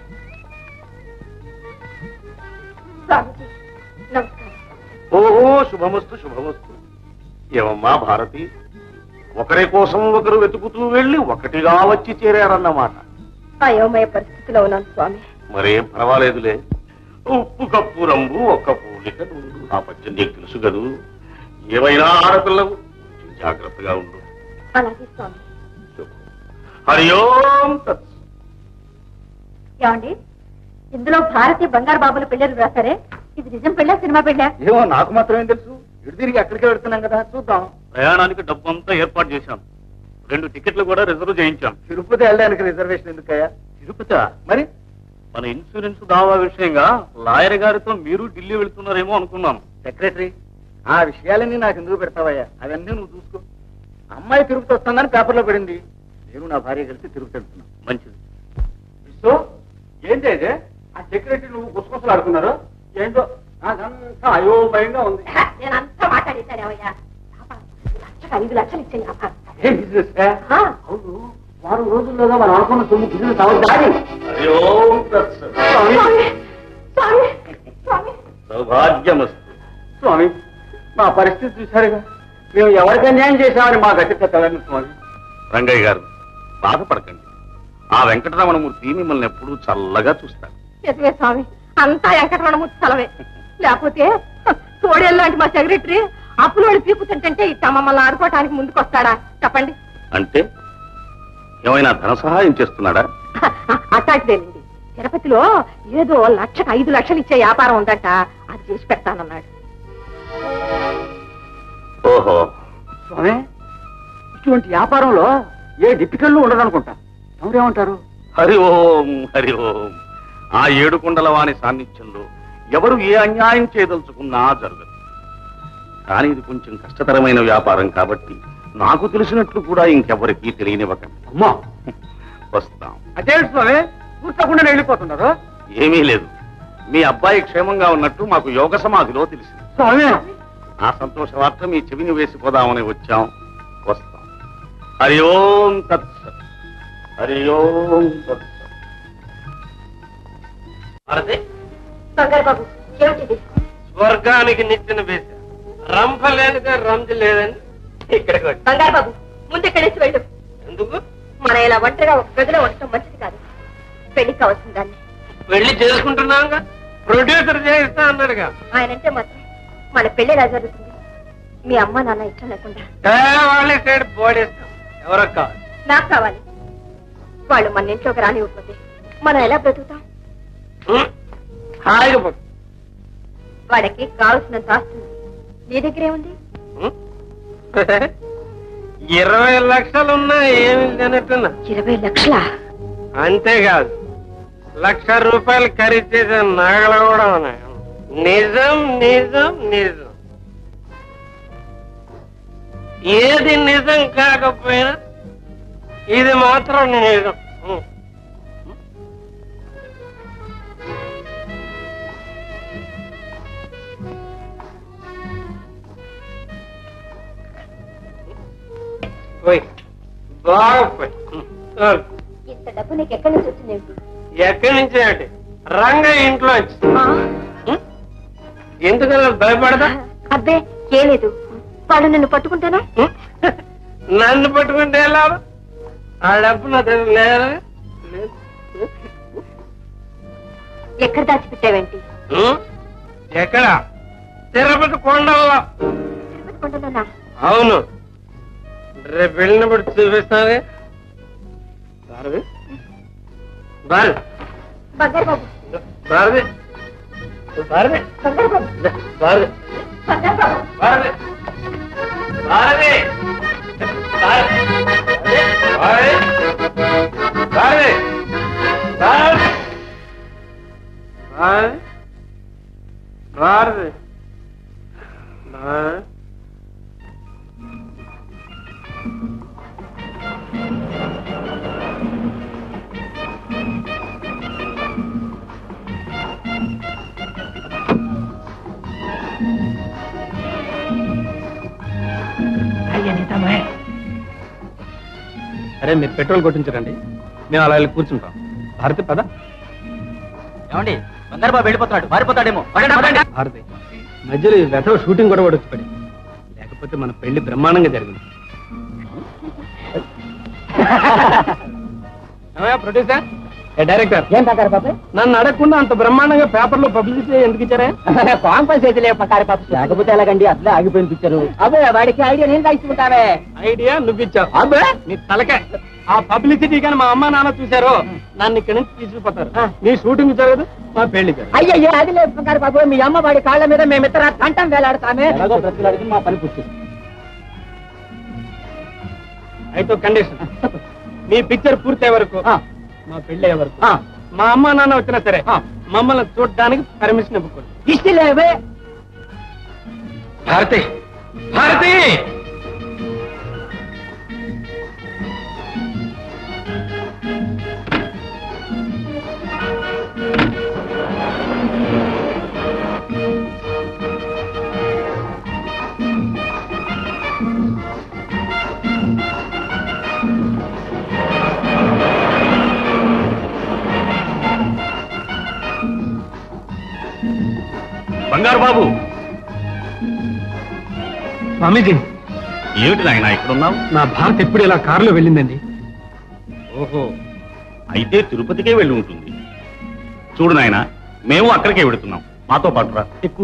స్వామిజీ నమస్కారం ఓహో శుభమస్తు శుభమస్తు ఏమమ్మా భారతి ఒకరి కోసం ఒకరు వెతుకుతూ వెళ్ళి ఒకటిగా వచ్చి చేరారన్నమాట అయోమయ పరిస్థితిలో ఉన్నాను స్వామి మరేం పర్వాలేదులే ఉప్పు కప్పు రంగు ఒక్క పూలిక నుండు ఆ పద్యం నీకు తెలుసు కదూ ఏమైనా ఆడపిల్లవు కొంచెం జాగ్రత్తగా ఉండు అలాగే స్వామి హరి ఓం తత్ ఏమండి ఇందులో భారతి బంగారు బాబుల పెళ్ళని రాశారే ఇది నిజం పెళ్ళా సినిమా పెళ్ళా ఏమో నాకు మాత్రమే తెలుసు ఇటు తిరిగి అక్కడికే వెళ్తున్నాం కదా చూద్దాం ప్రయాణానికి డబ్బు అంతా ఏర్పాటు చేశాం రెండు టికెట్లు కూడా రిజర్వ్ చేయించాం తిరుపతి వెళ్ళడానికి రిజర్వేషన్ ఎందుకయ్యా తిరుపతి మరి మన ఇన్సూరెన్స్ దావా విషయంగా లాయర్ గారితో మీరు ఢిల్లీ వెళ్తున్నారేమో అనుకున్నాను సెక్రటరీ ఆ విషయాలన్నీ నాకు ఎందుకు పెడతావయ్యా అవన్నీ నువ్వు చూసుకో అమ్మాయి తిరుపతి వస్తుందని పేపర్లో పడింది నేను నా భార్య కలిసి తిరుపతి వెళ్తున్నాను మంచిది విశ్వ ఏంటి అయితే ఆ సెక్రటరీ నువ్వు గుసగుసలు ఆడుకున్నారు ఏంటో నాకంతా అయోమయంగా ఉంది నేను అంతా మాట్లాడేశాడేవయ్యా లక్షకు ఐదు లక్షలు ఇచ్చాయి వ్యాపారం. ఏం బిజినెస్ ఆ, అవును వారం రోజుల్లోగా మనం అనుకున్న సొమ్ము బిజినెస్ అవద్దాని హరి ఓం తత్ స్వామి స్వామి స్వామి సౌభాగ్యమస్తు స్వామి మా పరిస్థితి చూశారుగా మేము ఎవరికి అన్యాయం చేశామని మా గట్టి తెలండి స్వామి రంగయ్య గారు బాధపడకండి ఆ వెంకటరమణమూర్తి మిమ్మల్ని ఎప్పుడూ చల్లగా చూస్తారు నిజమే స్వామి అంతా వెంకటరమణమూర్తి సెలవే లేకపోతే తోడేళ్ళు లాంటి మా సెక్రటరీ అప్పులోడు పీకుతుంటే ఇట్ట మమ్మల్ని ఆడుకోవటానికి ముందుకు వస్తాడా చెప్పండి అంటే ఏమైనా ధన సహాయం చేస్తున్నాడా అట్టాటిదేనండి తిరుపతిలో ఏదో లక్షకు ఐదు లక్షలు ఇచ్చే వ్యాపారం ఉందంట అది చేసి పెడతానన్నాడు ఓహో స్వామి ఇటువంటి వ్యాపారంలో ఏ డిఫికల్ట్ ఉండదనుకుంటా ఎవరేమంటారు హరి ఓం హరి ఓం ఆ ఏడుకొండల వాణి సాన్నిధ్యంలో ఎవరు ఏ అన్యాయం చేయదలుచుకున్నా జరగదు కానీ ఇది కొంచెం కష్టతరమైన వ్యాపారం కాబట్టి నాకు తెలిసినట్లు కూడా ఇంకెవరికీ తెలియనివ్వకండి అమ్మా వస్తాం అదే స్వామి చూస్తకుండా వెళ్ళిపోతున్నారు ఏమీ లేదు మీ అబ్బాయి క్షేమంగా ఉన్నట్టు మాకు యోగ సమాధిలో తెలిసింది స్వామి ఆ సంతోష వార్త మీ చెవిని వేసిపోదామని వచ్చాం వస్తాం హరి ఓం తత్సత్ హరి ఓం తత్సత్ భారతి బంగారు బాబు ఏమిటిది స్వర్గానికి నిచ్చిన వేశ రంభ లేనిదే రంజు లేదని ఇక్కడికి వచ్చి బంగారు బాబు ముందు ఇక్కడేసి వెళ్ళు ఎందుకు మన ఇలా ఒంటరిగా ఒక గదిలో ఉండటం మంచిది కాదు పెళ్లి కావాల్సిన దాన్ని పెళ్లి చేసుకుంటున్నాగా ప్రొడ్యూసర్ చేయిస్తా అన్నాడుగా ఆయనంటే మాత్రం మన పెళ్లి ఎలా జరుగుతుంది మీ అమ్మ నాన్న ఇష్టం లేకుండా ఏ, వాళ్ళ సైడ్ బోడేస్తాం ఎవరికి కావాలి నాకు కావాలి వాళ్ళు మన ఇంట్లోకి రానివ్వకపోతే మనం ఎలా బ్రతుకుతాం ఉం? హాయిగా పో. వాడికి కావలసినంత ఆస్తుంది నీ దగ్గర ఏముంది ఉం? ఇరవై లక్షలున్నా ఏమి లేనట్టున్నా ఇరవై లక్షల అంతేకాదు లక్ష రూపాయలు ఖరీదు చేసే నగలు కూడా ఉన్నాయి నిజం నిజం నిజం ఏది నిజం కాకపోయినా ఇది మాత్రం నిజం ఉం. పోయి బాగా పోయి ఉం. చాలు. ఇంత డబ్బు నీకు ఎక్కడి నుంచి వచ్చింది ఎక్కడి నుంచి అంటే రంగ ఇంట్లో ఎందుకలా భయపడదా అబ్బే ఏ లేదు వాళ్ళు నిన్ను పట్టుకుంటేనా నన్ను పట్టుకుంటే ఎలా ఆ డబ్బు నా దగ్గర లేదా లేదు. ఎక్కడ దాచిపెట్టావేంటి ఉం? ఎక్కడ తిరుపతి కొండల్లో తిరుపతి కొండలోనా అవును రేపు వెళ్ళినప్పుడు చూపిస్తానే భారతి భారతి బంగారు బాబు భారతి భారతి బంగారు బాబు భారతి బంగారు బాబు భారతి భారతి భారతి భారతి భారతి భారతి భారతి భారతి అరే మీరు పెట్రోల్ కొట్టించరండి మేము అలా వెళ్ళి కూర్చుంటాం భారతి పద ఏమండి బంగారు బాబు వెళ్ళిపోతున్నాడు మారిపోతాడేమో భారతి మధ్యలో ఈ వెధవ షూటింగ్ కూడా వచ్చి పడి లేకపోతే మన పెళ్లి బ్రహ్మాండంగా జరిగింది ప్రొడ్యూసర్ డైరెక్టర్ ఏం బంగారు బాబు నన్ను అడగకుండా అంత బ్రహ్మాండంగా పేపర్లో పబ్లిసిటీ ఎందుకు ఇచ్చారే కాంపల్స్ అయితే లేవు బంగారు బాబు లేకపోతే ఎలాగండి అట్లే ఆగిపోయిన పిక్చరు అబ్బే వాడికి ఐడియా నేను తీసుకుంటావే ఐడియా నువ్వు ఇచ్చావు అబ్బే నీ తలకే ఆ పబ్లిసిటీ కానీ మా అమ్మ నాన్న చూశారు నన్ను ఇక్కడి నుంచి తీసుకుపోతారు నీ షూటింగ్ జరగదు మా పెళ్లి జరగదు అయ్యయ్యో అది లేదు బంగారు బాబు మీ అమ్మ వాడి కాళ్ళ మీద మేమిద్దరు కంఠం వేలాడతామే ఎలాగో బ్రతిలాడితే మా పని పూర్తి అయితే కండిషన్ మీ పిక్చర్ పూర్తయ్యే వరకు మా పెళ్లి అయ్యే వరకు మా అమ్మ నాన్న వచ్చినా సరే మమ్మల్ని చూడడానికి పర్మిషన్ ఇవ్వకూడదు ఇష్టలేవే భారతి భారతి బంగారు బాబు స్వామీజీ ఏమిటి నాయన ఇక్కడున్నావు నా భారత్ ఎప్పుడు ఇలా కారులో వెళ్ళిందండి ఓహో అయితే తిరుపతికే వెళ్ళి ఉంటుంది చూడు నాయన మేము అక్కడికే వెళుతున్నాం మాతో పాటు రా ఎక్కు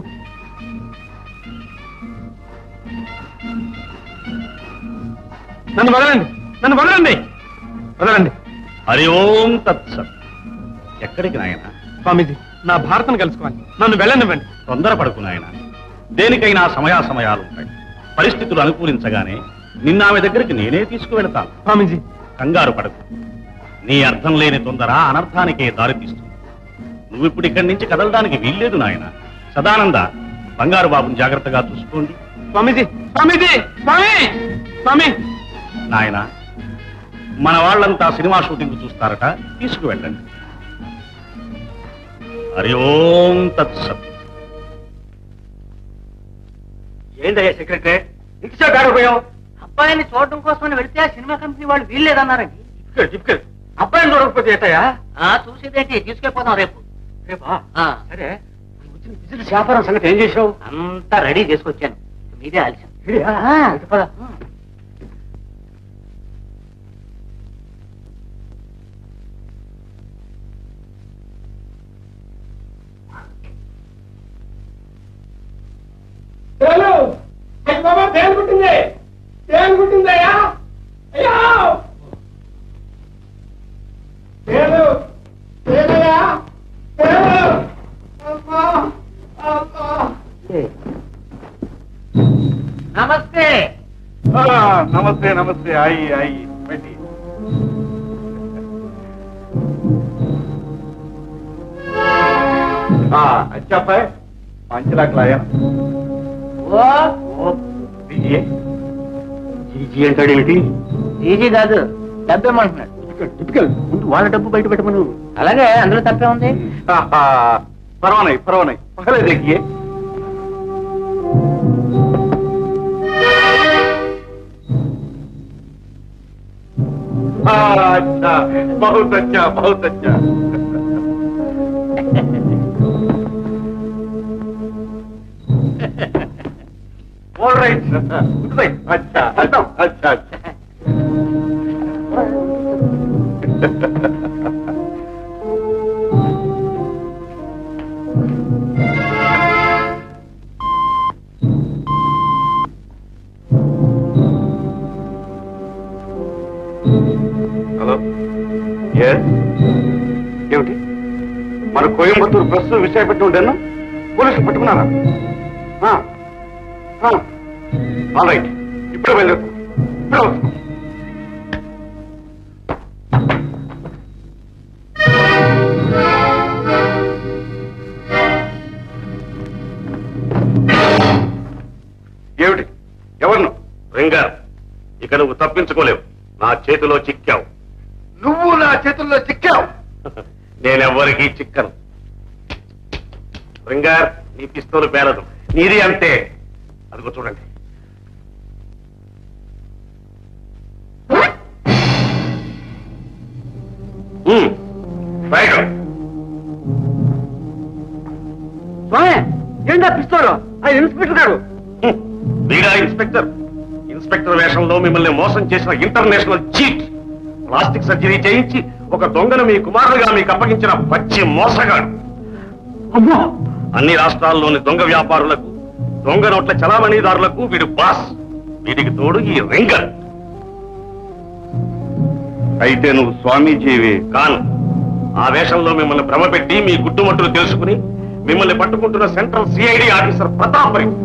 నన్ను వదలండి నన్ను వదలండి వదలండి హరి ఓం తత్సత్ ఎక్కడికి నాయన స్వామీజీ నా భారతను కలుసుకోవాలి నన్ను వెళ్ళనివ్వండి తొందరపడకు నాయన దేనికైనా సమయాసమయాలు ఉంటాయి పరిస్థితులు అనుకూలించగానే నిన్న ఆమె దగ్గరికి నేనే తీసుకువెళతాను స్వామీజీ కంగారు పడకు నీ అర్థం లేని తొందర అనర్థానికే దారితీస్తుంది నువ్విప్పుడు ఇక్కడి నుంచి కదలడానికి వీల్లేదు నాయన సదానంద బంగారు బాబుని జాగ్రత్తగా చూసుకోండి స్వామీజీ స్వామీజీ స్వామి స్వామి నాయన మన వాళ్ళంతా సినిమా షూటింగ్ చూస్తారట తీసుకువెళ్ళండి హరి ఓం తత్సత్ ఏంటయ్యా సెక్రటరీ రిక్షా కాడపోయావు అబ్బాయిని చూడడం కోసం వెళ్తే ఆ సినిమా కంపెనీ వాళ్ళు వీల్లేదన్నారండి అబ్బాయిని చూడకపోతే ఏటయ్యా ఆ చూసేదేంటి తీసుకెళ్ళిపోదాం రేపు రేపా ఆ, సరే వచ్చిన బిజినెస్ వ్యాపారం సంగతి ఏం చేసావు అంతా రెడీ చేసుకొచ్చాను మీదే ఆలస్యం ఇడియా? ఆ. అయితే పద. తేలు అయ్య బాబా తేలు కుట్టింది తేలు కుట్టిందయ్యా అయ్యా తేలు తేలయ్యా తేలు అమ్మా అమ్మా నమస్తే ఆ, నమస్తే నమస్తే అయ్యి అయ్యి పెట్టి చెప్పాయి మంచి లాక్లాయా ఓ జీజీ అంటాడేమిటి ఈజీ కాదు డబ్బేమంటున్నాడు టిపికల్ ముందు వాళ్ళ డబ్బు బయట పెట్టమను అలాగే అందులో తప్పే ఉంది పర్వానాయి పర్వానాయి పగలే देखिए अच्छा बहुत अच्छा बहुत अच्छा ऑल राइट गुड राइट अच्छा अच्छा अच्छा अच्छा హలో ఎస్ ఏమిటి మన కోయంబత్తూరు ప్రస్తుతం విశాఖపట్నం ఉండేనా పోలీసులు పట్టుకున్నారా ఆల్ రైట్ ఇప్పుడే బయలుదేరుతాం ఇప్పుడే వస్తాం ఏమిటి ఎవరు రింగార్ ఇక నువ్వు తప్పించుకోలేవు నా చేతిలో చిక్కావు నువ్వు నా చేతుల్లో చిక్కావు నేనెవ్వరికీ చిక్కను రింగార్ నీ పిస్తోలు పేలదు నీది అంతే అదిగో చూడండి హ్మ్, రైట్. స్వామి ఏంటా పిస్తోలు ఆయన ఇన్స్పెక్టర్ గారు హ్మ్, వీడా ఇన్స్పెక్టర్ ఇన్స్పెక్టర్ వేషంలో మిమ్మల్ని మోసం చేసిన ఇంటర్నేషనల్ చీట్ ప్లాస్టిక్ సర్జరీ చేయించి ఒక దొంగను మీ కుమారుడుగా మీకు అప్పగించిన పచ్చి మోసగాడు అమ్మో అన్ని రాష్ట్రాల్లోని దొంగ వ్యాపారులకు దొంగ నోట్ల చలామణిదారులకు వీడు బాస్ వీడికి తోడు ఈ రింగర్ అయితే నువ్వు స్వామీజీవి కాను ఆ వేషంలో మిమ్మల్ని భ్రమపెట్టి మీ గుట్టుమట్టులు తెలుసుకుని మిమ్మల్ని పట్టుకుంటున్న సెంట్రల్ సిఐడి ఆఫీసర్ ప్రతాప్ రింగ్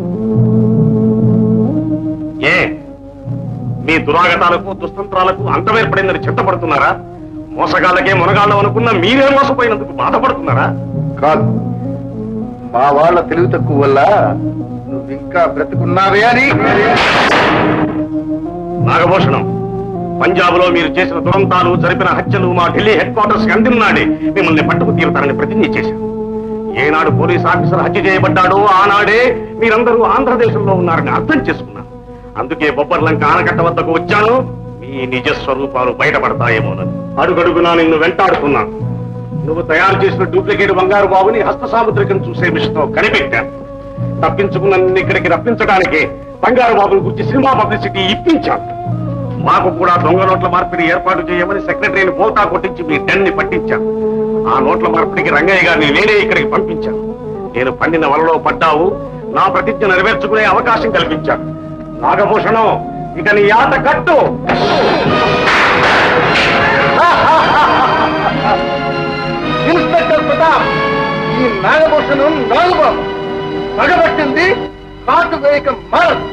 ఏ మీ దురాగతాలకు దుస్తంత్రాలకు అంతమేర్పడిందని చింతపడుతున్నారా మోసగాళ్ళకే మునగాళ్ళం అనుకున్న మీరే మోసపోయినందుకు బాధపడుతున్నారా కాదు మా వాళ్ళ తెలివి తక్కువ వల్ల నువ్వు ఇంకా బ్రతుకున్నావే అని నాగభూషణం పంజాబ్ లో మీరు చేసిన దురంతాలు జరిపిన హత్యలు మా ఢిల్లీ హెడ్ క్వార్టర్స్ కి అందినాడే మిమ్మల్ని పట్టుకు తీరుతారని ప్రతిజ్ఞ చేశాం ఏనాడు పోలీస్ ఆఫీసర్ హత్య చేయబడ్డాడో ఆనాడే మీరందరూ ఆంధ్రదేశంలో ఉన్నారని అర్థం చేసుకున్నాను అందుకే బొబ్బర్లంక ఆనకట్ట వద్దకు వచ్చాను మీ నిజ స్వరూపాలు బయటపడతాయేమోనని అడుగడుగునా నిన్ను వెంటాడుతున్నాను నువ్వు తయారు చేసిన డూప్లికేట్ బంగారు బాబుని హస్త సాముద్రికం చూసే మిషన్తో కనిపెట్టాను తప్పించుకున్న నిన్ను ఇక్కడికి రప్పించడానికి బంగారు బాబుని గురించి సినిమా పబ్లిసిటీ ఇప్పించాను మాకు కూడా దొంగ నోట్ల మార్పిడి ఏర్పాటు చేయమని సెక్రటరీని బోల్తా కొట్టించి మీ డెన్ ని పట్టించాను ఆ నోట్ల మార్పిడికి రంగయ్య గారిని నేనే ఇక్కడికి పంపించాను నేను పండిన వలలో పడ్డావు నా ప్రతిజ్ఞ నెరవేర్చుకునే అవకాశం కల్పించాను నాగభూషణం ఇక నీ ఆట కట్టు ఇన్స్పెక్టర్ ప్రతాప్ ఈ నాగభూషణం నాగబాబు పగబట్టింది కాటు వేయక మారదు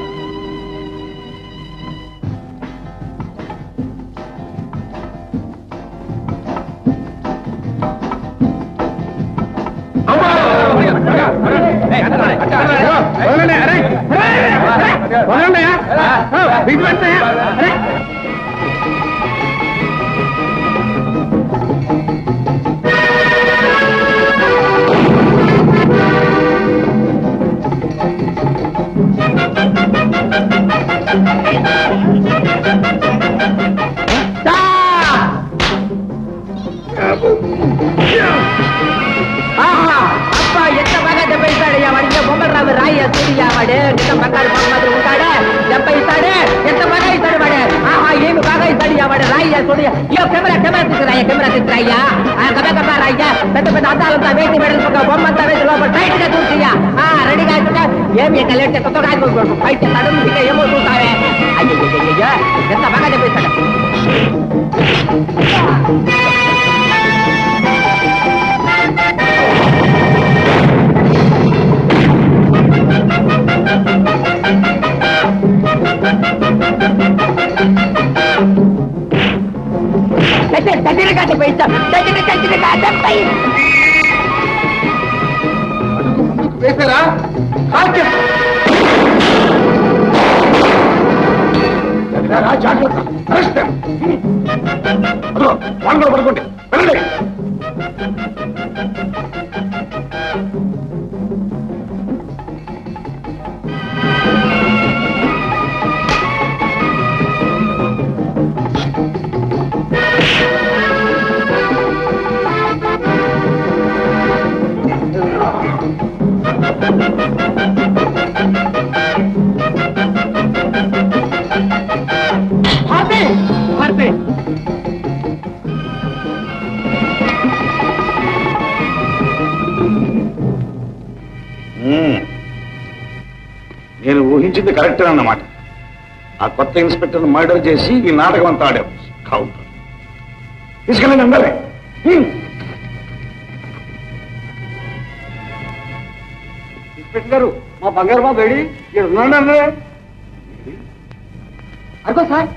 Thank you. ఆహా! అబ్బా ఎంత బాగా దెబ్బ ఇస్తాడయ్యా వాడికి బొమ్మలు రావు రాయ్యా సూర్య వాడే నిజం బంగారు బొమ్మ మాదిరి ఉంటాడే దెబ్బ ఇస్తాడే ఎంత బాగా ఇస్తాడు వాడే ఆహా ఏమి బాగా ఇస్తాడు వాడు రాయ్యా సూర్య ఇయో కెమెరా కెమెరా తీసుకురాయ్యా కెమెరా తీసుకురాయ్యా ఆ గబ గబ రాయ్యా పెద్ద పెద్ద అద్దాలంతా వేసి మెడలు ఒక బొమ్మ అంతా వేసి లోపల టైట్ గా చూసియా ఆ రెడీగా ఇస్తుంటే ఏమి ఇక లేట్ కొత్తగా బయట నడుము ఇక ఏమో చూస్తావే అయ్యో అయ్యో ఎంత బాగా దెబ్బ ఇస్తాడు దగ్గరగా దెబ్బ ఇస్తాం దగ్గర దగ్గరగా దెబ్బ వేసారా జాగ్రత్త అరెస్ట్ అదో వాళ్ళు పడుకోండి వెళ్ళండి భారతి భారతి మ్మ్. నేను ఊహించింది కరెక్టే అన్నమాట ఆ కొత్త ఇన్స్పెక్టర్ మర్డర్ చేసి ఈ నాటకం అంతా ఆడాం కౌంటర్ తీసుకెళ్ళండి అందరే ఇన్స్పెక్టర్ గారు మా బంగారు బాబు ఏడి ఇక్కడ ఉన్నాడు అన్నదే అదిగో సార్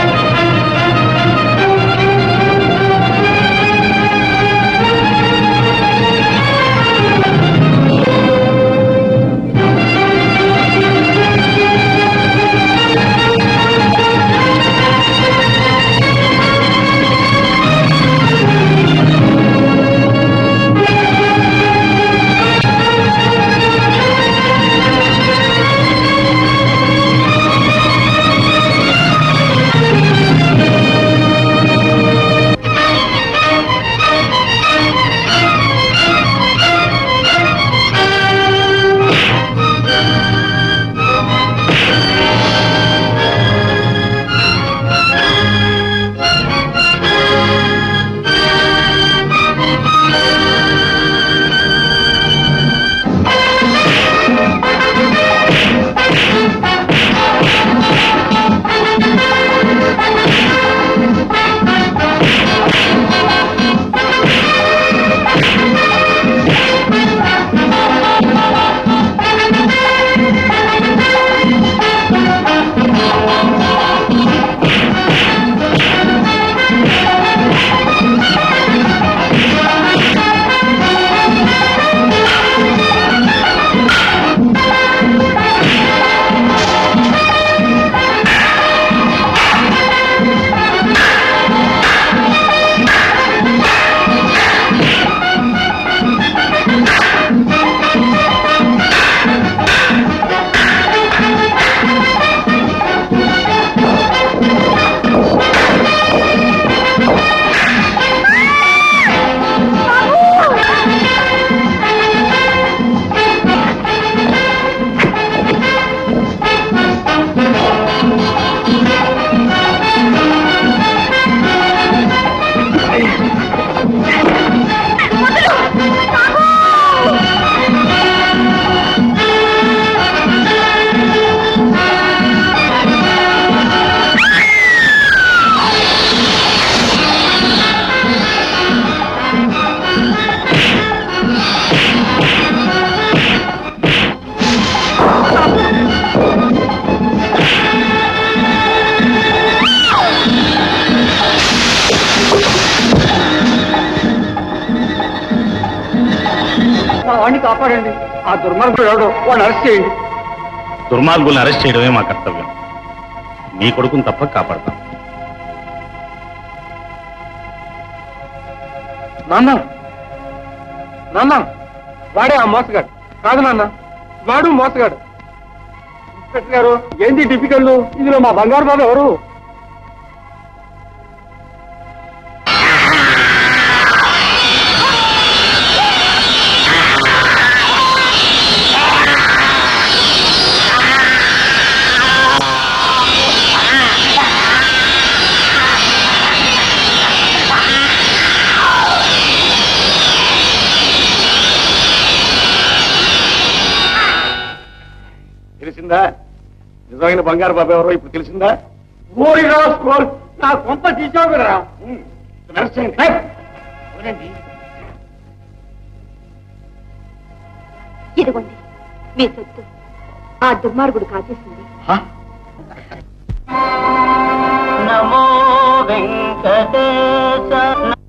మా వాడిని కాపాడండి ఆ దుర్మార్గుడు ఎవడో వాడిని అరెస్ట్ చేయండి దుర్మార్గుల్ని అరెస్ట్ చేయడమే మా కర్తవ్యం మీ కొడుకుని తప్పక కాపాడతాం నాన్న నాన్న వాడే ఆ మోసగాడు కాదు నాన్న వాడు మోసగాడు ఇన్స్పెక్టర్ గారు ఏంటి డిఫికల్ట్ ఇందులో మా బంగారు బాబు ఎవరు తెలిసిందా నిజమైన బంగారు బాబు ఎవరో ఇప్పుడు తెలిసిందా ఓరి రాసుకోల్ నా కొంప తీసావు కదరా ఇదిగోండి మీ సొత్తు ఆ దుర్మార్గుడు కాజేసింది నమో వెంకటేశ